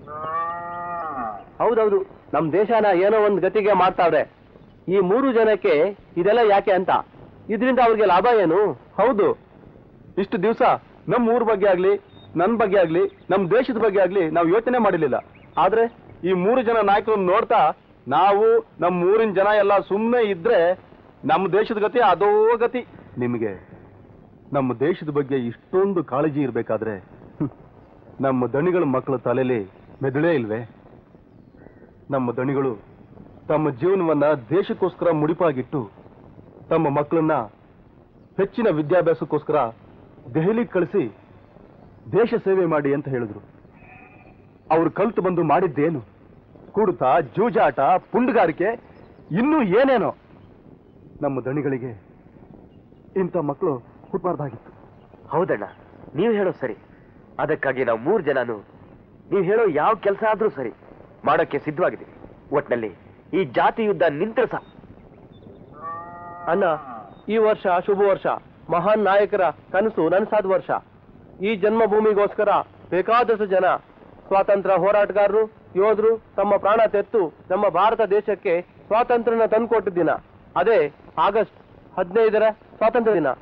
[SPEAKER 10] ಹೌದೌದು ನಮ್ ದೇಶನ ಏನೋ ಒಂದ್ ಗತಿಗೆ ಮಾಡ್ತಾವ್ರೆ ಈ ಮೂರು ಜನಕ್ಕೆ ಇದೆಲ್ಲ ಯಾಕೆ ಅಂತ ಇದರಿಂದ ಅವ್ರಿಗೆ ಲಾಭ ಏನು
[SPEAKER 3] ಹೌದು ಇಷ್ಟು ದಿವಸ ನಮ್ಮ ಊರ್ ಬಗ್ಗೆ ಆಗ್ಲಿ ನನ್ ಬಗ್ಗೆ ಆಗ್ಲಿ ನಮ್ ದೇಶದ ಬಗ್ಗೆ ಆಗ್ಲಿ ನಾವು ಯೋಚನೆ ಮಾಡಿರ್ಲಿಲ್ಲ ಆದ್ರೆ ಈ ಮೂರು ಜನ ನಾಯಕರನ್ನ ನೋಡ್ತಾ ನಾವು ನಮ್ಮ ಊರಿನ ಜನ ಎಲ್ಲ ಸುಮ್ಮನೆ ಇದ್ರೆ ನಮ್ಮ ದೇಶದ ಗತಿ ಅದೋ ಗತಿ ನಿಮಗೆ ನಮ್ಮ ದೇಶದ ಬಗ್ಗೆ ಇಷ್ಟೊಂದು ಕಾಳಜಿ ಇರ್ಬೇಕಾದ್ರೆ ಹ್ಮ್, ನಮ್ಮ ದಣಿಗಳ ಮಕ್ಕಳ ತಲೆಯಲ್ಲಿ ಮೆದುಳೇ ಇಲ್ವೇ ನಮ್ಮ ದಣಿಗಳು ತಮ್ಮ ಜೀವನವನ್ನ ದೇಶಕ್ಕೋಸ್ಕರ ಮುಡಿಪಾಗಿಟ್ಟು ತಮ್ಮ ಮಕ್ಕಳನ್ನ ಹೆಚ್ಚಿನ ವಿದ್ಯಾಭ್ಯಾಸಕ್ಕೋಸ್ಕರ ದೆಹಲಿಗೆ ಕಳಿಸಿ ದೇಶ ಸೇವೆ ಮಾಡಿ ಅಂತ ಹೇಳಿದ್ರು ಅವ್ರು ಕಲ್ತು ಬಂದು ಮಾಡಿದ್ದೇನು ಕುಡಿತ ಜೂಜಾಟ ಪುಂಡುಗಾರಿಕೆ ಇನ್ನೂ ಏನೇನೋ ನಮ್ಮ ದಣಿಗಳಿಗೆ ಇಂಥ ಮಕ್ಕಳು ಹುಟ್ಟಬಾರ್ದಾಗಿತ್ತು
[SPEAKER 2] ಹೌದಣ್ಣ ನೀವು ಹೇಳೋ ಸರಿ ಅದಕ್ಕಾಗಿ ನಾವು ಮೂರು ಜನನು ನೀವು ಹೇಳೋ ಯಾವ ಕೆಲಸ ಆದ್ರೂ ಸರಿ ಮಾಡೋಕ್ಕೆ ಸಿದ್ಧವಾಗಿದ್ದೀವಿ ಒಟ್ನಲ್ಲಿ ಈ ಜಾತಿ ಯುದ್ಧ ನಿಂತ್ರೆ ಸಾಕು
[SPEAKER 10] ಅಣ್ಣ ಈ ವರ್ಷ ಶುಭ ವರ್ಷ ಮಹಾನ್ ನಾಯಕರ ಕನಸು ನನಸಾದ ವರ್ಷ ಈ ಜನ್ಮಭೂಮಿಗೋಸ್ಕರ ಬೇಕಾದಷ್ಟು ಜನ ಸ್ವಾತಂತ್ರ್ಯ ಹೋರಾಟಗಾರರು ಯೋಧರು ತಮ್ಮ ಪ್ರಾಣ ತೆತ್ತು ನಮ್ಮ ಭಾರತ ದೇಶಕ್ಕೆ ಸ್ವಾತಂತ್ರ್ಯನ ತಂದುಕೊಟ್ಟ ದಿನ ಅದೇ ಆಗಸ್ಟ್ ಹದಿನೈದರ ಸ್ವಾತಂತ್ರ್ಯ ದಿನ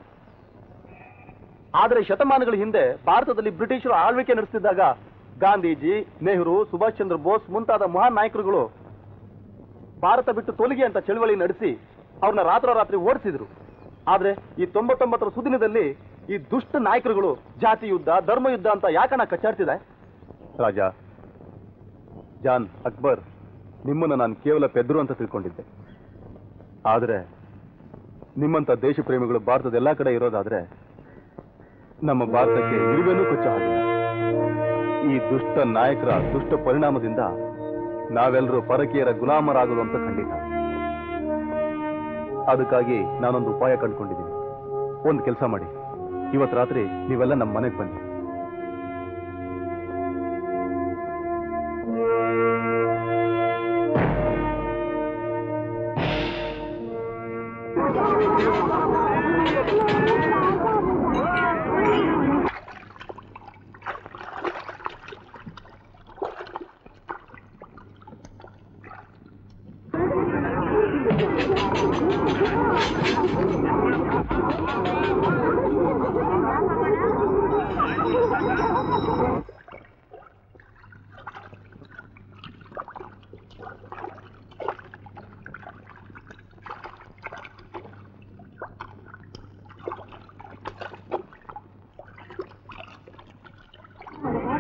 [SPEAKER 3] ಆದರೆ ಶತಮಾನಗಳ ಹಿಂದೆ ಭಾರತದಲ್ಲಿ ಬ್ರಿಟಿಷರು ಆಳ್ವಿಕೆ ನಡೆಸುತ್ತಿದ್ದಾಗ ಗಾಂಧೀಜಿ ನೆಹರು ಸುಭಾಷ್ ಚಂದ್ರ ಬೋಸ್ ಮುಂತಾದ ಮಹಾನ್ ನಾಯಕರುಗಳು ಭಾರತ ಬಿಟ್ಟು ತೊಲಗಿ ಅಂತ ಚಳವಳಿ ನಡೆಸಿ ಅವ್ರನ್ನ ರಾತ್ರೋರಾತ್ರಿ ಓಡಿಸಿದ್ರು ಆದ್ರೆ ಈ ತೊಂಬತ್ತೊಂಬತ್ತರ ಸುದಿನದಲ್ಲಿ ಈ ದುಷ್ಟ ನಾಯಕರುಗಳು ಜಾತಿ ಯುದ್ಧ ಧರ್ಮ ಯುದ್ಧ ಅಂತ ಯಾಕನ ಕಚ್ಚಾಡ್ತಿದೆ ರಾಜ ಜಾನ್ ಅಕ್ಬರ್ ನಿಮ್ಮನ್ನ ನಾನು ಕೇವಲ ಪೆದ್ರು ಅಂತ ತಿಳ್ಕೊಂಡಿದ್ದೆ ಆದ್ರೆ ನಿಮ್ಮಂತ ದೇಶ ಪ್ರೇಮಿಗಳು ಭಾರತದ ಎಲ್ಲಾ ಕಡೆ ಇರೋದಾದ್ರೆ ನಮ್ಮ ಭಾರತಕ್ಕೆ ಇರುವೇನೂ ಕೊಚ್ಚ ಹಾಗಿಲ್ಲ ಈ ದುಷ್ಟ ನಾಯಕರ ದುಷ್ಟ ಪರಿಣಾಮದಿಂದ ನಾವೆಲ್ಲರೂ ಪರಕೀಯರ ಗುಲಾಮರಾಗೋದು ಅಂತ ಖಂಡಿತ ಅದಕ್ಕಾಗಿ ನಾನೊಂದು ಉಪಾಯ ಕಂಡುಕೊಂಡಿದ್ದೀನಿ ಒಂದು ಕೆಲಸ ಮಾಡಿ ಇವತ್ತು ರಾತ್ರಿ ನೀವೆಲ್ಲ ನಮ್ಮ ಮನೆಗೆ ಬನ್ನಿ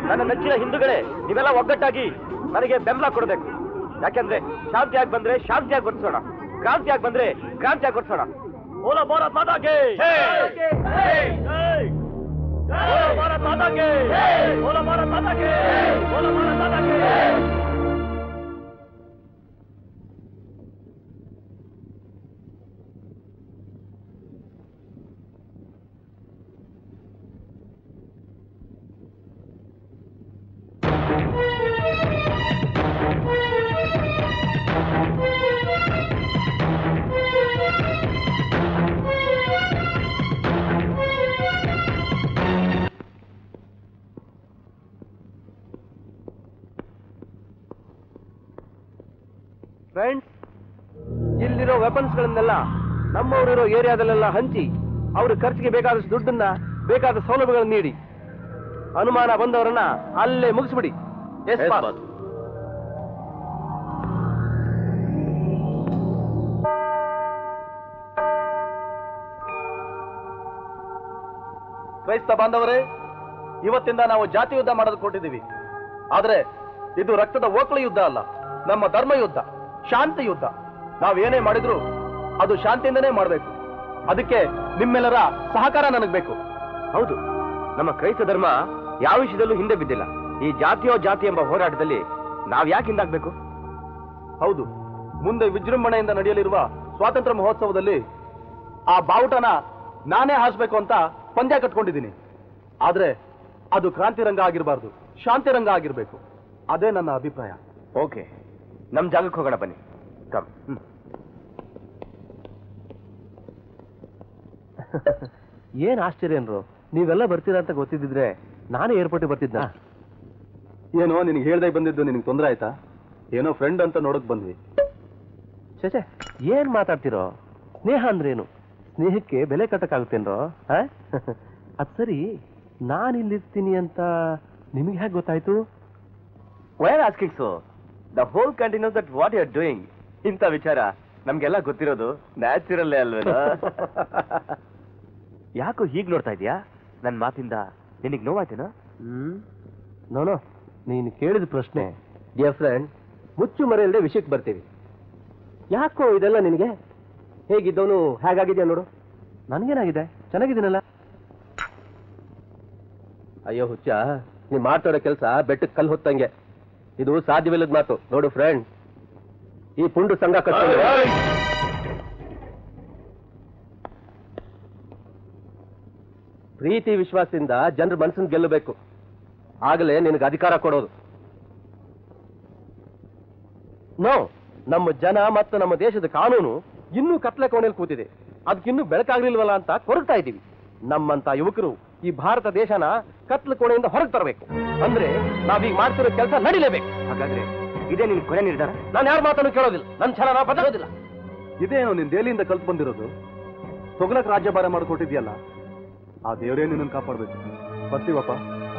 [SPEAKER 2] ನನ್ನ ನೆಚ್ಚಿನ ಹಿಂದೂಗಳೇ ನೀವೆಲ್ಲ ಒಗ್ಗಟ್ಟಾಗಿ ನನಗೆ ಬೆಂಬಲ ಕೊಡಬೇಕು ಯಾಕೆಂದ್ರೆ ಶಾಂತಿಯಾಗಿ ಬಂದ್ರೆ ಶಾಂತಿಯಾಗಿ ಕೊಡ್ಸೋಣ ಕ್ರಾಂತಿಯಾಗಿ ಬಂದ್ರೆ ಕ್ರಾಂತಿಯಾಗಿ ಕೊಡ್ಸೋಣ ಬೋಲೋ ಭಾರತ್ ಮಾತಾಗೆ ಬೋಲೋ ಭಾರತ್ ಮಾತಾಗೆ ಬೋಲೋ ಭಾರತ್ ಮಾತಾಗೆ ಬೋಲೋ ಭಾರತ್ ಮಾತಾಗೆ
[SPEAKER 10] ಫ್ರೆಂಡ್ಸ್ ಇಲ್ಲಿರೋ ವೆಪನ್ಸ್ಗಳನ್ನೆಲ್ಲ ನಮ್ಮವರಿರೋ ಏರಿಯಾದಲ್ಲೆಲ್ಲ ಹಂಚಿ ಅವ್ರ ಖರ್ಚಿಗೆ ಬೇಕಾದಷ್ಟು ದುಡ್ಡನ್ನ ಬೇಕಾದ ಸೌಲಭ್ಯಗಳನ್ನು ನೀಡಿ ಅನುಮಾನ ಬಂದವರನ್ನ ಅಲ್ಲೇ ಮುಗಿಸ್ಬಿಡಿ ಎಸ್
[SPEAKER 2] Yes,
[SPEAKER 10] ಬಾಸ್
[SPEAKER 2] boss.
[SPEAKER 3] ಕ್ರೈಸ್ತ ಬಾಂಧವರೇ ಇವತ್ತಿಂದ ನಾವು ಜಾತಿ ಯುದ್ಧ ಮಾಡೋದು ಕೊಟ್ಟಿದ್ದೀವಿ ಆದ್ರೆ ಇದು ರಕ್ತದ ಓಕಳಿ ಯುದ್ಧ ಅಲ್ಲ ನಮ್ಮ ಧರ್ಮ ಯುದ್ಧ ಶಾಂತಿ ಯುದ್ಧ ನಾವೇನೇ ಮಾಡಿದ್ರು ಅದು ಶಾಂತಿಯಿಂದನೇ ಮಾಡಬೇಕು ಅದಕ್ಕೆ ನಿಮ್ಮೆಲ್ಲರ ಸಹಕಾರ ನನಗೆ ಬೇಕು
[SPEAKER 2] ಹೌದು ನಮ್ಮ ಕ್ರೈಸ್ತ ಧರ್ಮ ಯಾವ ವಿಷಯದಲ್ಲೂ ಹಿಂದೆ ಬಿದ್ದಿಲ್ಲ ಈ ಜಾತಿಯೋ ಜಾತಿ ಎಂಬ ಹೋರಾಟದಲ್ಲಿ ನಾವ್ ಯಾಕೆ ಹಿಂದಾಗ್ಬೇಕು
[SPEAKER 3] ಹೌದು ಮುಂದೆ ವಿಜೃಂಭಣೆಯಿಂದ ನಡೆಯಲಿರುವ ಸ್ವಾತಂತ್ರ್ಯ ಮಹೋತ್ಸವದಲ್ಲಿ ಆ ಬಾವುಟನ ನಾನೇ ಹಾರಿಸ್ಬೇಕು ಅಂತ ಪಂದ್ಯ ಕಟ್ಕೊಂಡಿದ್ದೀನಿ ಆದ್ರೆ ಅದು ಕ್ರಾಂತಿ ರಂಗ ಆಗಿರಬಾರ್ದು ಶಾಂತಿ ರಂಗ ಆಗಿರ್ಬೇಕು ಅದೇ ನನ್ನ ಅಭಿಪ್ರಾಯ
[SPEAKER 2] ಓಕೆ ನಮ್ ಜಾಗಕ್ಕೆ ಹೋಗೋಣ ಬನ್ನಿ ಕಮ್
[SPEAKER 10] ಏನ್ ಆಶ್ಚರ್ಯನ್ರು ನೀವೆಲ್ಲ ಬರ್ತೀರಾ ಅಂತ ಗೊತ್ತಿದ್ದಿದ್ರೆ ನಾನೇ ಏರ್ಪೋರ್ಟಿಗೆ ಬರ್ತಿದ್ದ
[SPEAKER 3] ಏನೋ ನಿನಗೆ ಹೇಳ್ದೆ ಬಂದಿದ್ದು ನಿನಗೆ ತೊಂದರೆ ಆಯ್ತಾ ಏನೋ ಫ್ರೆಂಡ್ ಅಂತ ನೋಡಕ್ ಬಂದ್ವಿ
[SPEAKER 10] ಚೇಚೆ ಏನ್ ಮಾತಾಡ್ತಿರೋ ಸ್ನೇಹ ಅಂದ್ರೇನು ಸ್ನೇಹಕ್ಕೆ ಬೆಲೆ ಕಟ್ಟಕ್ಕಾಗುತ್ತೇನ್ರೋ ಆ? ಅದ್ ಸರಿ ನಾನು ಇಲ್ಲಿರ್ತೀನಿ ಅಂತ ನಿಮಗೆ ಹೇಗೆ ಗೊತ್ತಾಯ್ತು
[SPEAKER 2] why're asking so the whole continues that what you are doing ಇಂಥ ವಿಚಾರ ನಮ್ಗೆಲ್ಲ ಗೊತ್ತಿರೋದು ನ್ಯಾಚುರಲ್ಲೇ ಅಲ್ವೇನೋ ಯಾಕೋ ಹೀಗ್ ನೋಡ್ತಾ ಇದೀಯಾ ನನ್ ಮಾತಿಂದ ನಿನಗ್ ನೋವಾಯ್ತೇನೋ
[SPEAKER 10] ಹ್ಮ್ ನೋನೋ ನೀನು ಕೇಳಿದ ಪ್ರಶ್ನೆ ಡಿಯರ್ ಫ್ರೆಂಡ್ ಮುಚ್ಚು ಮರೆಯಲ್ಲದೆ ವಿಷಯಕ್ಕೆ ಬರ್ತೀವಿ ಯಾಕೋ ಇದೆಲ್ಲ ನಿನಗೆ ಹೇಗಿದ್ದವನು ಹೇಗಾಗಿದ್ಯಾ ನೋಡು ನನಗೇನಾಗಿದೆ ಚೆನ್ನಾಗಿದ್ದೀನಲ್ಲ ಅಯ್ಯೋ ಹುಚ್ಚ ನೀ ಮಾತಾಡೋ ಕೆಲಸ ಬೆಟ್ಟಕ್ಕೆ ಕಲ್ಲು ಹೊತ್ತಂಗೆ ಇದು ಸಾಧ್ಯವಿಲ್ಲದ ಮಾತು ನೋಡು ಫ್ರೆಂಡ್ ಈ ಪುಂಡು ಸಂಘ ಕಟ್ಕೊಂಡು ಪ್ರೀತಿ ವಿಶ್ವಾಸದಿಂದ ಜನರ ಮನಸ್ಸನ್ನು ಗೆಲ್ಲಬೇಕು ಆಗಲೇ ನಿನಗೆ ಅಧಿಕಾರ ಕೊಡೋದು ನೋ ನಮ್ಮ ಜನ ಮತ್ತು ನಮ್ಮ ದೇಶದ ಕಾನೂನು ಇನ್ನೂ ಕತ್ಲೆ ಕೋಣೆಯಲ್ಲಿ ಕೂತಿದೆ ಅದಕ್ಕಿನ್ನೂ ಬೆಳಕಾಗ್ಲಿಲ್ವಲ್ಲ ಅಂತ ಕೊರಗ್ತಾ ಇದ್ದೀವಿ ನಮ್ಮಂತ ಯುವಕರು ಈ ಭಾರತ ದೇಶನ ಕತ್ಲೆ ಕೋಣೆಯಿಂದ ಹೊರಗೆ ತರಬೇಕು ಅಂದ್ರೆ ನಾವೀಗ ಮಾಡ್ತಿರೋ ಕೆಲಸ ನಡಿಲೇಬೇಕು
[SPEAKER 2] ಹಾಗಾದ್ರೆ ಇದೇ ನಿನ್ ಕೊನೆ ನಿರ್ಧಾರ
[SPEAKER 10] ನಾನು ಯಾರ ಮಾತನ್ನು ಕೇಳೋದಿಲ್ಲ ನನ್ನ ಛಲನ ಬದಲೋದಿಲ್ಲ
[SPEAKER 3] ಇದೇನೋ ನಿನ್ ದೆಹಲಿಯಿಂದ ಕಲ್ತು ಬಂದಿರೋದು ತೊಗಲಕ್ ರಾಜ್ಯಭಾರ ಮಾಡಿಕೊಟ್ಟಿದ್ಯಲ್ಲ ಆ ದೇವರೇ ನಿನ್ನನ್ನು ಕಾಪಾಡ್ಬೇಕು ಬರ್ತೀವಪ್ಪ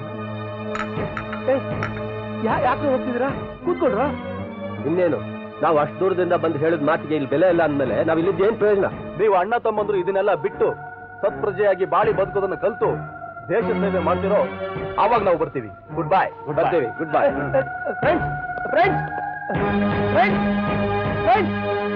[SPEAKER 10] ಯಾಕೆ ಹೋಗ್ತಿದ್ದೀರಾ ಕೂತ್ಕೊಳ್ರ ಇನ್ನೇನು ನಾವು ಅಷ್ಟು ದೂರದಿಂದ ಬಂದು ಹೇಳಿದ ಮಾತಿಗೆ ಇಲ್ಲಿ ಬೆಲೆ ಇಲ್ಲ ಅಂದ್ಮೇಲೆ ನಾವ್ ಇಲ್ಲಿದ್ದು ಏನ್ ಪ್ರಯೋಜನ
[SPEAKER 3] ನೀವು ಅಣ್ಣ ತಮ್ಮಂದ್ರು ಇದನ್ನೆಲ್ಲ ಬಿಟ್ಟು ಸತ್ಪ್ರಜೆಯಾಗಿ ಬಾಳಿ ಬದುಕೋದನ್ನ ಕಲ್ತು ದೇಶ ಸೇವೆ ಮಾಡ್ತಿರೋ ಆವಾಗ ನಾವು ಬರ್ತೀವಿ ಗುಡ್ ಬಾಯ್
[SPEAKER 10] ಬರ್ತೀವಿ good bye friends friends friends friends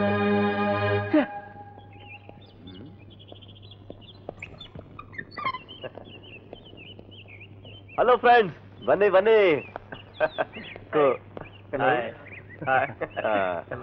[SPEAKER 2] hello friends ಬನ್ನಿ ಬನ್ನಿ ಕೋ- ಆ,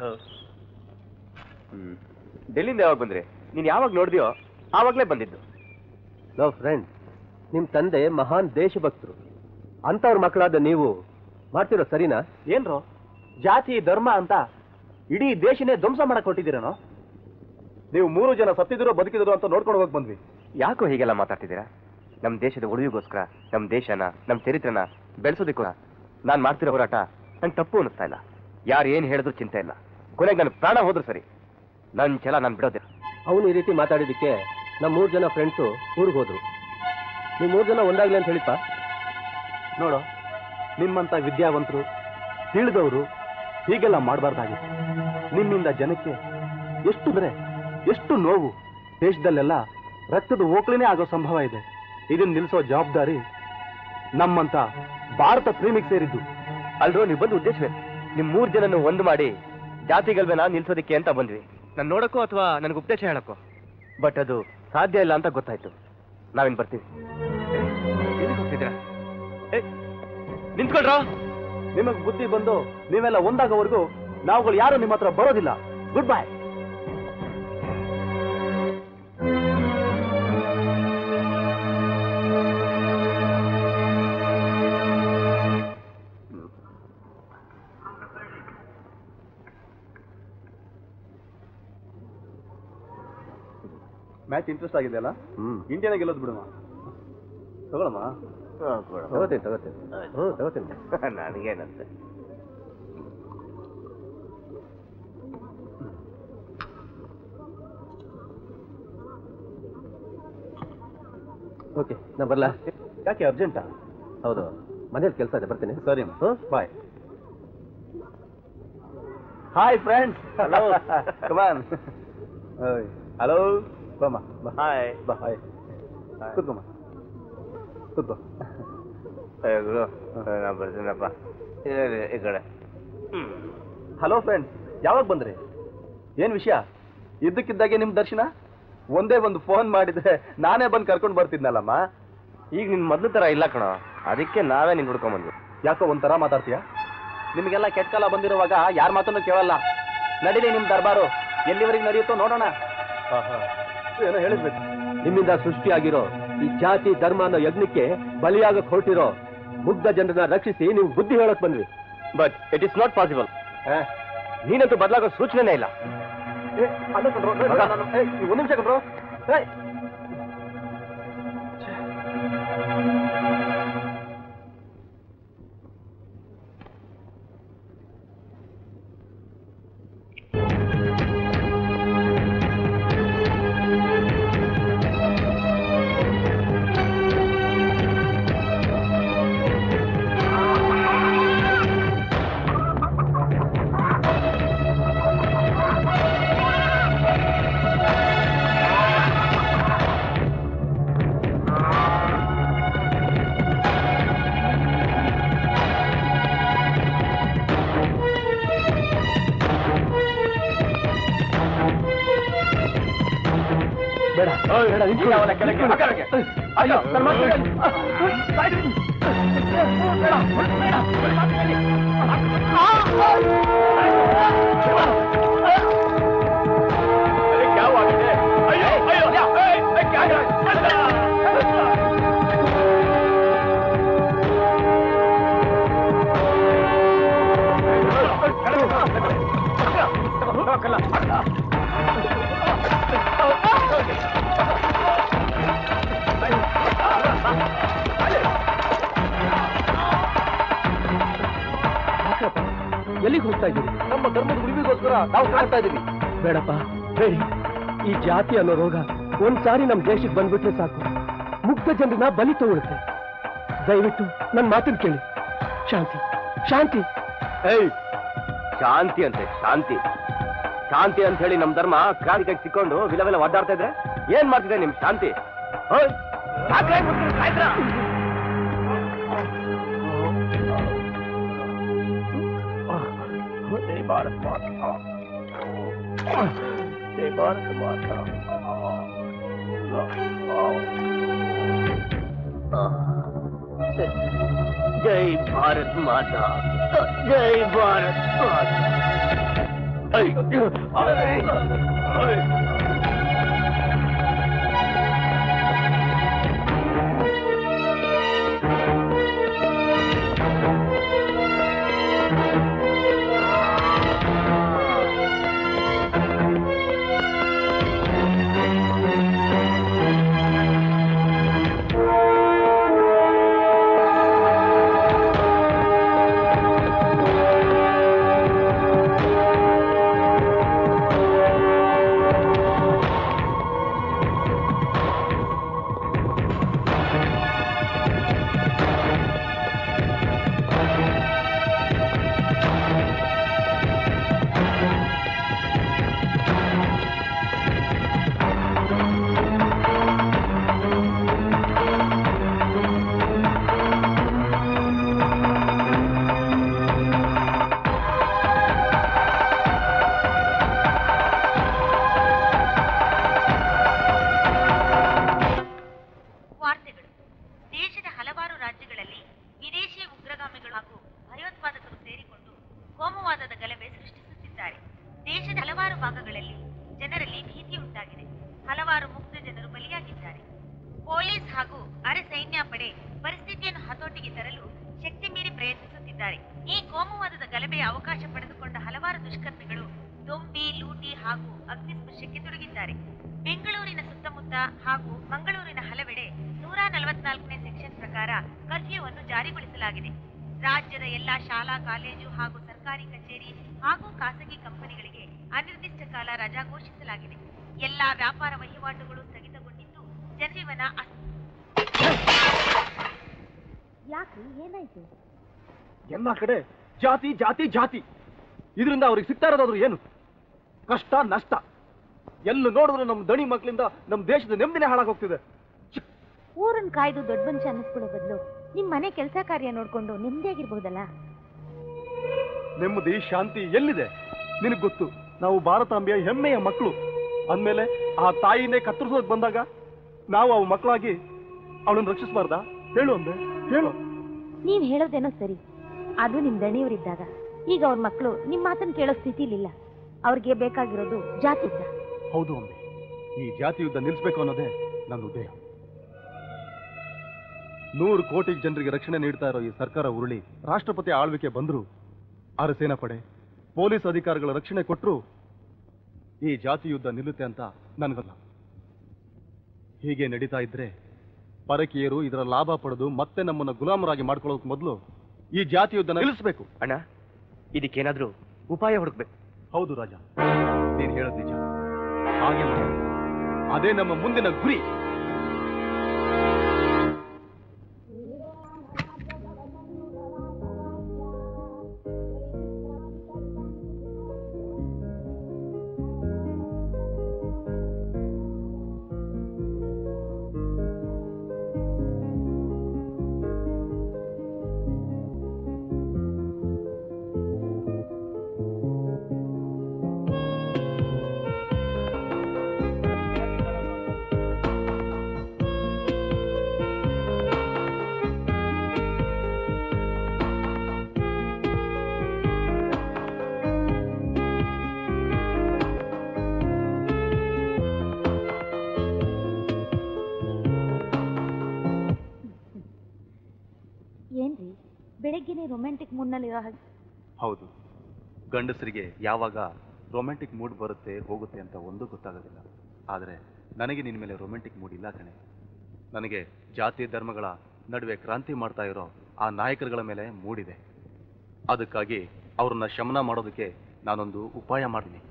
[SPEAKER 2] ಹ್ಮ್. ಡೆಲ್ಲಿಂದ ಯಾವಾಗ ಬಂದ್ರಿ ನೀನ್ ಯಾವಾಗ ನೋಡಿದ್ಯೋ ಆವಾಗ್ಲೇ ಬಂದಿದ್ದು
[SPEAKER 10] ಲೋ ಫ್ರೆಂಡ್ ನಿಮ್ ತಂದೆ ಮಹಾನ್ ದೇಶಭಕ್ತರು ಅಂತವ್ರ ಮಕ್ಕಳಾದ ನೀವು ಮಾಡ್ತಿರೋ ಸರಿನಾ
[SPEAKER 3] ಏನ್ರೋ ಜಾತಿ ಧರ್ಮ ಅಂತ ಇಡೀ ದೇಶನೇ ಧ್ವಂಸ ಮಾಡಕ್ ಕೊಟ್ಟಿದ್ದೀರೇನೋ ನೀವು ಮೂರು ಜನ ಸತ್ತಿದಿರೋ ಬದುಕಿದಿರೋ ಅಂತ ನೋಡ್ಕೊಂಡು ಹೋಗಕ್ ಬಂದ್ವಿ
[SPEAKER 2] ಯಾಕೋ ಹೀಗೆಲ್ಲ ಮಾತಾಡ್ತಿದ್ದೀರಾ ನಮ್ ದೇಶದ ಉಳಿವಿಗೋಸ್ಕರ ನಮ್ ದೇಶನ ನಮ್ ಚರಿತ್ರನ ಬೆಳೆಸೋದಕ್ಕೂ ನಾನ್ ಮಾಡ್ತಿರೋ ಹೋರಾಟ ನಂಗೆ ತಪ್ಪು ಅನ್ನಿಸ್ತಾ ಇಲ್ಲ ಯಾರು ಏನ್ ಹೇಳಿದ್ರು ಚಿಂತೆ ಇಲ್ಲ ಕೊನೆಗೆ ನನ್ನ ಪ್ರಾಣ ಹೋದ್ರು ಸರಿ ನನ್ ಛಲ ನಾನು ಬಿಡೋದಿಲ್ಲ
[SPEAKER 10] ಅವನು ಈ ರೀತಿ ಮಾತಾಡಿದ್ದಕ್ಕೆ ನಮ್ಮ ಮೂರು ಜನ ಫ್ರೆಂಡ್ಸು ಊರಿಗೆ ಹೋದ್ರು ನೀವು ಮೂರು ಜನ ಒಂದಾಗ್ಲಿ ಅಂತ ಹೇಳಿಪ್ಪ
[SPEAKER 3] ನೋಡು ನಿಮ್ಮಂತ ವಿದ್ಯಾವಂತರು ತಿಳಿದವರು ಹೀಗೆಲ್ಲ ಮಾಡಬಾರ್ದಾಗಿತ್ತು ನಿಮ್ಮಿಂದ ಜನಕ್ಕೆ ಎಷ್ಟು ಅಂದ್ರೆ ಎಷ್ಟು ನೋವು ದೇಶದಲ್ಲೆಲ್ಲ ರಕ್ತದ ಓಕಳಿನೇ ಆಗೋ ಸಂಭವ ಇದೆ ಇದನ್ನ ನಿಲ್ಲಿಸೋ ಜವಾಬ್ದಾರಿ ನಮ್ಮಂತ ಭಾರತ ಪ್ರೇಮಿಗೆ ಸೇರಿದ್ದು
[SPEAKER 2] ಅಲ್ರೋ ನೀವು ಬಂದು ಉದ್ದೇಶವೇ ನಿಮ್ ಮೂರ್ ಜನನು ಒಂದು ಮಾಡಿ ಜಾತಿಗಲ್ವೆನ ನಿಲ್ಸೋದಿಕ್ಕೆ ಅಂತ ಬಂದ್ವಿ ನಾನು ನೋಡಕ್ಕೋ ಅಥವಾ ನನಗೆ ಉಪದೇಶ ಹೇಳಕ್ಕೋ ಬಟ್ ಅದು ಸಾಧ್ಯ ಇಲ್ಲ ಅಂತ ಗೊತ್ತಾಯ್ತು ನಾವಿನ್ ಬರ್ತೀವಿ ಏ, ಎಲ್ಲಿಗ್ ಹೋಗ್ತಿದ್ದೀರಾ? ಏ, ನಿಂತ್ಕೊಳ್ರೋ
[SPEAKER 3] ನಿಮಗ್ ಬುದ್ಧಿ ಬಂದು ನೀವೆಲ್ಲ ಒಂದಾಗೋವರೆಗೂ ನಾವುಗಳು ಯಾರು ನಿಮ್ಮ ಹತ್ರ ಬರೋದಿಲ್ಲ ಗುಡ್ ಬೈ ಮ್ಯಾಚ್ ಇಂಟ್ರೆಸ್ಟ್ ಆಗಿದೆ ಅಲ್ಲ ಇಂಡಿಯಾನ ಗೆಲ್ಲೋದು ಬಿಡಮ್ಮ ತಗೊಳಮ್ಮ
[SPEAKER 10] ತಗೋತೀನಿ ತಗೋತೀನಿ ಹ್ಞೂ ತಗೋತೀನಿ
[SPEAKER 2] ನನಗೇನಂತೆ
[SPEAKER 10] ಓಕೆ ನಾ ಬರಲಾ
[SPEAKER 3] ಯಾಕೆ ಅರ್ಜೆಂಟಾ
[SPEAKER 10] ಹೌದು ಮನೇಲಿ ಕೆಲಸ ಇದೆ ಬರ್ತೀನಿ
[SPEAKER 3] ಸರಿ
[SPEAKER 10] ಹ್ಞೂ
[SPEAKER 3] bye hi friends hello come on hello ಬಾಮ ಬಾ
[SPEAKER 2] ಹಾಯ್
[SPEAKER 3] ಬಾ ಹಾಯ್ ಕೂತ್ಕೊಮ್ಮ ಕೂತ್ಕೋ
[SPEAKER 2] ನಾ ಬರ್ತೀನಪ್ಪ ಇರಿ, ಈ ಕಡೆ
[SPEAKER 3] ಹಲೋ ಫ್ರೆಂಡ್ಸ್ ಯಾವಾಗ ಬಂದ್ರಿ ಏನ್ ವಿಷಯ ಇದ್ದಕ್ಕಿದ್ದಾಗೆ ನಿಮ್ ದರ್ಶನ ಒಂದೇ ಒಂದು ಫೋನ್ ಮಾಡಿದ್ರೆ ನಾನೇ ಬಂದು ಕರ್ಕೊಂಡು ಬರ್ತಿದ್ನಲ್ಲಮ್ಮ
[SPEAKER 2] ಈಗ ನಿನ್ ಮೊದ್ಲು ತರ ಇಲ್ಲ ಕಣ ಅದಕ್ಕೆ ನಾವೇ ನಿನ್ ಹುಡ್ಕೊಂಡ್ ಬಂದ್ವಿ
[SPEAKER 3] ಯಾಕೋ ಒಂಥರ ಮಾತಾಡ್ತೀಯ ನಿಮಗೆಲ್ಲ ಕೆಟ್ಟ ಕಾಲ ಬಂದಿರುವಾಗ ಯಾರ ಮಾತನ್ನು ಕೇಳಲ್ಲ ನಡೀಲಿ ನಿಮ್ ದರ್ಬಾರು ಎಲ್ಲಿವರೆಗೆ ನಡೆಯುತ್ತೋ ನೋಡೋಣ ಏನೋ ಹೇಳಿದ್ಬೇಕು
[SPEAKER 10] ನಿಮ್ಮಿಂದ ಸೃಷ್ಟಿಯಾಗಿರೋ ಈ ಜಾತಿ ಧರ್ಮ ಅನ್ನೋ ಯಜ್ಞಕ್ಕೆ ಬಲಿಯಾಗಕ್ ಹೊರಟಿರೋ ಮುಗ್ಧ ಜನರನ್ನ ರಕ್ಷಿಸಿ ನೀವು ಬುದ್ಧಿ ಹೇಳಕ್ ಬಂದ್ವಿ
[SPEAKER 2] but it is not possible
[SPEAKER 3] ಏ,
[SPEAKER 2] ನೀನಂತೂ ಬದಲಾಗೋ ಸೂಚನೆ ಇಲ್ಲ
[SPEAKER 3] ಏ, ಅಲ್ಲ ಕಣ್ರೋ, ಏ, ನಾನು- ನಾನು- ಏ, ಒಂದ್ ನಿಮಿಷ ಕಣ್ರೋ ಏ, ಬೇಡ ಬೇಡ ನಿಂತ್ಕೊಳ್ಳಿ. ಅವನ ಕೆಳಗೆ ಹಾಕಕ್ಕೆ. ಅಯ್ಯೋ, ನನ್ನ ಮಾತು ಕೇಳಿ. ಸಾಯ್ರಿ. ಬೇಡ, ಬೇಡ. ಅರೆ, क्या हुआ बेटे? अयो, अयो, ए, ए, क्या है?
[SPEAKER 10] ಎಲ್ಲಿಗೆ ಹೋಗ್ತಾ ಇದ್ದೀರಿ
[SPEAKER 3] ನಮ್ಮ ಧರ್ಮದ ಉಳಿವಿಗೋಸ್ಕರ ನಾವು ಕಾಡ್ತಾ ಇದೀವಿ
[SPEAKER 10] ಬೇಡಪ್ಪ ಹೇಳಿ ಈ ಜಾತಿ ಅನ್ನೋ ರೋಗ ಒಂದ್ಸಾರಿ ನಮ್ ದೇಶಕ್ಕೆ ಬಂದ್ಬಿಟ್ರೆ ಸಾಕು ಮುಗ್ಧ ಜನರನ್ನ ಬಲಿ ತಗೊಳುತ್ತೆ ದಯವಿಟ್ಟು ನನ್ನ ಮಾತನ್ನ ಕೇಳಿ ಶಾಂತಿ ಶಾಂತಿ
[SPEAKER 2] ಏಯ್ ಶಾಂತಿ ಅಂತೆ ಶಾಂತಿ ಶಾಂತಿ ಅಂತ ಹೇಳಿ ನಮ್ ಧರ್ಮ ಕಾಲ್ ಕೈ ಸಿಕ್ಕೊಂಡು ವಿಲ ವಿಲ ಒದ್ದಾಡ್ತಾ ಇದ್ರೆ ಏನ್ ಮಾಡ್ತಿದೆ ನಿಮ್ ಶಾಂತಿ ಓಯ್, ಯಾಕ್ರೆ ಬಿಡ್ತೀರಿ ಸಾಯ್ತ್ರ? ಜೈ ಭಾರತ್ ಮಾತಾ. ಜೈ ಭಾರತ್ ಮಾತಾ. ಜೈ ಭಾರತ್ ಮಾತಾ ಜೈ ಭಾರತ್ ಮಾತಾ ಅಯ್ಯೋ, ಅಯ್ಯೋ, ಅಯ್ಯೋ.
[SPEAKER 8] ರಾಜ್ಯಗಳಲ್ಲಿ ವಿದೇಶಿ ಉಗ್ರಗಾಮಿಗಳು ಹಾಗೂ ಭಯೋತ್ಪಾದಕರು ಸೇರಿಕೊಂಡು ಕೋಮುವಾದದ ಗಲಭೆ ಸೃಷ್ಟಿಸುತ್ತಿದ್ದಾರೆ ದೇಶದ ಹಲವಾರು ಭಾಗಗಳಲ್ಲಿ ಜನರಲ್ಲಿ ಭೀತಿ ಉಂಟಾಗಿದೆ ಹಲವಾರು ಮುಗ್ಧ ಜನರು ಬಲಿಯಾಗಿದ್ದಾರೆ ಪೊಲೀಸ್ ಹಾಗೂ ಅರೆ ಸೈನ್ಯ ಪಡೆ ಪರಿಸ್ಥಿತಿಯನ್ನು ಹತೋಟಿಗೆ ತರಲು ಶಕ್ತಿ ಮೀರಿ ಪ್ರಯತ್ನಿಸುತ್ತಿದ್ದಾರೆ ಈ ಕೋಮುವಾದದ ಗಲಭೆಯ ಅವಕಾಶ ಪಡೆದುಕೊಂಡ ಹಲವಾರು ದುಷ್ಕರ್ಮಿಗಳು ದೊಂಬಿ ಲೂಟಿ ಹಾಗೂ ಅಗ್ನಿಸ್ಪರ್ಶಕ್ಕೆ ತೊಡಗಿದ್ದಾರೆ ಬೆಂಗಳೂರಿನ ಸುತ್ತಮುತ್ತ ಹಾಗೂ ಮಂಗಳೂರಿನ ಹಲವೆಡೆ ನೂರ ನಲವತ್ನಾಲ್ಕನೇ ಸೆಕ್ಷನ್ ಪ್ರಕಾರ ಕರ್ಫ್ಯೂವನ್ನು ಜಾರಿಗೊಳಿಸಲಾಗಿದೆ ರಾಜ್ಯದ ಎಲ್ಲಾ ಶಾಲಾ ಕಾಲೇಜು ಹಾಗೂ ಸರ್ಕಾರಿ ಕಚೇರಿ ಹಾಗೂ ಖಾಸಗಿ ಕಂಪನಿಗಳಿಗೆ ಅನಿರ್ದಿಷ್ಟ ಕಾಲ ರಜಾ ಘೋಷಿಸಲಾಗಿದೆ ಎಲ್ಲಾ ವ್ಯಾಪಾರ ವಹಿವಾಟುಗಳು ಸ್ಥಗಿತಗೊಂಡಿದ್ದು ಜನಜೀವನ ಅಸ್- ಯಾಕ್ರಿ ಏನಾಯ್ತು
[SPEAKER 3] ಎಲ್ಲ ಕಡೆ ಜಾತಿ ಜಾತಿ ಜಾತಿ ಇದರಿಂದ ಅವ್ರಿಗೆ ಸಿಗ್ತಾ ಇರೋದಾದ್ರು ಏನು ಕಷ್ಟ ನಷ್ಟ ಎಲ್ಲ ನೋಡಿದ್ರು ನಮ್ಮ ದಣಿ ಮಕ್ಕಳಿಂದ ನಮ್ಮ ದೇಶದ ನೆಮ್ಮದಿನೇ ಹಾಳಾಗೋಗ್ತಿದೆ
[SPEAKER 8] ಊರನ್ ಕಾಯ್ದು ದೊಡ್ಡ ಮನುಷ್ಯ ಅನ್ನಿಸ್ಕೊಳ್ಳೋ ಬದಲು ನಿಮ್ ಮನೆ ಕೆಲಸ ಕಾರ್ಯ ನೋಡ್ಕೊಂಡು ನೆಮ್ಮದಿಯಾಗಿರ್ಬಹುದಲ್ಲ
[SPEAKER 3] ನೆಮ್ಮದಿ ಶಾಂತಿ ಎಲ್ಲಿದೆ ನಿನಗೆ ಗೊತ್ತು ನಾವು ಭಾರತಾಂಬೆಯ ಹೆಮ್ಮೆಯ ಮಕ್ಕಳು ಅಂದ್ಮೇಲೆ ಆ ತಾಯಿನೇ ಕತ್ತರಿಸೋಕ್ ಬಂದಾಗ ನಾವು ಅವ್ ಮಕ್ಕಳಾಗಿ ಅವಳನ್ನು ರಕ್ಷಿಸಬಾರ್ದಾ ಹೇಳು ಅಂದೆ ಹೇಳು
[SPEAKER 8] ನೀವ್ ಹೇಳೋದೇನೋ ಸರಿ ಅದು ನಿಮ್ ದಣಿಯವರಿದ್ದಾಗ ಈಗ ಅವ್ರ ಮಕ್ಕಳು ನಿಮ್ ಮಾತನ್ನ ಕೇಳೋ ಸ್ಥಿತಿಲಿಲ್ಲ ಅವ್ರಿಗೆ ಬೇಕಾಗಿರೋದು ಜಾತಿ ಯುದ್ಧ
[SPEAKER 3] ಹೌದು ಅಂಬೆ ಈ ಜಾತಿ ಯುದ್ಧ ನಿಲ್ಲಿಸಬೇಕು ಅನ್ನೋದೇ ನನ್ನ ಉದ್ದೇಶ ನೂರು ಕೋಟಿ ಜನರಿಗೆ ರಕ್ಷಣೆ ನೀಡ್ತಾ ಇರೋ ಈ ಸರ್ಕಾರ ಉರುಳಿ ರಾಷ್ಟ್ರಪತಿ ಆಳ್ವಿಕೆ ಬಂದ್ರು ಆರು ಸೇನಾಪಡೆ ಪೊಲೀಸ್ ಅಧಿಕಾರಿಗಳ ರಕ್ಷಣೆ ಕೊಟ್ಟರು ಈ ಜಾತಿ ಯುದ್ಧ ನಿಲ್ಲುತ್ತೆ ಅಂತ ನನಗಲ್ಲ ಹೀಗೆ ನಡೀತಾ ಇದ್ರೆ ಪರಕೀಯರು ಇದರ ಲಾಭ ಪಡೆದು ಮತ್ತೆ ನಮ್ಮನ್ನ ಗುಲಾಮರಾಗಿ ಮಾಡ್ಕೊಳ್ಳೋಕೆ ಮೊದಲು ಈ ಜಾತಿ ಯುದ್ಧ ನಿಲ್ಲಿಸಬೇಕು
[SPEAKER 2] ಅಣ್ಣ ಇದಕ್ಕೇನಾದ್ರೂ ಉಪಾಯ ಹುಡುಕ್ಬೇಕು
[SPEAKER 3] ಹೌದು ರಾಜ ನೀನು ಹೇಳೋದು ನಿಜ ಹಾಗೆ ಮಾಡೋಣ. ಅದೇ ನಮ್ಮ ಮುಂದಿನ ಗುರಿ
[SPEAKER 8] ಏನ್ರಿ ಬೆಳಗ್ಗೆನೆ ರೊಮ್ಯಾಂಟಿಕ್ ಮೂಡ್ನಲ್ಲಿರೋ ಹಾಗೆ
[SPEAKER 3] ಹೌದು ಗಂಡಸರಿಗೆ ಯಾವಾಗ ರೊಮ್ಯಾಂಟಿಕ್ ಮೂಡ್ ಬರುತ್ತೆ ಹೋಗುತ್ತೆ ಅಂತ ಒಂದು ಗೊತ್ತಾಗೋದಿಲ್ಲ ಆದರೆ ನನಗೆ ನಿನ್ನ ಮೇಲೆ ರೊಮ್ಯಾಂಟಿಕ್ ಮೂಡ್ ಇಲ್ಲ ಕಣೆ ನನಗೆ ಜಾತಿ ಧರ್ಮಗಳ ನಡುವೆ ಕ್ರಾಂತಿ ಮಾಡ್ತಾ ಇರೋ ಆ ನಾಯಕರುಗಳ ಮೇಲೆ ಮೂಡಿದೆ ಅದಕ್ಕಾಗಿ ಅವ್ರನ್ನ ಶಮನ ಮಾಡೋದಕ್ಕೆ ನಾನೊಂದು ಉಪಾಯ ಮಾಡಿದ್ದೀನಿ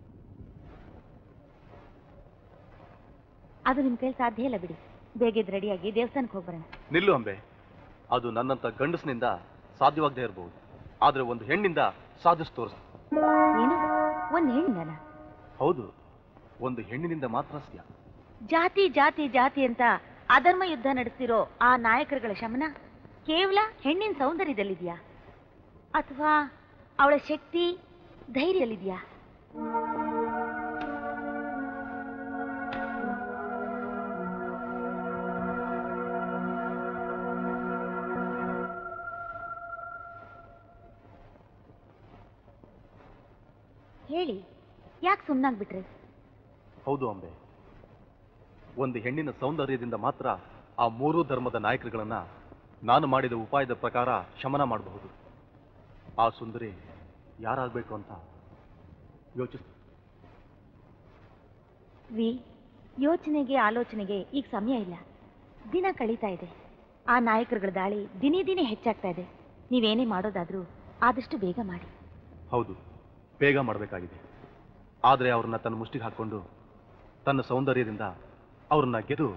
[SPEAKER 8] ಅದು ನಿಮ್ ಕೈಲಿ ಸಾಧ್ಯ ಇಲ್ಲ ಬಿಡಿ ಬೇಗ ರೆಡಿಯಾಗಿ ದೇವಸ್ಥಾನಕ್ಕೆ ಹೋಗ್ಬರೋಣ
[SPEAKER 3] ನಿಲ್ಲು ಅಂಬೆ ಅದು ನನ್ನಂತ ಗಂಡಸಿನಿಂದ ಸಾಧ್ಯವಾಗದೇ ಇರಬಹುದು ಆದರೆ ಒಂದು ಹೆಣ್ಣಿಂದ ಸಾಧಿಸಿ ತೋರಿಸ
[SPEAKER 8] ಏನು ಒಂದ್ ಹೆಣ್ಣನ
[SPEAKER 3] ಹೌದು ಒಂದು ಹೆಣ್ಣಿನಿಂದ ಮಾತ್ರ ಸಾಧ್ಯ
[SPEAKER 8] ಜಾತಿ ಜಾತಿ ಜಾತಿ ಅಂತ ಅಧರ್ಮ ಯುದ್ಧ ನಡೆಸ್ತಿರೋ ಆ ನಾಯಕರುಗಳ ಶಮನ ಕೇವಲ ಹೆಣ್ಣಿನ ಸೌಂದರ್ಯದಲ್ಲಿದ್ಯಾ ಅಥವಾ ಅವಳ ಶಕ್ತಿ ಧೈರ್ಯದಲ್ಲಿದ್ಯಾ ಹೇಳಿ ಯಾಕೆ ಸುಮ್ಮನಾಗ್ಬಿಟ್ರಿ
[SPEAKER 3] ಹೌದು ಅಂಬೆ ಒಂದು ಹೆಣ್ಣಿನ ಸೌಂದರ್ಯದಿಂದ ಮಾತ್ರ ಆ ಮೂರೂ ಧರ್ಮದ ನಾಯಕರುಗಳನ್ನ ನಾನು ಮಾಡಿದ ಉಪಾಯದ ಪ್ರಕಾರ ಶಮನ ಮಾಡಬಹುದು ಆ ಸುಂದರಿ ಯಾರಾಗಬೇಕು ಅಂತ ಯೋಚಿಸ್
[SPEAKER 8] ವಿ ಯೋಚನೆಗೆ ಆಲೋಚನೆಗೆ ಈಗ ಸಮಯ ಇಲ್ಲ ದಿನ ಕಳೀತಾ ಇದೆ ಆ ನಾಯಕರುಗಳ ದಾಳಿ ದಿನೇ ದಿನೇ ಹೆಚ್ಚಾಗ್ತಾ ಇದೆ ನೀವೇನೇ ಮಾಡೋದಾದ್ರೂ ಆದಷ್ಟು ಬೇಗ ಮಾಡಿ
[SPEAKER 3] ಹೌದು ಬೇಗ ಮಾಡಬೇಕಾಗಿದೆ ಆದರೆ ಅವ್ರನ್ನ ತನ್ನ ಮುಷ್ಟಿಗೆ ಹಾಕ್ಕೊಂಡು ತನ್ನ ಸೌಂದರ್ಯದಿಂದ ಅವ್ರನ್ನ ಗೆದ್ದು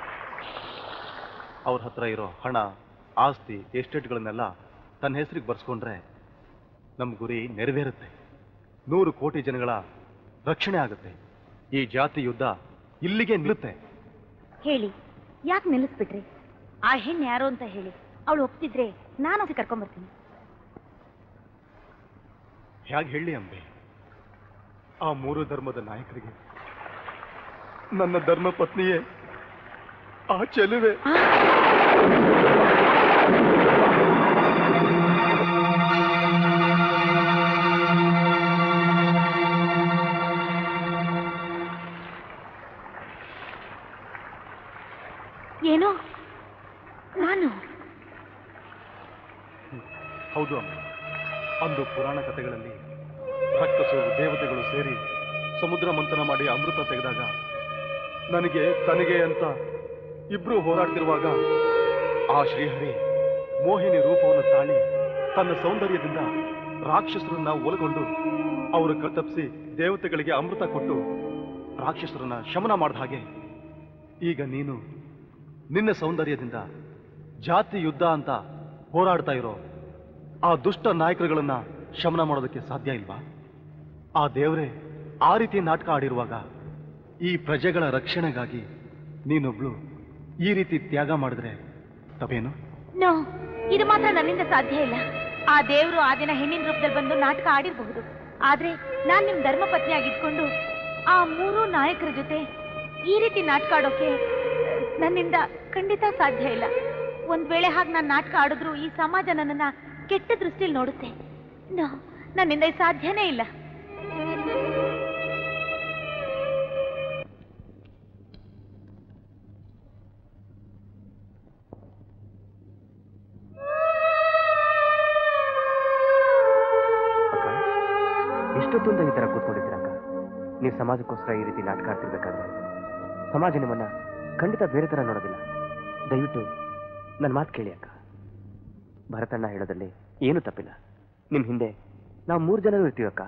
[SPEAKER 3] ಅವ್ರ ಹತ್ರ ಇರೋ ಹಣ ಆಸ್ತಿ ಎಸ್ಟೇಟ್ಗಳನ್ನೆಲ್ಲ ತನ್ನ ಹೆಸರಿಗೆ ಬರ್ಸ್ಕೊಂಡ್ರೆ ನಮ್ಮ ಗುರಿ ನೆರವೇರುತ್ತೆ ನೂರು ಕೋಟಿ ಜನಗಳ ರಕ್ಷಣೆ ಆಗುತ್ತೆ ಈ ಜಾತಿ ಯುದ್ಧ ಇಲ್ಲಿಗೆ ನಿಲ್ಲುತ್ತೆ
[SPEAKER 8] ಹೇಳಿ ಯಾಕೆ ನಿಲ್ಲಿಸ್ಬಿಟ್ರಿ ಆ ಹೆಣ್ಣು ಯಾರು ಅಂತ ಹೇಳಿ ಅವಳು ಒಪ್ತಿದ್ರೆ ನಾನು ಅದಕ್ಕೆ ಕರ್ಕೊಂಬರ್ತೀನಿ
[SPEAKER 3] ಹೇಗೆ ಹೇಳಿ ಅಂಬೆ ಆ ಮೂರು ಧರ್ಮದ ನಾಯಕರಿಗೆ ನನ್ನ ಧರ್ಮ ಪತ್ನಿಯೇ ಆ ಚೆಲುವೆ
[SPEAKER 8] ಆ! ನಾನು
[SPEAKER 3] ಹೌದು ಅಮ್ಮ ಅಂದು ಪುರಾಣ ಕಥೆಗಳಲ್ಲಿ ರಕ್ಕಸರು ದೇವತೆಗಳು ಸೇರಿ ಸಮುದ್ರ ಮಂಥನ ಮಾಡಿ ಅಮೃತ ತೆಗೆದಾಗ ನನಗೆ ತನಗೆ ಅಂತ ಇಬ್ರು ಹೋರಾಡ್ತಿರುವಾಗ ಆ ಶ್ರೀಹರಿ ಮೋಹಿನಿ ರೂಪವನ್ನು ತಾಳಿ ತನ್ನ ಸೌಂದರ್ಯದಿಂದ ರಾಕ್ಷಸರನ್ನ ಒಳಗೊಂಡು ಅವರ ಕತ್ತಪ್ಪಿಸಿ ದೇವತೆಗಳಿಗೆ ಅಮೃತ ಕೊಟ್ಟು ರಾಕ್ಷಸರನ್ನ ಶಮನ ಮಾಡಿದ ಹಾಗೆ ಈಗ ನೀನು ನಿನ್ನ ಸೌಂದರ್ಯದಿಂದ ಜಾತಿ ಯುದ್ಧ ಅಂತ ಹೋರಾಡ್ತಾ ಇರೋ ಆ ದುಷ್ಟ ನಾಯಕರುಗಳನ್ನ ಶಮನ ಮಾಡೋದಕ್ಕೆ ಸಾಧ್ಯ ಇಲ್ವಾ ಆ ದೇವರೇ ಆ ರೀತಿ ನಾಟಕ ಆಡಿರುವಾಗ ಈ ಪ್ರಜೆಗಳ ರಕ್ಷಣೆಗಾಗಿ ನೀನೊಬ್ಳು ಈ ರೀತಿ ತ್ಯಾಗ ಮಾಡಿದ್ರೆ ತಪ್ಪೇನು
[SPEAKER 8] ನೋ ಇದು ಮಾತ್ರ ನನ್ನಿಂದ ಸಾಧ್ಯ ಇಲ್ಲ ಆ ದೇವರು ಆ ದಿನ ಹೆಣ್ಣಿನ ರೂಪದಲ್ಲಿ ಬಂದು ನಾಟಕ ಆಡಿರಬಹುದು ಆದ್ರೆ ನಾನ್ ನಿಮ್ ಧರ್ಮಪತ್ನಿ ಆಗಿದ್ಕೊಂಡು ಆ ಮೂರು ನಾಯಕರ ಜೊತೆ ಈ ರೀತಿ ನಾಟಕ ಆಡೋಕೆ ನನ್ನಿಂದ ಖಂಡಿತ ಸಾಧ್ಯ ಇಲ್ಲ ಒಂದ್ ವೇಳೆ ಹಾಗೆ ನಾನು ನಾಟಕ ಆಡಿದ್ರು ಈ ಸಮಾಜ ನನ್ನನ್ನ ಕೆಟ್ಟ ದೃಷ್ಟಿಯಲ್ಲಿ ನೋಡುತ್ತೆ ನೋ ನನ್ನಿಂದ ಇದು ಸಾಧ್ಯನೇ ಇಲ್ಲ
[SPEAKER 2] ಅಕ್ಕ ಎಷ್ಟೊತ್ತೊಂದ ಈ ತರ ಕೂತ್ಕೊಂಡಿದ್ದೀರ ಅಕ್ಕ ನೀವು ಸಮಾಜಕ್ಕೋಸ್ಕರ ಈ ರೀತಿ ನಾಟಕ ಆಡ್ತಿರ್ಬೇಕಾದ್ರೆ ಸಮಾಜ ನಿಮ್ಮನ್ನ ಖಂಡಿತ ಬೇರೆ ತರ ನೋಡೋದಿಲ್ಲ ದಯವಿಟ್ಟು ನನ್ನ ಮಾತು ಕೇಳಿ ಅಕ್ಕ ಭರತಣ್ಣ ಹೇಳೋದಲ್ಲಿ ಏನು ತಪ್ಪಿಲ್ಲ ನಿಮ್ ಹಿಂದೆ ನಾವು ಮೂರು ಜನರು ಇರ್ತೀವಿ ಅಕ್ಕ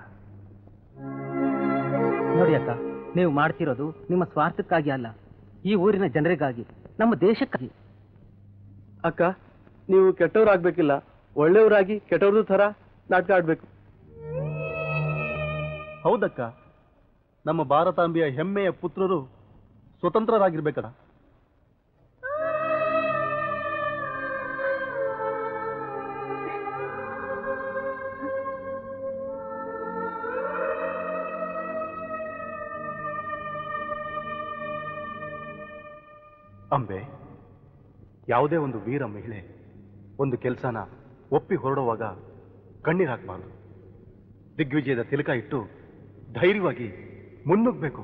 [SPEAKER 11] ನೋಡಿ ಅಕ್ಕ ನೀವು ಮಾಡ್ತಿರೋದು ನಿಮ್ಮ ಸ್ವಾರ್ಥಕ್ಕಾಗಿ ಅಲ್ಲ ಈ ಊರಿನ ಜನರಿಗಾಗಿ ನಮ್ಮ ದೇಶಕ್ಕಾಗಿ
[SPEAKER 10] ಅಕ್ಕ ನೀವು ಕೆಟ್ಟವರಾಗ್ಬೇಕಿಲ್ಲ ಒಳ್ಳೆಯವರಾಗಿ ಕೆಟ್ಟವ್ರದ್ದು ಥರ ನಾಟಕ ಆಡ್ಬೇಕು
[SPEAKER 3] ಹೌದಕ್ಕ ನಮ್ಮ ಭಾರತಾಂಬೆಯ ಹೆಮ್ಮೆಯ ಪುತ್ರರು ಸ್ವತಂತ್ರರಾಗಿರ್ಬೇಕಲ್ಲ ಅಂಬೆ ಯಾವುದೇ ಒಂದು ವೀರ ಮಹಿಳೆ ಒಂದು ಕೆಲಸನ ಒಪ್ಪಿ ಹೊರಡುವಾಗ ಕಣ್ಣೀರ್ ಹಾಕಬಾರ್ದು ದಿಗ್ವಿಜಯದ ತಿಲಕ ಇಟ್ಟು ಧೈರ್ಯವಾಗಿ ಮುನ್ನುಗ್ಬೇಕು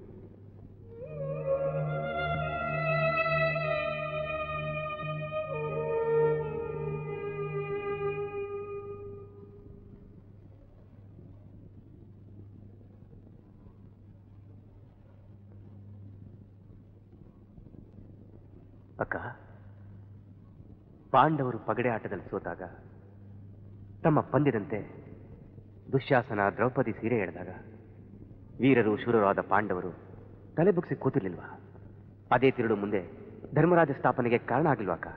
[SPEAKER 2] ಅಕ್ಕ ಪಾಂಡವರು ಪಗಡೆ ಆಟದಲ್ಲಿ ಸೋತಾಗ ತಮ್ಮ ಪಂದ್ಯದಂತೆ ದುಶ್ಯಾಸನ ದ್ರೌಪದಿ ಸೀರೆ ಎಳೆದಾಗ ವೀರರು ಶೂರರಾದ ಪಾಂಡವರು ತಲೆ ಬುಗ್ಸಿ ಕೂತಿರ್ಲಿಲ್ವಾ ಅದೇ ತಿರುಳು ಮುಂದೆ ಧರ್ಮರಾಜ ಸ್ಥಾಪನೆಗೆ ಕಾರಣ ಆಗಿಲ್ವಾ ಅಕ್ಕ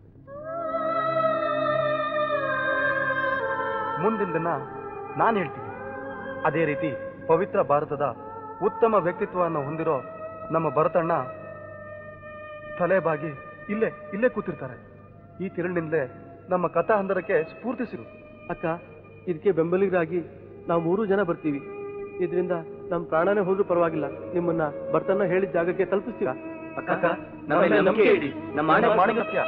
[SPEAKER 3] ಮುಂದಿನ ದಿನ ನಾನು ಹೇಳ್ತೀನಿ ಅದೇ ರೀತಿ ಪವಿತ್ರ ಭಾರತದ ಉತ್ತಮ ವ್ಯಕ್ತಿತ್ವವನ್ನು ಹೊಂದಿರೋ ನಮ್ಮ ಭರತಣ್ಣ ತಲೆಬಾಗಿ ಇಲ್ಲೇ ಇಲ್ಲೇ ಕೂತಿರ್ತಾರೆ ಈ ತಿರುಳಿನಿಂದಲೇ ನಮ್ಮ ಕಥಾ ಹಂದರಕ್ಕೆ ಸ್ಫೂರ್ತಿ ಸಿರು
[SPEAKER 10] ಅಕ್ಕ ಇದಕ್ಕೆ ಬೆಂಬಲಿಗರಾಗಿ ನಾವು ಮೂರು ಜನ ಬರ್ತೀವಿ ಇದರಿಂದ ನಮ್ಮ ಪ್ರಾಣನೇ ಹೋದ್ರೂ ಪರವಾಗಿಲ್ಲ ನಿಮ್ಮನ್ನ ಬರ್ತನ್ನ ಹೇಳಿದ ಜಾಗಕ್ಕೆ ತಲುಪಿಸ್ತೀರಾ
[SPEAKER 2] ಅಕ್ಕ ನಮ್ಮ ಮೇಲೆ ನಂಬಿಕೆ ಇಡಿ. ನಮ್ಮ ಆಣೆ
[SPEAKER 3] ಮಾಣಿಕತ್ಯ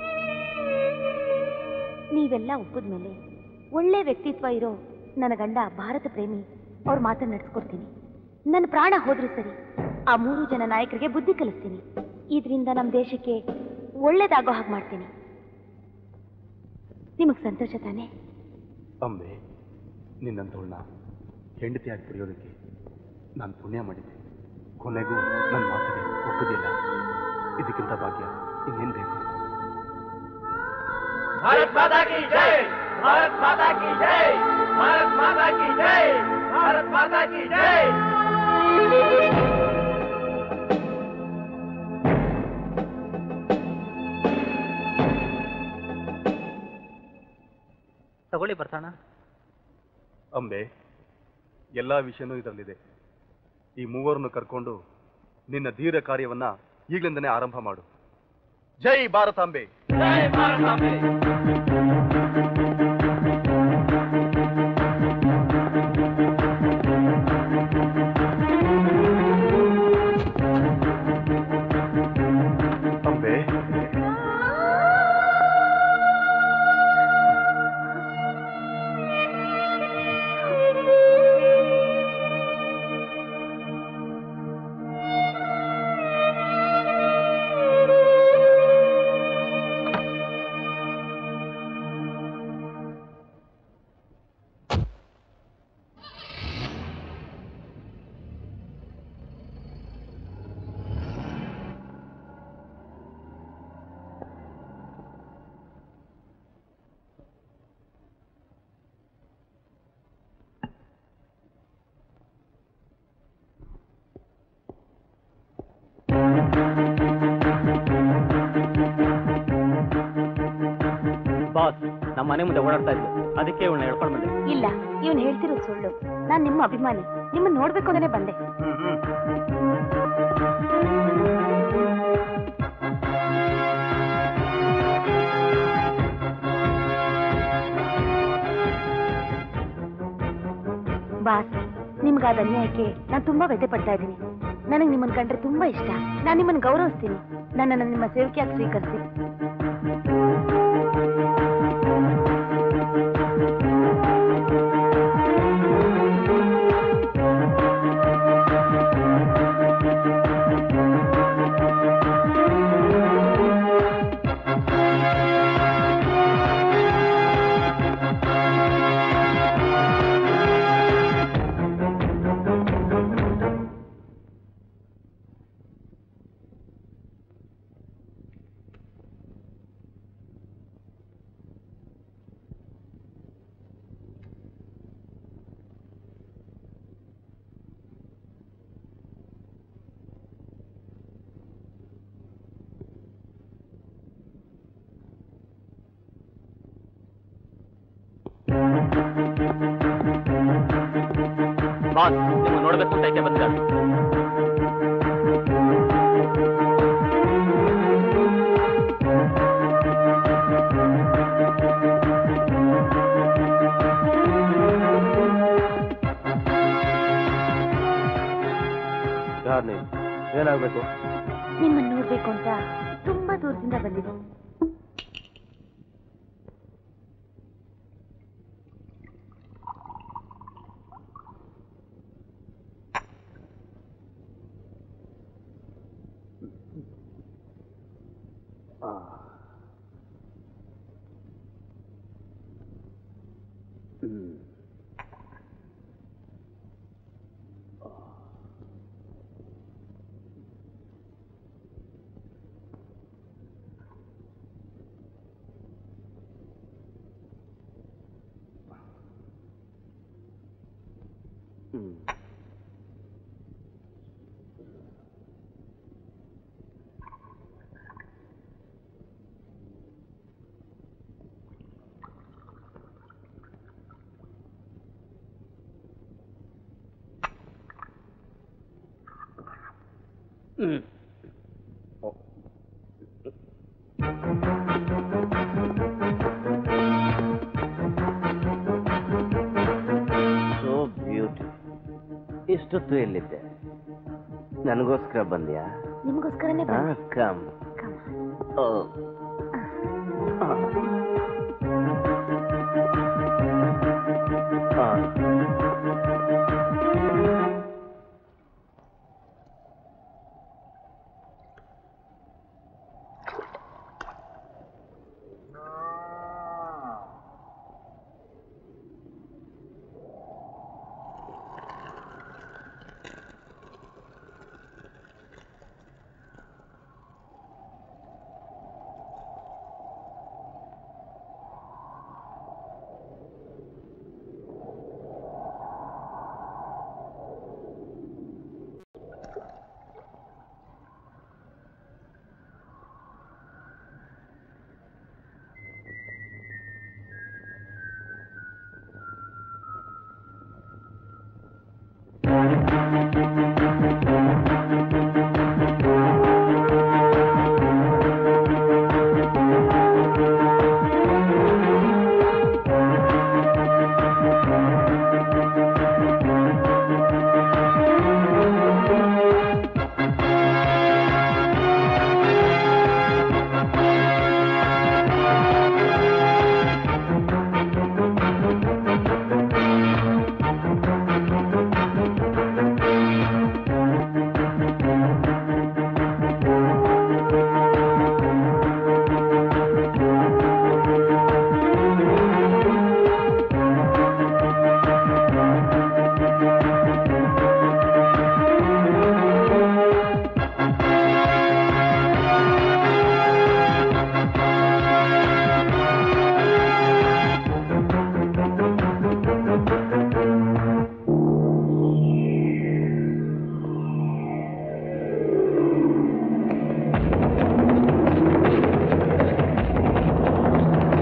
[SPEAKER 8] ನೀವೆಲ್ಲ ಒಪ್ಪದ್ಮೇಲೆ ಒಳ್ಳೆ ವ್ಯಕ್ತಿತ್ವ ಇರೋ ನನ್ನ ಗಂಡ ಭಾರತ ಪ್ರೇಮಿ ಅವ್ರ ಮಾತನ್ನ ನಡೆಸ್ಕೊಡ್ತೀನಿ ನನ್ನ ಪ್ರಾಣ ಹೋದ್ರೂ ಸರಿ ಆ ಮೂರು ಜನ ನಾಯಕರಿಗೆ ಬುದ್ಧಿ ಕಲಿಸ್ತೀನಿ ಇದರಿಂದ ನಮ್ಮ ದೇಶಕ್ಕೆ ಒಳ್ಳೇದಾಗೋ ಹಾಗೆ ಮಾಡ್ತೀನಿ ನಿಮಗ್ ಸಂತೋಷ ತಾನೇ
[SPEAKER 3] ಅಂಬೆ ನಿನ್ನಂಥವಳನ್ನ ಹೆಂಡತಿಯಾಗಿ ಪಡೆಯೋದಕ್ಕೆ ನಾನು ಪುಣ್ಯ ಮಾಡಿದ್ದೆ ಕೊನೆಗೂ ನನ್ನ ಮಾತಿಗೆ ಒಪ್ಪುದಿಲ್ಲ ಇದಕ್ಕಿಂತ ಭಾಗ್ಯ ಇನ್ನೇನು ಬೇಕು
[SPEAKER 4] भारत माता की जय भारत माता की जय भारत माता की जय भारत माता की जय
[SPEAKER 11] ತಗೊಳ್ಳಿ ಬರ್ತಾಣ
[SPEAKER 3] ಅಂಬೆ ಎಲ್ಲ ವಿಷಯನೂ ಇದರಲ್ಲಿದೆ ಈ ಮೂವರನ್ನು ಕರ್ಕೊಂಡು ನಿನ್ನ ಧೀರ ಕಾರ್ಯವನ್ನ ಈಗಲಿಂದನೇ ಆರಂಭ ಮಾಡು ಜೈ ಭಾರತಾಂಬೆ
[SPEAKER 4] जय भारत माता
[SPEAKER 3] ಅಂಬೆ
[SPEAKER 11] ಬಾಸ್ ನಮ್ಮ ಮನೆ ಮುಂದೆ ಓಡಾಡ್ತಾ ಇದ್ಲು ಅದಕ್ಕೆ ಇವಳನ್ನ ಹೇಳ್ಕೊಂಡು ಬಂದೆ
[SPEAKER 12] ಇಲ್ಲ ಇವನ್ ಹೇಳ್ತಿರೋದು ಸುಳ್ಳು ನಾನ್ ನಿಮ್ಮ ಅಭಿಮಾನಿ ನಿಮ್ಮನ್ನ ನೋಡ್ಬೇಕು ಅಂತಾನೆ ಬಂದೆ ಬಾಸ್ ನಿಮ್ಗಾದ ಅನ್ಯಾಯಕ್ಕೆ ನಾನು ತುಂಬಾ ವ್ಯಥೆ ಪಡ್ತಾ ಇದ್ದೀನಿ ನನಗೆ ನಿಮ್ಮನ್ನ ಕಂಡ್ರೆ ತುಂಬಾ ಇಷ್ಟ ನಾನು ನಿಮ್ಮನ್ನ ಗೌರವಿಸ್ತೀನಿ ನನ್ನನ್ನು ನಿಮ್ಮ ಸೇವಕಿಯಾಗಿ ಸ್ವೀಕರಿಸಿ
[SPEAKER 11] ಬಾಸ್ ನಿಮ್ಗೆ ನೋಡ್ಬೇಕು ಅಂತ ಐತೆ ಬಂದಿದ್ದಾರೆ
[SPEAKER 6] ಯಾರು ನೀವು ಏನಾಗಬೇಕು
[SPEAKER 12] ನಿಮ್ಮನ್ನ ನೋಡ್ಬೇಕು ಅಂತ ತುಂಬಾ ದೂರದಿಂದ ಬಂದಿದೆ
[SPEAKER 2] ಸೋ ಬ್ಯೂಟಿ ಇಷ್ಟೊತ್ತು ಎಲ್ಲಿದ್ದೆ ನನಗೋಸ್ಕರ ಬಂದ್ಯಾ
[SPEAKER 12] ನಿಮಗೋಸ್ಕರನೇ
[SPEAKER 2] ಹಾ
[SPEAKER 12] ಬಂದೆ
[SPEAKER 2] ಕಮ್ ಓ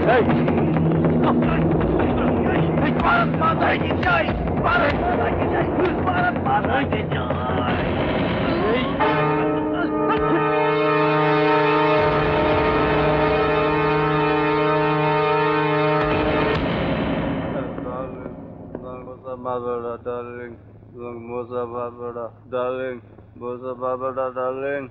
[SPEAKER 4] भारत माता की जय भारत माता की जय भारत माता की जय
[SPEAKER 13] darling. Musa Barbara, darling. Musa Barbara, darling.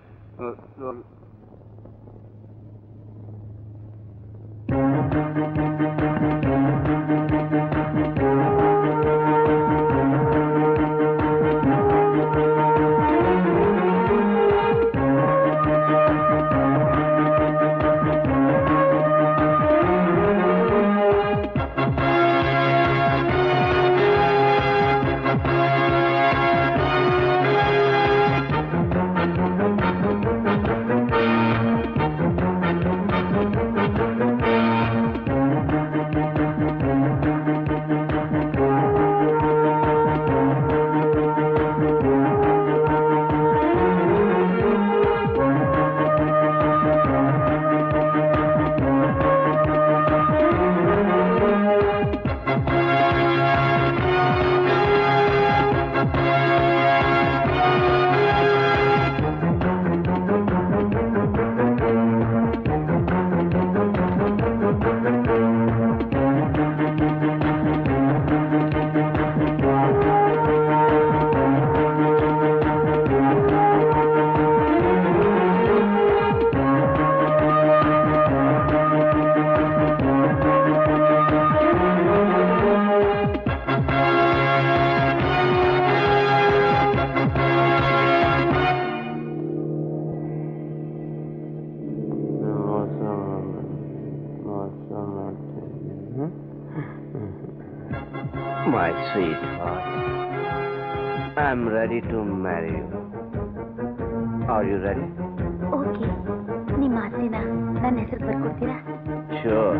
[SPEAKER 2] My sweetheart, I'm ready to marry you. Are you ready?
[SPEAKER 12] Okay ನಿಮ್ಮ ಆಸ್ತಿನ ನನ್ನ ಹೆಸರು ಬರ್ಕೊಡ್ತೀರಾ
[SPEAKER 2] Sure.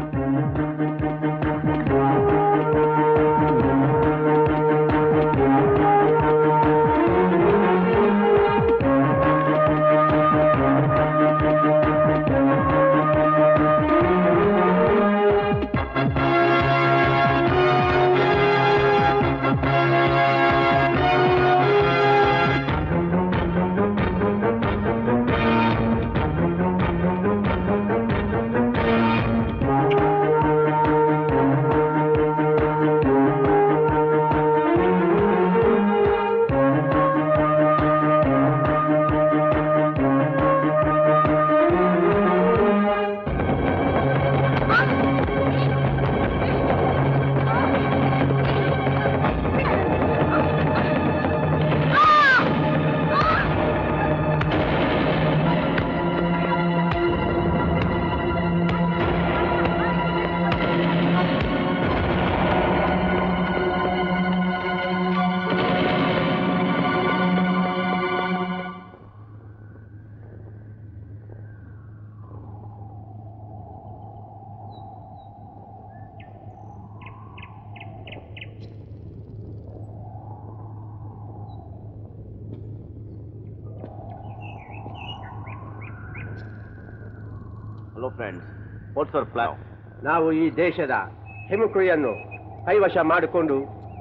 [SPEAKER 2] Hello friends. What's our plan?
[SPEAKER 10] ನಾವು ಈ ದೇಶದ ಹಿಮುಕುರಿಯನ್ನು ಕೈವಶ ಮಾಡಿಕೊಂಡು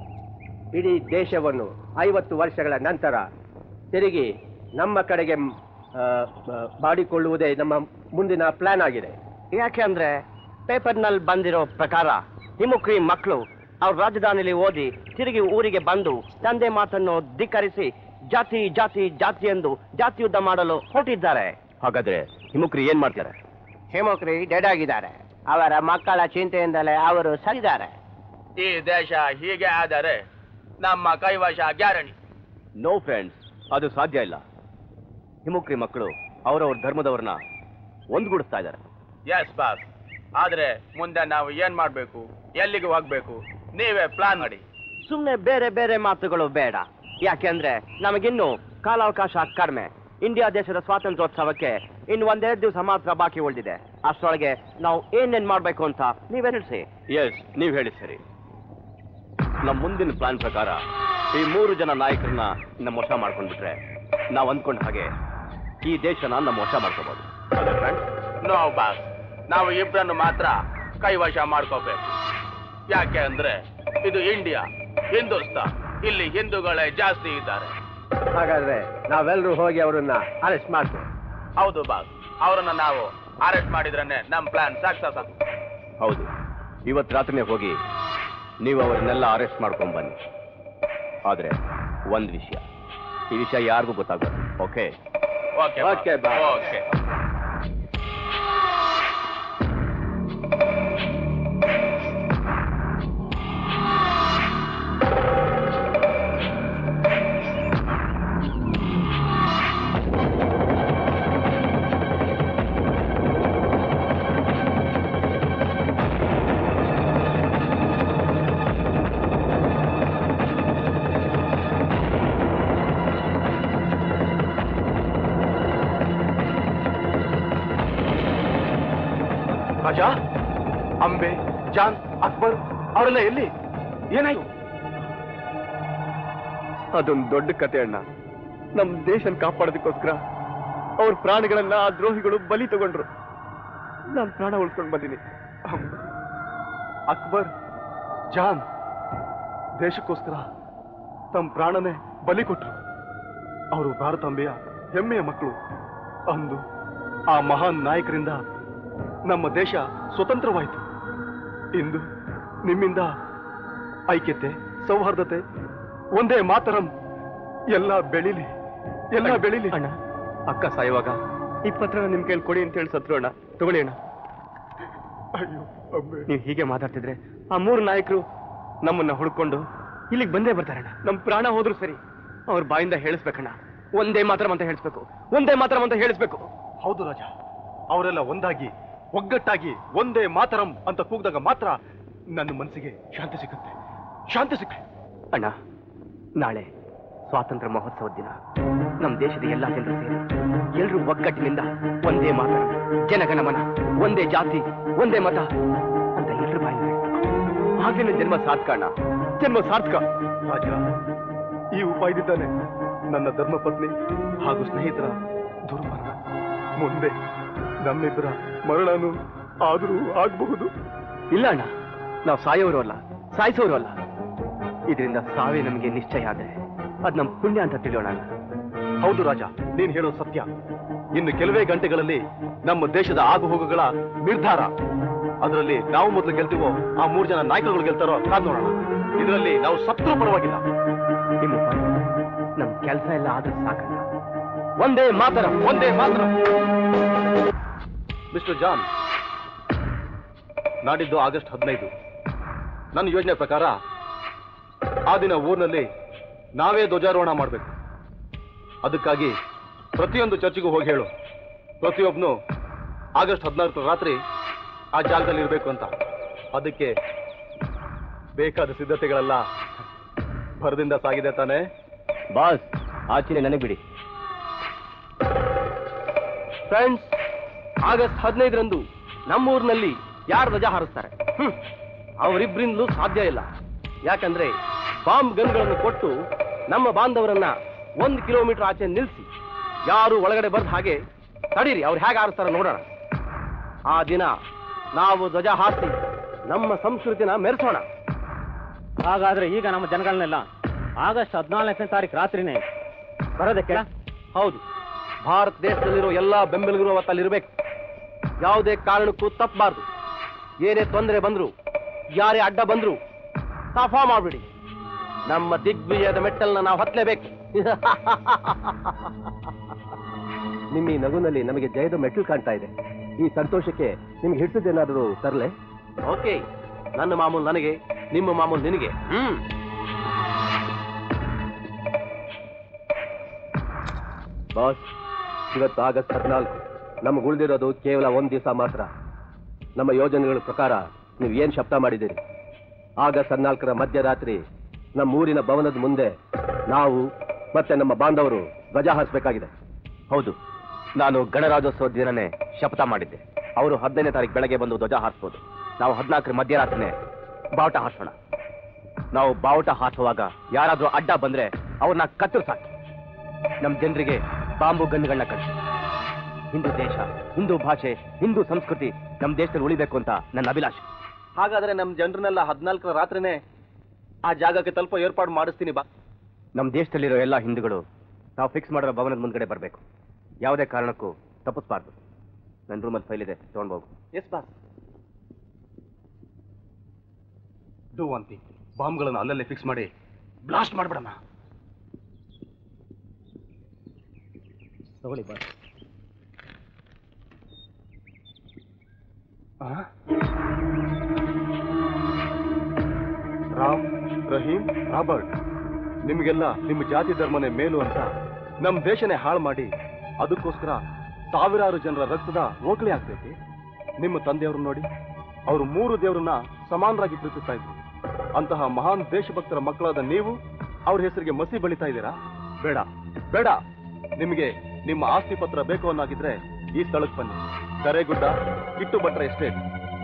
[SPEAKER 10] ಇಡೀ ದೇಶವನ್ನು ಐವತ್ತು ವರ್ಷಗಳ ನಂತರ ತಿರುಗಿ ನಮ್ಮ ಕಡೆಗೆ ಮ್, ಆ, ಆ, ಮಾಡಿಕೊಳ್ಳುವುದೇ ನಮ್ಮ ಮುಂದಿನ ಪ್ಲಾನ್ ಆಗಿದೆ
[SPEAKER 14] ಯಾಕೆ ಅಂದ್ರೆ ಪೇಪರ್ನಲ್ಲಿ ಬಂದಿರೋ ಪ್ರಕಾರ ಹಿಮುಕ್ರಿ ಮಕ್ಕಳು ಅವ್ರ ರಾಜಧಾನಿಯಲ್ಲಿ ಓದಿ ತಿರುಗಿ ಊರಿಗೆ ಬಂದು ತಂದೆ ಮಾತನ್ನು ಧಿಕ್ಕರಿಸಿ ಜಾತಿ ಜಾತಿ ಜಾತಿ ಎಂದು ಜಾತಿ ಯುದ್ಧ ಮಾಡಲು ಹೊರಟಿದ್ದಾರೆ
[SPEAKER 2] ಹಾಗಾದ್ರೆ ಹಿಮುಕ್ರಿ ಏನ್ ಮಾಡ್ತಾರೆ
[SPEAKER 14] ಹಿಮುಕ್ರಿ ಡೆಡ್ ಆಗಿದ್ದಾರೆ ಅವರ ಮಕ್ಕಳ ಚಿಂತೆಯಿಂದಲೇ ಅವರು ಸರಿದ್ದಾರೆ
[SPEAKER 15] ಈ ದೇಶ ಹೀಗೆ ಆದರೆ ನಮ್ಮ ಕೈವಶ ಗ್ಯಾರಣಿ
[SPEAKER 2] ನೋ ಫ್ರೆಂಡ್ಸ್ ಅದು ಸಾಧ್ಯ ಇಲ್ಲ ಹಿಮುಕ್ರಿ ಮಕ್ಕಳು ಅವರವ್ರ ಧರ್ಮದವ್ರನ್ನ ಒಂದ್ಗೂಡಿಸ್ತಾ ಇದ್ದಾರೆ
[SPEAKER 15] ಎಸ್ ಬಾಸ್ ಆದ್ರೆ ಮುಂದೆ ನಾವು ಏನ್ ಮಾಡ್ಬೇಕು ಎಲ್ಲಿಗೆ ಹೋಗ್ಬೇಕು ನೀವೇ ಪ್ಲಾನ್ ಮಾಡಿ
[SPEAKER 14] ಸುಮ್ಮನೆ ಬೇರೆ ಬೇರೆ ಮಾತುಗಳು ಬೇಡ ಯಾಕೆಂದ್ರೆ ನಮಗಿನ್ನು ಕಾಲಾವಕಾಶ ಕಡಿಮೆ ಇಂಡಿಯಾ ದೇಶದ ಸ್ವಾತಂತ್ರ್ಯೋತ್ಸವಕ್ಕೆ ಇನ್ನು ಒಂದೆರಡು ದಿವಸ ಮಾತ್ರ ಬಾಕಿ ಉಳಿದಿದೆ ಅಷ್ಟರೊಳಗೆ ನಾವು ಏನೇನ್ ಮಾಡ್ಬೇಕು ಅಂತ ನೀವೇ ತಿಳಿಸಿ
[SPEAKER 2] ಎಸ್ ನೀವ್ ಹೇಳಿ ಸರಿ ನಮ್ಮ ಮುಂದಿನ ಪ್ಲಾನ್ ಪ್ರಕಾರ ಈ ಮೂರು ಜನ ನಾಯಕರನ್ನ ನಮ್ಮ ವಶ ಮಾಡ್ಕೊಂಡ್ಬಿಟ್ರೆ ನಾವ್ ಅಂದ್ಕೊಂಡ ಹಾಗೆ ಈ ದೇಶನ ನಮ್ಮ ವಶ ಮಾಡ್ಕೋಬಹುದು
[SPEAKER 15] ನೋ ಬಾಸ್ ನಾವು ಇಬ್ಬರನ್ನು ಮಾತ್ರ ಕೈವಶ ಮಾಡ್ಕೋಬೇಕು ಯಾಕೆ ಅಂದ್ರೆ ಇದು ಇಂಡಿಯಾ ಹಿಂದೂಸ್ತಾನ್ ಇಲ್ಲಿ ಹಿಂದೂಗಳೇ ಜಾಸ್ತಿ ಇದ್ದಾರೆ
[SPEAKER 10] ಹಾಗಾದ್ರೆ ನಾವೆಲ್ಲರೂ ಹೋಗಿ ಅವರನ್ನ ಅರೆಸ್ಟ್ ಮಾಡ್ತೀವಿ
[SPEAKER 15] ಹೌದು ಬಾಸ್ ಅವರನ್ನ ನಾವು ಅರೆಸ್ಟ್ ಮಾಡಿದ್ರೇನೆ ನಮ್ ಪ್ಲಾನ್ ಸಕ್ಸಸ್ ಆಗ್ತದೆ
[SPEAKER 2] ಹೌದು ಇವತ್ತು ರಾತ್ರಿನೇ ಹೋಗಿ ನೀವು ಅವರನ್ನೆಲ್ಲ ಅರೆಸ್ಟ್ ಮಾಡ್ಕೊಂಡ್ ಬನ್ನಿ ಆದ್ರೆ ಒಂದ್ ವಿಷಯ ಈ ವಿಷಯ ಯಾರಿಗೂ ಗೊತ್ತಾಗಬಾರ್ದು okay
[SPEAKER 15] okay
[SPEAKER 2] okay bye
[SPEAKER 15] okay
[SPEAKER 3] Raja Ambe John Akbar ಅವರೆಲ್ಲ ಎಲ್ಲಿ ಏನಾಯ್ತು
[SPEAKER 2] ಅದೊಂದು ದೊಡ್ಡ ಕತೆ ಅಣ್ಣ ನಮ್ ದೇಶನ್ ಕಾಪಾಡೋದಕ್ಕೋಸ್ಕರ ಅವ್ರ ಪ್ರಾಣಿಗಳನ್ನ ಆ ದ್ರೋಹಿಗಳು ಬಲಿ ತಗೊಂಡ್ರು ನಾನ್ ಪ್ರಾಣ ಉಳ್ಸ್ಕೊಂಡ್ ಬಂದೀನಿ
[SPEAKER 3] ಅಂಬೆ, ಅಕ್ಬರ್ ಜಾನ್ ದೇಶಕ್ಕೋಸ್ಕರ ತಮ್ಮ ಪ್ರಾಣನೇ ಬಲಿ ಕೊಟ್ರು ಅವರು ಭಾರತಾಂಬೆಯ ಹೆಮ್ಮೆಯ ಮಕ್ಕಳು ಅಂದು ಆ ಮಹಾನ್ ನಾಯಕರಿಂದ ನಮ್ಮ ದೇಶ ಸ್ವತಂತ್ರವಾಯಿತು ಇಂದು ನಿಮ್ಮಿಂದ ಐಕ್ಯತೆ ಸೌಹಾರ್ದತೆ ಒಂದೇ ಮಾತರಂ ಎಲ್ಲ ಬೆಳಿಲಿ ಎಲ್ಲ ಬೆಳಿಲಿ
[SPEAKER 2] ಅಣ್ಣ ಅಕ್ಕ ಸಾಯುವಾಗ ಈ ಪತ್ರ ನಿಮ್ ಕೈಲಿ ಕೊಡಿ ಅಂತ ಹೇಳಿ ಸತ್ರು ಅಣ್ಣ ತಗೊಳ್ಳಿ ಅಣ್ಣ
[SPEAKER 3] ಅಯ್ಯೋ ಅಂಬೆ
[SPEAKER 2] ನೀವು ಹೀಗೆ ಮಾತಾಡ್ತಿದ್ರೆ ಆ ಮೂರು ನಾಯಕರು ನಮ್ಮನ್ನ ಹುಡ್ಕೊಂಡು ಇಲ್ಲಿಗೆ ಬಂದೇ ಬರ್ತಾರಣ್ಣ ನಮ್ ಪ್ರಾಣ ಹೋದ್ರು ಸರಿ ಅವ್ರ ಬಾಯಿಂದ ಹೇಳಿಸ್ಬೇಕಣ್ಣ ಒಂದೇ ಮಾತ್ರ ಅಂತ ಹೇಳಿಸ್ಬೇಕು ಒಂದೇ ಮಾತ್ರ ಅಂತ ಹೇಳಿಸ್ಬೇಕು
[SPEAKER 3] ಹೌದು ರಾಜ ಅವರೆಲ್ಲ ಒಂದಾಗಿ ಒಗ್ಗಟ್ಟಾಗಿ ಒಂದೇ ಮಾತರಂ ಅಂತ ಕೂಗಿದಾಗ ಮಾತ್ರ ನನ್ನ ಮನಸ್ಸಿಗೆ ಶಾಂತಿ ಸಿಗುತ್ತೆ ಶಾಂತಿ ಸಿಕ್ಕ
[SPEAKER 2] ಅಣ್ಣ ನಾಳೆ ಸ್ವಾತಂತ್ರ್ಯ ಮಹೋತ್ಸವದ ದಿನ ನಮ್ಮ ದೇಶದ ಎಲ್ಲಾ ಜನರು ಸೇರಿ ಎಲ್ಲರೂ ಒಗ್ಗಟ್ಟಿನಿಂದ ಒಂದೇ ಮಾತ ಜನಗಣಮನ ಒಂದೇ ಜಾತಿ ಒಂದೇ ಮತ ಅಂತ ಎಲ್ಲರೂ ಬಾಯಿ ಹಾಗೆ ನನ್ನ ಜನ್ಮ ಸಾರ್ಥಕ ಅಣ್ಣ ಜನ್ಮ ಸಾರ್ಥಕ
[SPEAKER 3] ರಾಜ ಈ ಉಪಾಯದಿಂದಾನೆ ನನ್ನ ಧರ್ಮಪತ್ನಿ ಹಾಗೂ ಸ್ನೇಹಿತರ ದುರ್ಮರಣ ಮುಂದೆ ನಮ್ಮಿಬ್ಬರ ಮರಣನು ಆದರೂ ಆಗಬಹುದು
[SPEAKER 2] ಇಲ್ಲ ಅಣ್ಣ ನಾವು ಸಾಯೋರು ಅಲ್ಲ ಸಾಯಿಸೋರು ಅಲ್ಲ ಇದರಿಂದ ಸಾವೇ ನಮಗೆ ನಿಶ್ಚಯ ಆದ್ರೆ ಅದ್ ನಮ್ ಪುಣ್ಯ ಅಂತ ತಿಳಿಯೋಣ ಅಣ್ಣ
[SPEAKER 3] ಹೌದು ರಾಜ ನೀನ್ ಹೇಳೋದು ಸತ್ಯ ಇನ್ನು ಕೆಲವೇ ಗಂಟೆಗಳಲ್ಲಿ ನಮ್ಮ ದೇಶದ ಆಗುಹೋಗುಗಳ ನಿರ್ಧಾರ ಅದರಲ್ಲಿ ನಾವು ಮೊದಲು ಗೆಲ್ತೀವೋ ಆ ಮೂರು ಜನ ನಾಯಕರುಗಳು ಗೆಲ್ತಾರೋ ಕಾದ್ ನೋಡೋಣ ಇದರಲ್ಲಿ ನಾವು ಸತ್ರು ಪರವಾಗಿಲ್ಲ
[SPEAKER 2] ನಿಮ್ಮ ಉಪಾಯ ನಮ್ ಕೆಲಸ ಎಲ್ಲ ಆದ್ರೆ ಸಾಕಣ್ಣ ಒಂದೇ ಮಾತರ
[SPEAKER 3] ಒಂದೇ ಮಾತ್ರ ಮಿಸ್ಟರ್ ಜಾನ್ ನಾಡಿದ್ದು ಆಗಸ್ಟ್ ಹದಿನೈದು ನನ್ನ ಯೋಜನೆ ಪ್ರಕಾರ ಆ ದಿನ ಊರಿನಲ್ಲಿ ನಾವೇ ಧ್ವಜಾರೋಹಣ ಮಾಡಬೇಕು ಅದಕ್ಕಾಗಿ ಪ್ರತಿಯೊಂದು ಚರ್ಚಿಗೂ ಹೋಗಿ ಹೇಳು ಪ್ರತಿಯೊಬ್ಬನು ಆಗಸ್ಟ್ ಹದಿನಾಲ್ಕರ ರಾತ್ರಿ ಆ ಜಾಗದಲ್ಲಿ ಇರಬೇಕು ಅಂತ ಅದಕ್ಕೆ ಬೇಕಾದ ಸಿದ್ಧತೆಗಳೆಲ್ಲ ಭರದಿಂದ ಸಾಗಿದೆ ತಾನೇ
[SPEAKER 2] ಬಾಸ್ ಆಚೆನೆ ನನಗೆ ಬಿಡಿ
[SPEAKER 10] ಫ್ರೆಂಡ್ಸ್ ಆಗಸ್ಟ್ ಹದಿನೈದರಂದು ನಮ್ಮೂರಿನಲ್ಲಿ ಯಾರು ರಜಾ ಹಾರಿಸ್ತಾರೆ ಹ್ಮ್ ಅವರಿಬ್ಬರಿಂದಲೂ ಸಾಧ್ಯ ಇಲ್ಲ ಯಾಕಂದ್ರೆ ಬಾಂಬ್ ಗನ್ಗಳನ್ನು ಕೊಟ್ಟು ನಮ್ಮ ಬಾಂಧವರನ್ನ ಒಂದು ಕಿಲೋಮೀಟರ್ ಆಚೆ ನಿಲ್ಲಿಸಿ ಯಾರು ಒಳಗಡೆ ಬರ್ದ ಹಾಗೆ ತಡೀರಿ ಅವ್ರು ಹೇಗೆ ಹಾರಿಸ್ತಾರ ನೋಡೋಣ ಆ ದಿನ ನಾವು ಧ್ವಜ ಹಾರಿಸಿ ನಮ್ಮ ಸಂಸ್ಕೃತಿನ ಮೆರೆಸೋಣ
[SPEAKER 11] ಹಾಗಾದ್ರೆ ಈಗ ನಮ್ಮ ಜನಗಳನ್ನೆಲ್ಲ ಆಗಸ್ಟ್ ಹದಿನಾಲ್ಕನೇ ತಾರೀಕು ರಾತ್ರಿನೇ ಬರೋದಕ್ಕೆ
[SPEAKER 10] ಹೌದು ಭಾರತ ದೇಶದಲ್ಲಿರೋ ಎಲ್ಲಾ ಬೆಂಬಲಿಗರು ಅವತ್ತಲ್ಲಿರ್ಬೇಕು ಯಾವುದೇ ಕಾರಣಕ್ಕೂ ತಪ್ಪಬಾರ್ದು ಏನೇ ತೊಂದರೆ ಬಂದ್ರು ಯಾರೇ ಅಡ್ಡ ಬಂದ್ರು ಸಫಾ ಮಾಡ್ಬಿಡಿ ನಮ್ಮ ದಿಗ್ವಿಜಯದ ಮೆಟ್ಟಲ್ನ ನಾವು ಹತ್ತಲೇಬೇಕು ನಿಮ್ಮ ಈ ನಗುನಲ್ಲಿ ನಮಗೆ ಜಯದ ಮೆಟ್ಟಲು ಕಾಣ್ತಾ ಇದೆ ಈ ಸಂತೋಷಕ್ಕೆ ನಿಮ್ಗೆ ಹಿಡಿಸೋದೇನಾದರೂ ತರಲೆ ಓಕೆ ನನ್ನ ಮಾಮೂಲು ನನಗೆ ನಿಮ್ಮ ಮಾಮೂಲು ನಿನಗೆ ಹ್ಮ್ ಬಾಸ್ ಇವತ್ತು ಆಗಸ್ಟ್ ಹದಿನಾಲ್ಕು ನಮ್ಗೆ ಉಳಿದಿರೋದು ಕೇವಲ ಒಂದು ದಿವಸ ಮಾತ್ರ ನಮ್ಮ ಯೋಜನೆಗಳ ಪ್ರಕಾರ ನೀವು ಏನು ಶಬ್ದ ಮಾಡಿದ್ದೀರಿ ಆಗಸ್ಟ್ ಹದಿನಾಲ್ಕರ ಮಧ್ಯರಾತ್ರಿ ನಮ್ಮ ಊರಿನ ಭವನದ ಮುಂದೆ ನಾವು ಮತ್ತೆ ನಮ್ಮ ಬಾಂಧವರು ಧ್ವಜ ಹಾರಿಸಬೇಕಾಗಿದೆ
[SPEAKER 2] ಹೌದು ನಾನು ಗಣರಾಜ್ಯೋತ್ಸವ ದಿನನೇ ಶಪಥ ಮಾಡಿದ್ದೆ ಅವರು ಹದಿನೈದನೇ ತಾರೀಕು ಬೆಳಗ್ಗೆ ಬಂದು ಧ್ವಜ ಹಾರಿಸ್ಬೋದು ನಾವು ಹದಿನಾಲ್ಕರ ಮಧ್ಯರಾತ್ರಿನೇ ಬಾವುಟ ಹಾರಿಸೋಣ ನಾವು ಬಾವುಟ ಹಾರಿಸುವಾಗ ಯಾರಾದ್ರೂ ಅಡ್ಡ ಬಂದ್ರೆ ಅವ್ರನ್ನ ಕತ್ತರಿಸಾಕಿ ನಮ್ಮ ಜನರಿಗೆ ಬಾಂಬು ಗನ್ಗಳನ್ನ ಕಳಿಸಿ ಹಿಂದೂ ದೇಶ ಹಿಂದೂ ಭಾಷೆ ಹಿಂದೂ ಸಂಸ್ಕೃತಿ ನಮ್ಮ ದೇಶದಲ್ಲಿ ಉಳಿಬೇಕು ಅಂತ ನನ್ನ ಅಭಿಲಾಷೆ
[SPEAKER 3] ಹಾಗಾದ್ರೆ ನಮ್ಮ ಜನರನ್ನೆಲ್ಲ ಹದಿನಾಲ್ಕರ ರಾತ್ರಿನೇ ಆ ಜಾಗಕ್ಕೆ ತಲುಪೋ ಏರ್ಪಾಡು ಮಾಡಿಸ್ತೀನಿ ಬಾ
[SPEAKER 2] ನಮ್ಮ ದೇಶದಲ್ಲಿರೋ ಎಲ್ಲ ಹಿಂದೂಗಳು ನಾವು ಫಿಕ್ಸ್ ಮಾಡಿರೋ ಭವನದ ಮುಂದ್ಗಡೆ ಬರಬೇಕು ಯಾವುದೇ ಕಾರಣಕ್ಕೂ ತಪ್ಪಿಸ್ಬಾರ್ದು ನನ್ನ ರೂಮಲ್ಲಿ ಫೈಲ್ ಇದೆ ತೊಗೊಂಡ್ಬೋಗು
[SPEAKER 3] yes boss do one thing ಬಾಂಬ್ಗಳನ್ನು ಅಲ್ಲಲ್ಲೇ ಫಿಕ್ಸ್ ಮಾಡಿ ಬ್ಲಾಸ್ಟ್ ಮಾಡ್ಬಿಡೋಣ
[SPEAKER 2] ತಗೊಳ್ಳಿ ಬಾಸ್
[SPEAKER 3] ರಾಮ್ ರಹೀಂ ರಾಬರ್ಟ್ ನಿಮಗೆಲ್ಲ ನಿಮ್ಮ ಜಾತಿ ಧರ್ಮನೇ ಮೇಲು ಅಂತ ನಮ್ಮ ದೇಶನೇ ಹಾಳು ಮಾಡಿ ಅದಕ್ಕೋಸ್ಕರ ಸಾವಿರಾರು ಜನರ ರಕ್ತದ ಓಕಳಿ ಆಗ್ತೈತಿ ನಿಮ್ಮ ತಂದೆಯವರು ನೋಡಿ ಅವರು ಮೂರು ದೇವರನ್ನ ಸಮಾನರಾಗಿ ಪ್ರೀತಿಸ್ತಾ ಇದ್ರು ಅಂತಹ ಮಹಾನ್ ದೇಶಭಕ್ತರ ಮಕ್ಕಳಾದ ನೀವು ಅವ್ರ ಹೆಸರಿಗೆ ಮಸಿ ಬೆಳಿತಾ ಇದ್ದೀರಾ ಬೇಡ ಬೇಡ ನಿಮಗೆ ನಿಮ್ಮ ಆಸ್ತಿ ಪತ್ರ ಬೇಕು ಅನ್ನಾಗಿದ್ರೆ ಈ ಸ್ಥಳಕ್ಕೆ ಬನ್ನಿ ಕರೇಗುಡ್ಡ ಕಿಟ್ಟು ಭಟ್ರ ಎಸ್ಟೇಟ್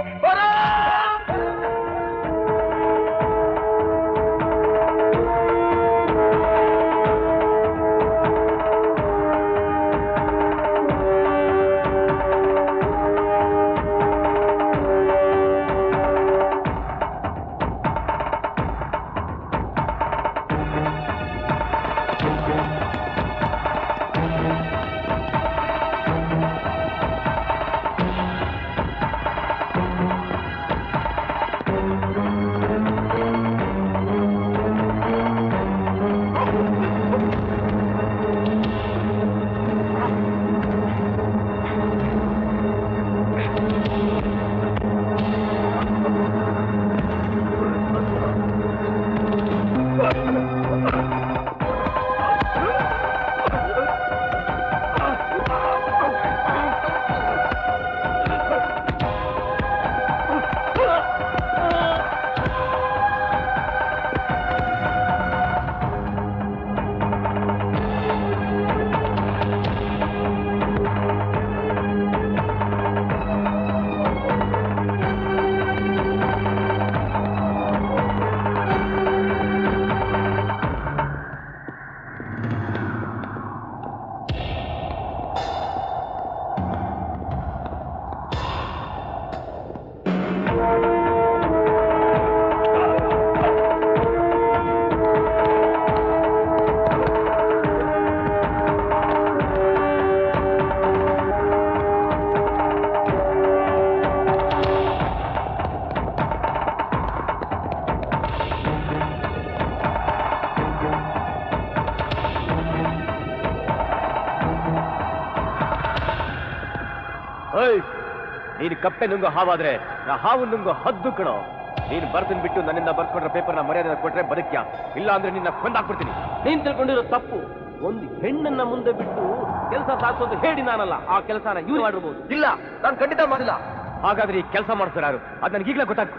[SPEAKER 2] ಓಯ್ ನೀನು ಕಪ್ಪೆ ನುಂಗು ಹಾವಾದ್ರೆ ನಾ ಹಾವು ನುಂಗು ಹದ್ದು ಕಣೋ ನೀನು ಬರ್ದನ್ ಬಿಟ್ಟು ನನ್ನಿಂದ ಬರ್ಕೊಂಡ್ರ ಪೇಪರ್ನ ಮರ್ಯಾದೆ ಕೊಟ್ರೆ ಬದುಕ್ಯ ಇಲ್ಲ ಅಂದ್ರೆ ನಿನ್ನ ಕೊಂದಾಕ್ಬಿಡ್ತೀನಿ
[SPEAKER 10] ನೀನ್ ತಿಳ್ಕೊಂಡಿರೋ ತಪ್ಪು ಒಂದು ಹೆಣ್ಣನ್ನ ಮುಂದೆ ಬಿಟ್ಟು ಕೆಲಸ ಸಾಧಿಸೋದು ಹೇಳಿ ನಾನಲ್ಲ ಆ ಕೆಲಸನ ಇವ್ರು ಮಾಡಿರ್ಬೋದು
[SPEAKER 3] ಇಲ್ಲ ನಾನು ಖಂಡಿತ ಮಾಡಿಲ್ಲ
[SPEAKER 2] ಹಾಗಾದ್ರೆ ಈ ಕೆಲಸ ಮಾಡ್ತಾರೆ ಯಾರು ಅದ್ ನನಗೆ ಈಗಲೇ ಗೊತ್ತಾಗ್ತು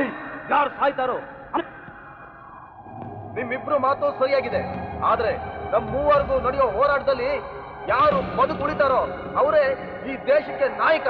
[SPEAKER 10] ಯಾರು ಸಾಯ್ತಾರೋ
[SPEAKER 3] ನಿಮ್ಮಿಬ್ರು ಮಾತು ಸರಿಯಾಗಿದೆ ಆದ್ರೆ ನಮ್ ಮೂವರ್ಗೂ ನಡೆಯೋ ಹೋರಾಟದಲ್ಲಿ ಯಾರು ಬದುಕುಳಿತಾರೋ ಅವರೇ ಈ ದೇಶಕ್ಕೆ ನಾಯಕ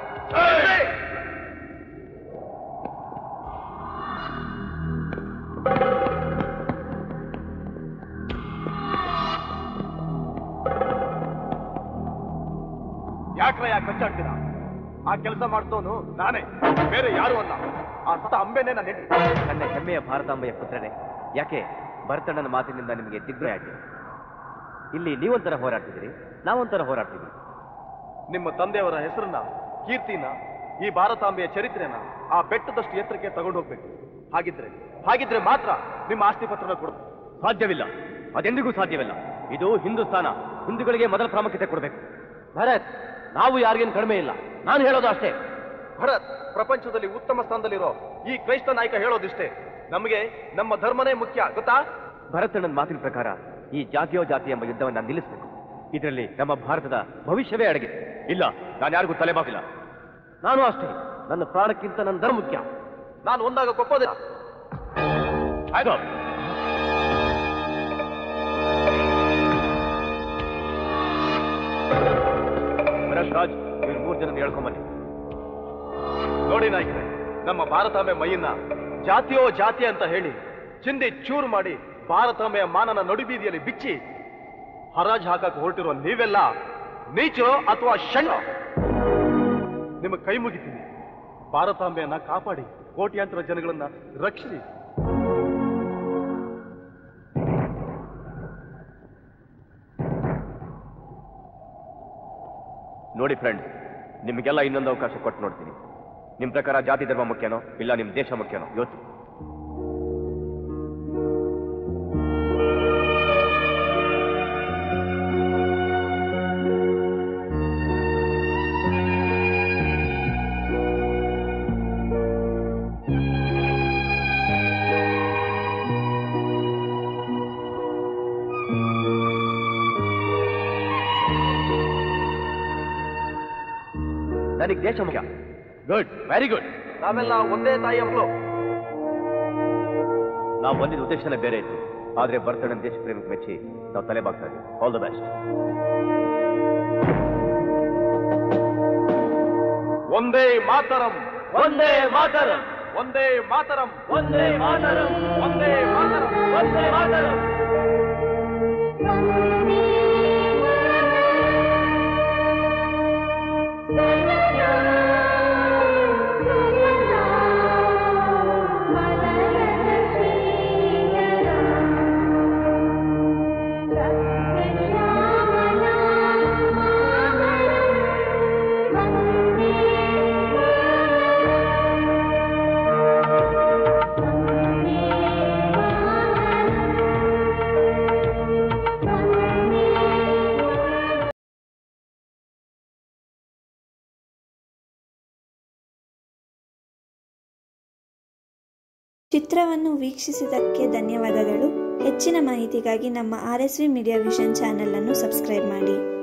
[SPEAKER 3] ಯಾಕ್ರ ಯಾಕೆ ಕಚ್ಚಾಡ್ತೀರಾ ಆ ಕೆಲಸ ಮಾಡ್ತೋನು ನಾನೇ ಬೇರೆ ಯಾರು ಅಲ್ಲ ಆ ಸತ ಅಂಬೆನೇ ನನ್ನ ಹೆಂಡತಿ.
[SPEAKER 2] ನನ್ನ ಹೆಮ್ಮೆಯ ಭಾರತಾಂಬೆಯ ಪುತ್ರನೇ ಯಾಕೆ ಭರತಣ್ಣನ ಮಾತಿನಿಂದ ನಿಮಗೆ ದಿಗ್ಭ್ರಯ ಆಗಿದೆ ಇಲ್ಲಿ ನೀವೊಂಥರ ಹೋರಾಡ್ತಿದ್ದೀರಿ ನಾವೊಂಥರ ಹೋರಾಡ್ತಿದ್ದೀವಿ
[SPEAKER 3] ನಿಮ್ಮ ತಂದೆಯವರ ಹೆಸರನ್ನ ಕೀರ್ತಿನ ಈ ಭಾರತಾಂಬೆಯ ಚರಿತ್ರೆನ ಆ ಬೆಟ್ಟದಷ್ಟು ಎತ್ತರಕ್ಕೆ ತಗೊಂಡು ಹೋಗ್ಬೇಕು ಹಾಗಿದ್ರೆ ಹಾಗಿದ್ರೆ ಮಾತ್ರ ನಿಮ್ಮ ಆಸ್ತಿ ಪತ್ರನ ಕೊಡು
[SPEAKER 2] ಸಾಧ್ಯವಿಲ್ಲ ಅದೆಂದಿಗೂ ಸಾಧ್ಯವಿಲ್ಲ ಇದು ಹಿಂದೂಸ್ತಾನ ಹಿಂದೂಗಳಿಗೆ ಮೊದಲ ಪ್ರಾಮುಖ್ಯತೆ ಕೊಡಬೇಕು
[SPEAKER 10] ಭರತ್ ನಾವು ಯಾರಿಗೇನು ಕಡಿಮೆ ಇಲ್ಲ ನಾನು ಹೇಳೋದು ಅಷ್ಟೇ
[SPEAKER 3] ಭರತ್ ಪ್ರಪಂಚದಲ್ಲಿ ಉತ್ತಮ ಸ್ಥಾನದಲ್ಲಿರೋ ಈ ಕ್ರೈಸ್ತ ನಾಯಕ ಹೇಳೋದಿಷ್ಟೇ ನಮಗೆ ನಮ್ಮ ಧರ್ಮನೇ ಮುಖ್ಯ ಗೊತ್ತಾ
[SPEAKER 2] ಭರತಣ್ಣನ ಮಾತಿನ ಪ್ರಕಾರ ಈ ಜಾತಿಯೋ ಜಾತಿ ಎಂಬ ಯುದ್ಧವನ್ನು ನಿಲ್ಲಿಸಬೇಕು ಇದರಲ್ಲಿ ನಮ್ಮ ಭಾರತದ ಭವಿಷ್ಯವೇ ಅಡಗಿದೆ ಇಲ್ಲ ನಾನು ಯಾರಿಗೂ ತಲೆಬಾಗಿಲ್ಲ
[SPEAKER 10] ನಾನು ಅಷ್ಟೇ ನನ್ನ ಪ್ರಾಣಕ್ಕಿಂತ ನನ್ನ ಧರ್ಮ ಮುಖ್ಯ
[SPEAKER 3] ನಾನು ಒಂದಾಗ ಕೊಪ್ಪೋದಿಲ್ಲ
[SPEAKER 2] ಆಯ್ತು ಭರತ್ ರಾಜ್ ಇವ್ರು ಮೂರು ಜನ ಹೇಳ್ಕೊಂಬನ್ನಿ
[SPEAKER 3] ನೋಡಿ ನಾಯಕರೇ ನಮ್ಮ ಭಾರತಾಂಬೆ ಮೈಯನ್ನ ಜಾತಿಯೋ ಜಾತಿ ಅಂತ ಹೇಳಿ ಚಿಂದಿ ಚೂರು ಮಾಡಿ ಭಾರತಾಂಬೆಯ ಮಾನನ ನಡುಬೀದಿಯಲ್ಲಿ ಬಿಚ್ಚಿ ಹರಾಜ್ ಹಾಕಕ್ ಹೊರಟಿರೋ ನೀವೆಲ್ಲ ನೀಚೋ ಅಥವಾ ಷಂಡ ನಿಮ್ಮ ಕೈ ಮುಗಿತೀನಿ ಭಾರತಾಂಬೆಯನ್ನ ಕಾಪಾಡಿ ಕೋಟ್ಯಾಂತರ ಜನಗಳನ್ನ ರಕ್ಷಿಸಿ
[SPEAKER 2] ನೋಡಿ ಫ್ರೆಂಡ್ ನಿಮಗೆಲ್ಲ ಇನ್ನೊಂದು ಅವಕಾಶ ಕೊಟ್ಟು ನೋಡ್ತೀನಿ ನಿಮ್ ಪ್ರಕಾರ ಜಾತಿ ಧರ್ಮ ಮುಖ್ಯನೋ ಇಲ್ಲ ನಿಮ್ ದೇಶ ಮುಖ್ಯನೋ ಯೋಚನೆ ನನಗೆ ದೇಶ ಮುಖ್ಯ ಗುಡ್ ವೆರಿ ಗುಡ್
[SPEAKER 3] ನಾವೆಲ್ಲ ಒಂದೇ ತಾಯಿಯ ಮಕ್ಕಳು
[SPEAKER 2] ನಾವು ಬಂದಿದ್ದ ಉದ್ದೇಶನೇ ಬೇರೆ ಇತ್ತು ಆದ್ರೆ ಬರ್ತಡೇ ದೇಶ ಪ್ರೇಮಕ್ಕೆ ಮೆಚ್ಚಿ ನಾವು ತಲೆ ಬಾಗ್ತಾ ಇದ್ದೀವಿ ಆಲ್ ದ ಬೆಸ್ಟ್
[SPEAKER 3] ಒಂದೇ ಮಾತರಂ
[SPEAKER 4] ಒಂದೇ ಮಾತರಂ
[SPEAKER 3] ಒಂದೇ ಮಾತರಂ
[SPEAKER 4] ಒಂದೇ ಮಾತರಂ
[SPEAKER 3] ಒಂದೇ ಮಾತರಂ
[SPEAKER 4] ಒಂದೇ ಮಾತರಂ
[SPEAKER 1] ಚಿತ್ರವನ್ನು ವೀಕ್ಷಿಸಿದ್ದಕ್ಕೆ ಧನ್ಯವಾದಗಳು ಹೆಚ್ಚಿನ ಮಾಹಿತಿಗಾಗಿ ನಮ್ಮ R S V media vision channel ಅನ್ನು ಸಬ್ಸ್ಕ್ರೈಬ್ ಮಾಡಿ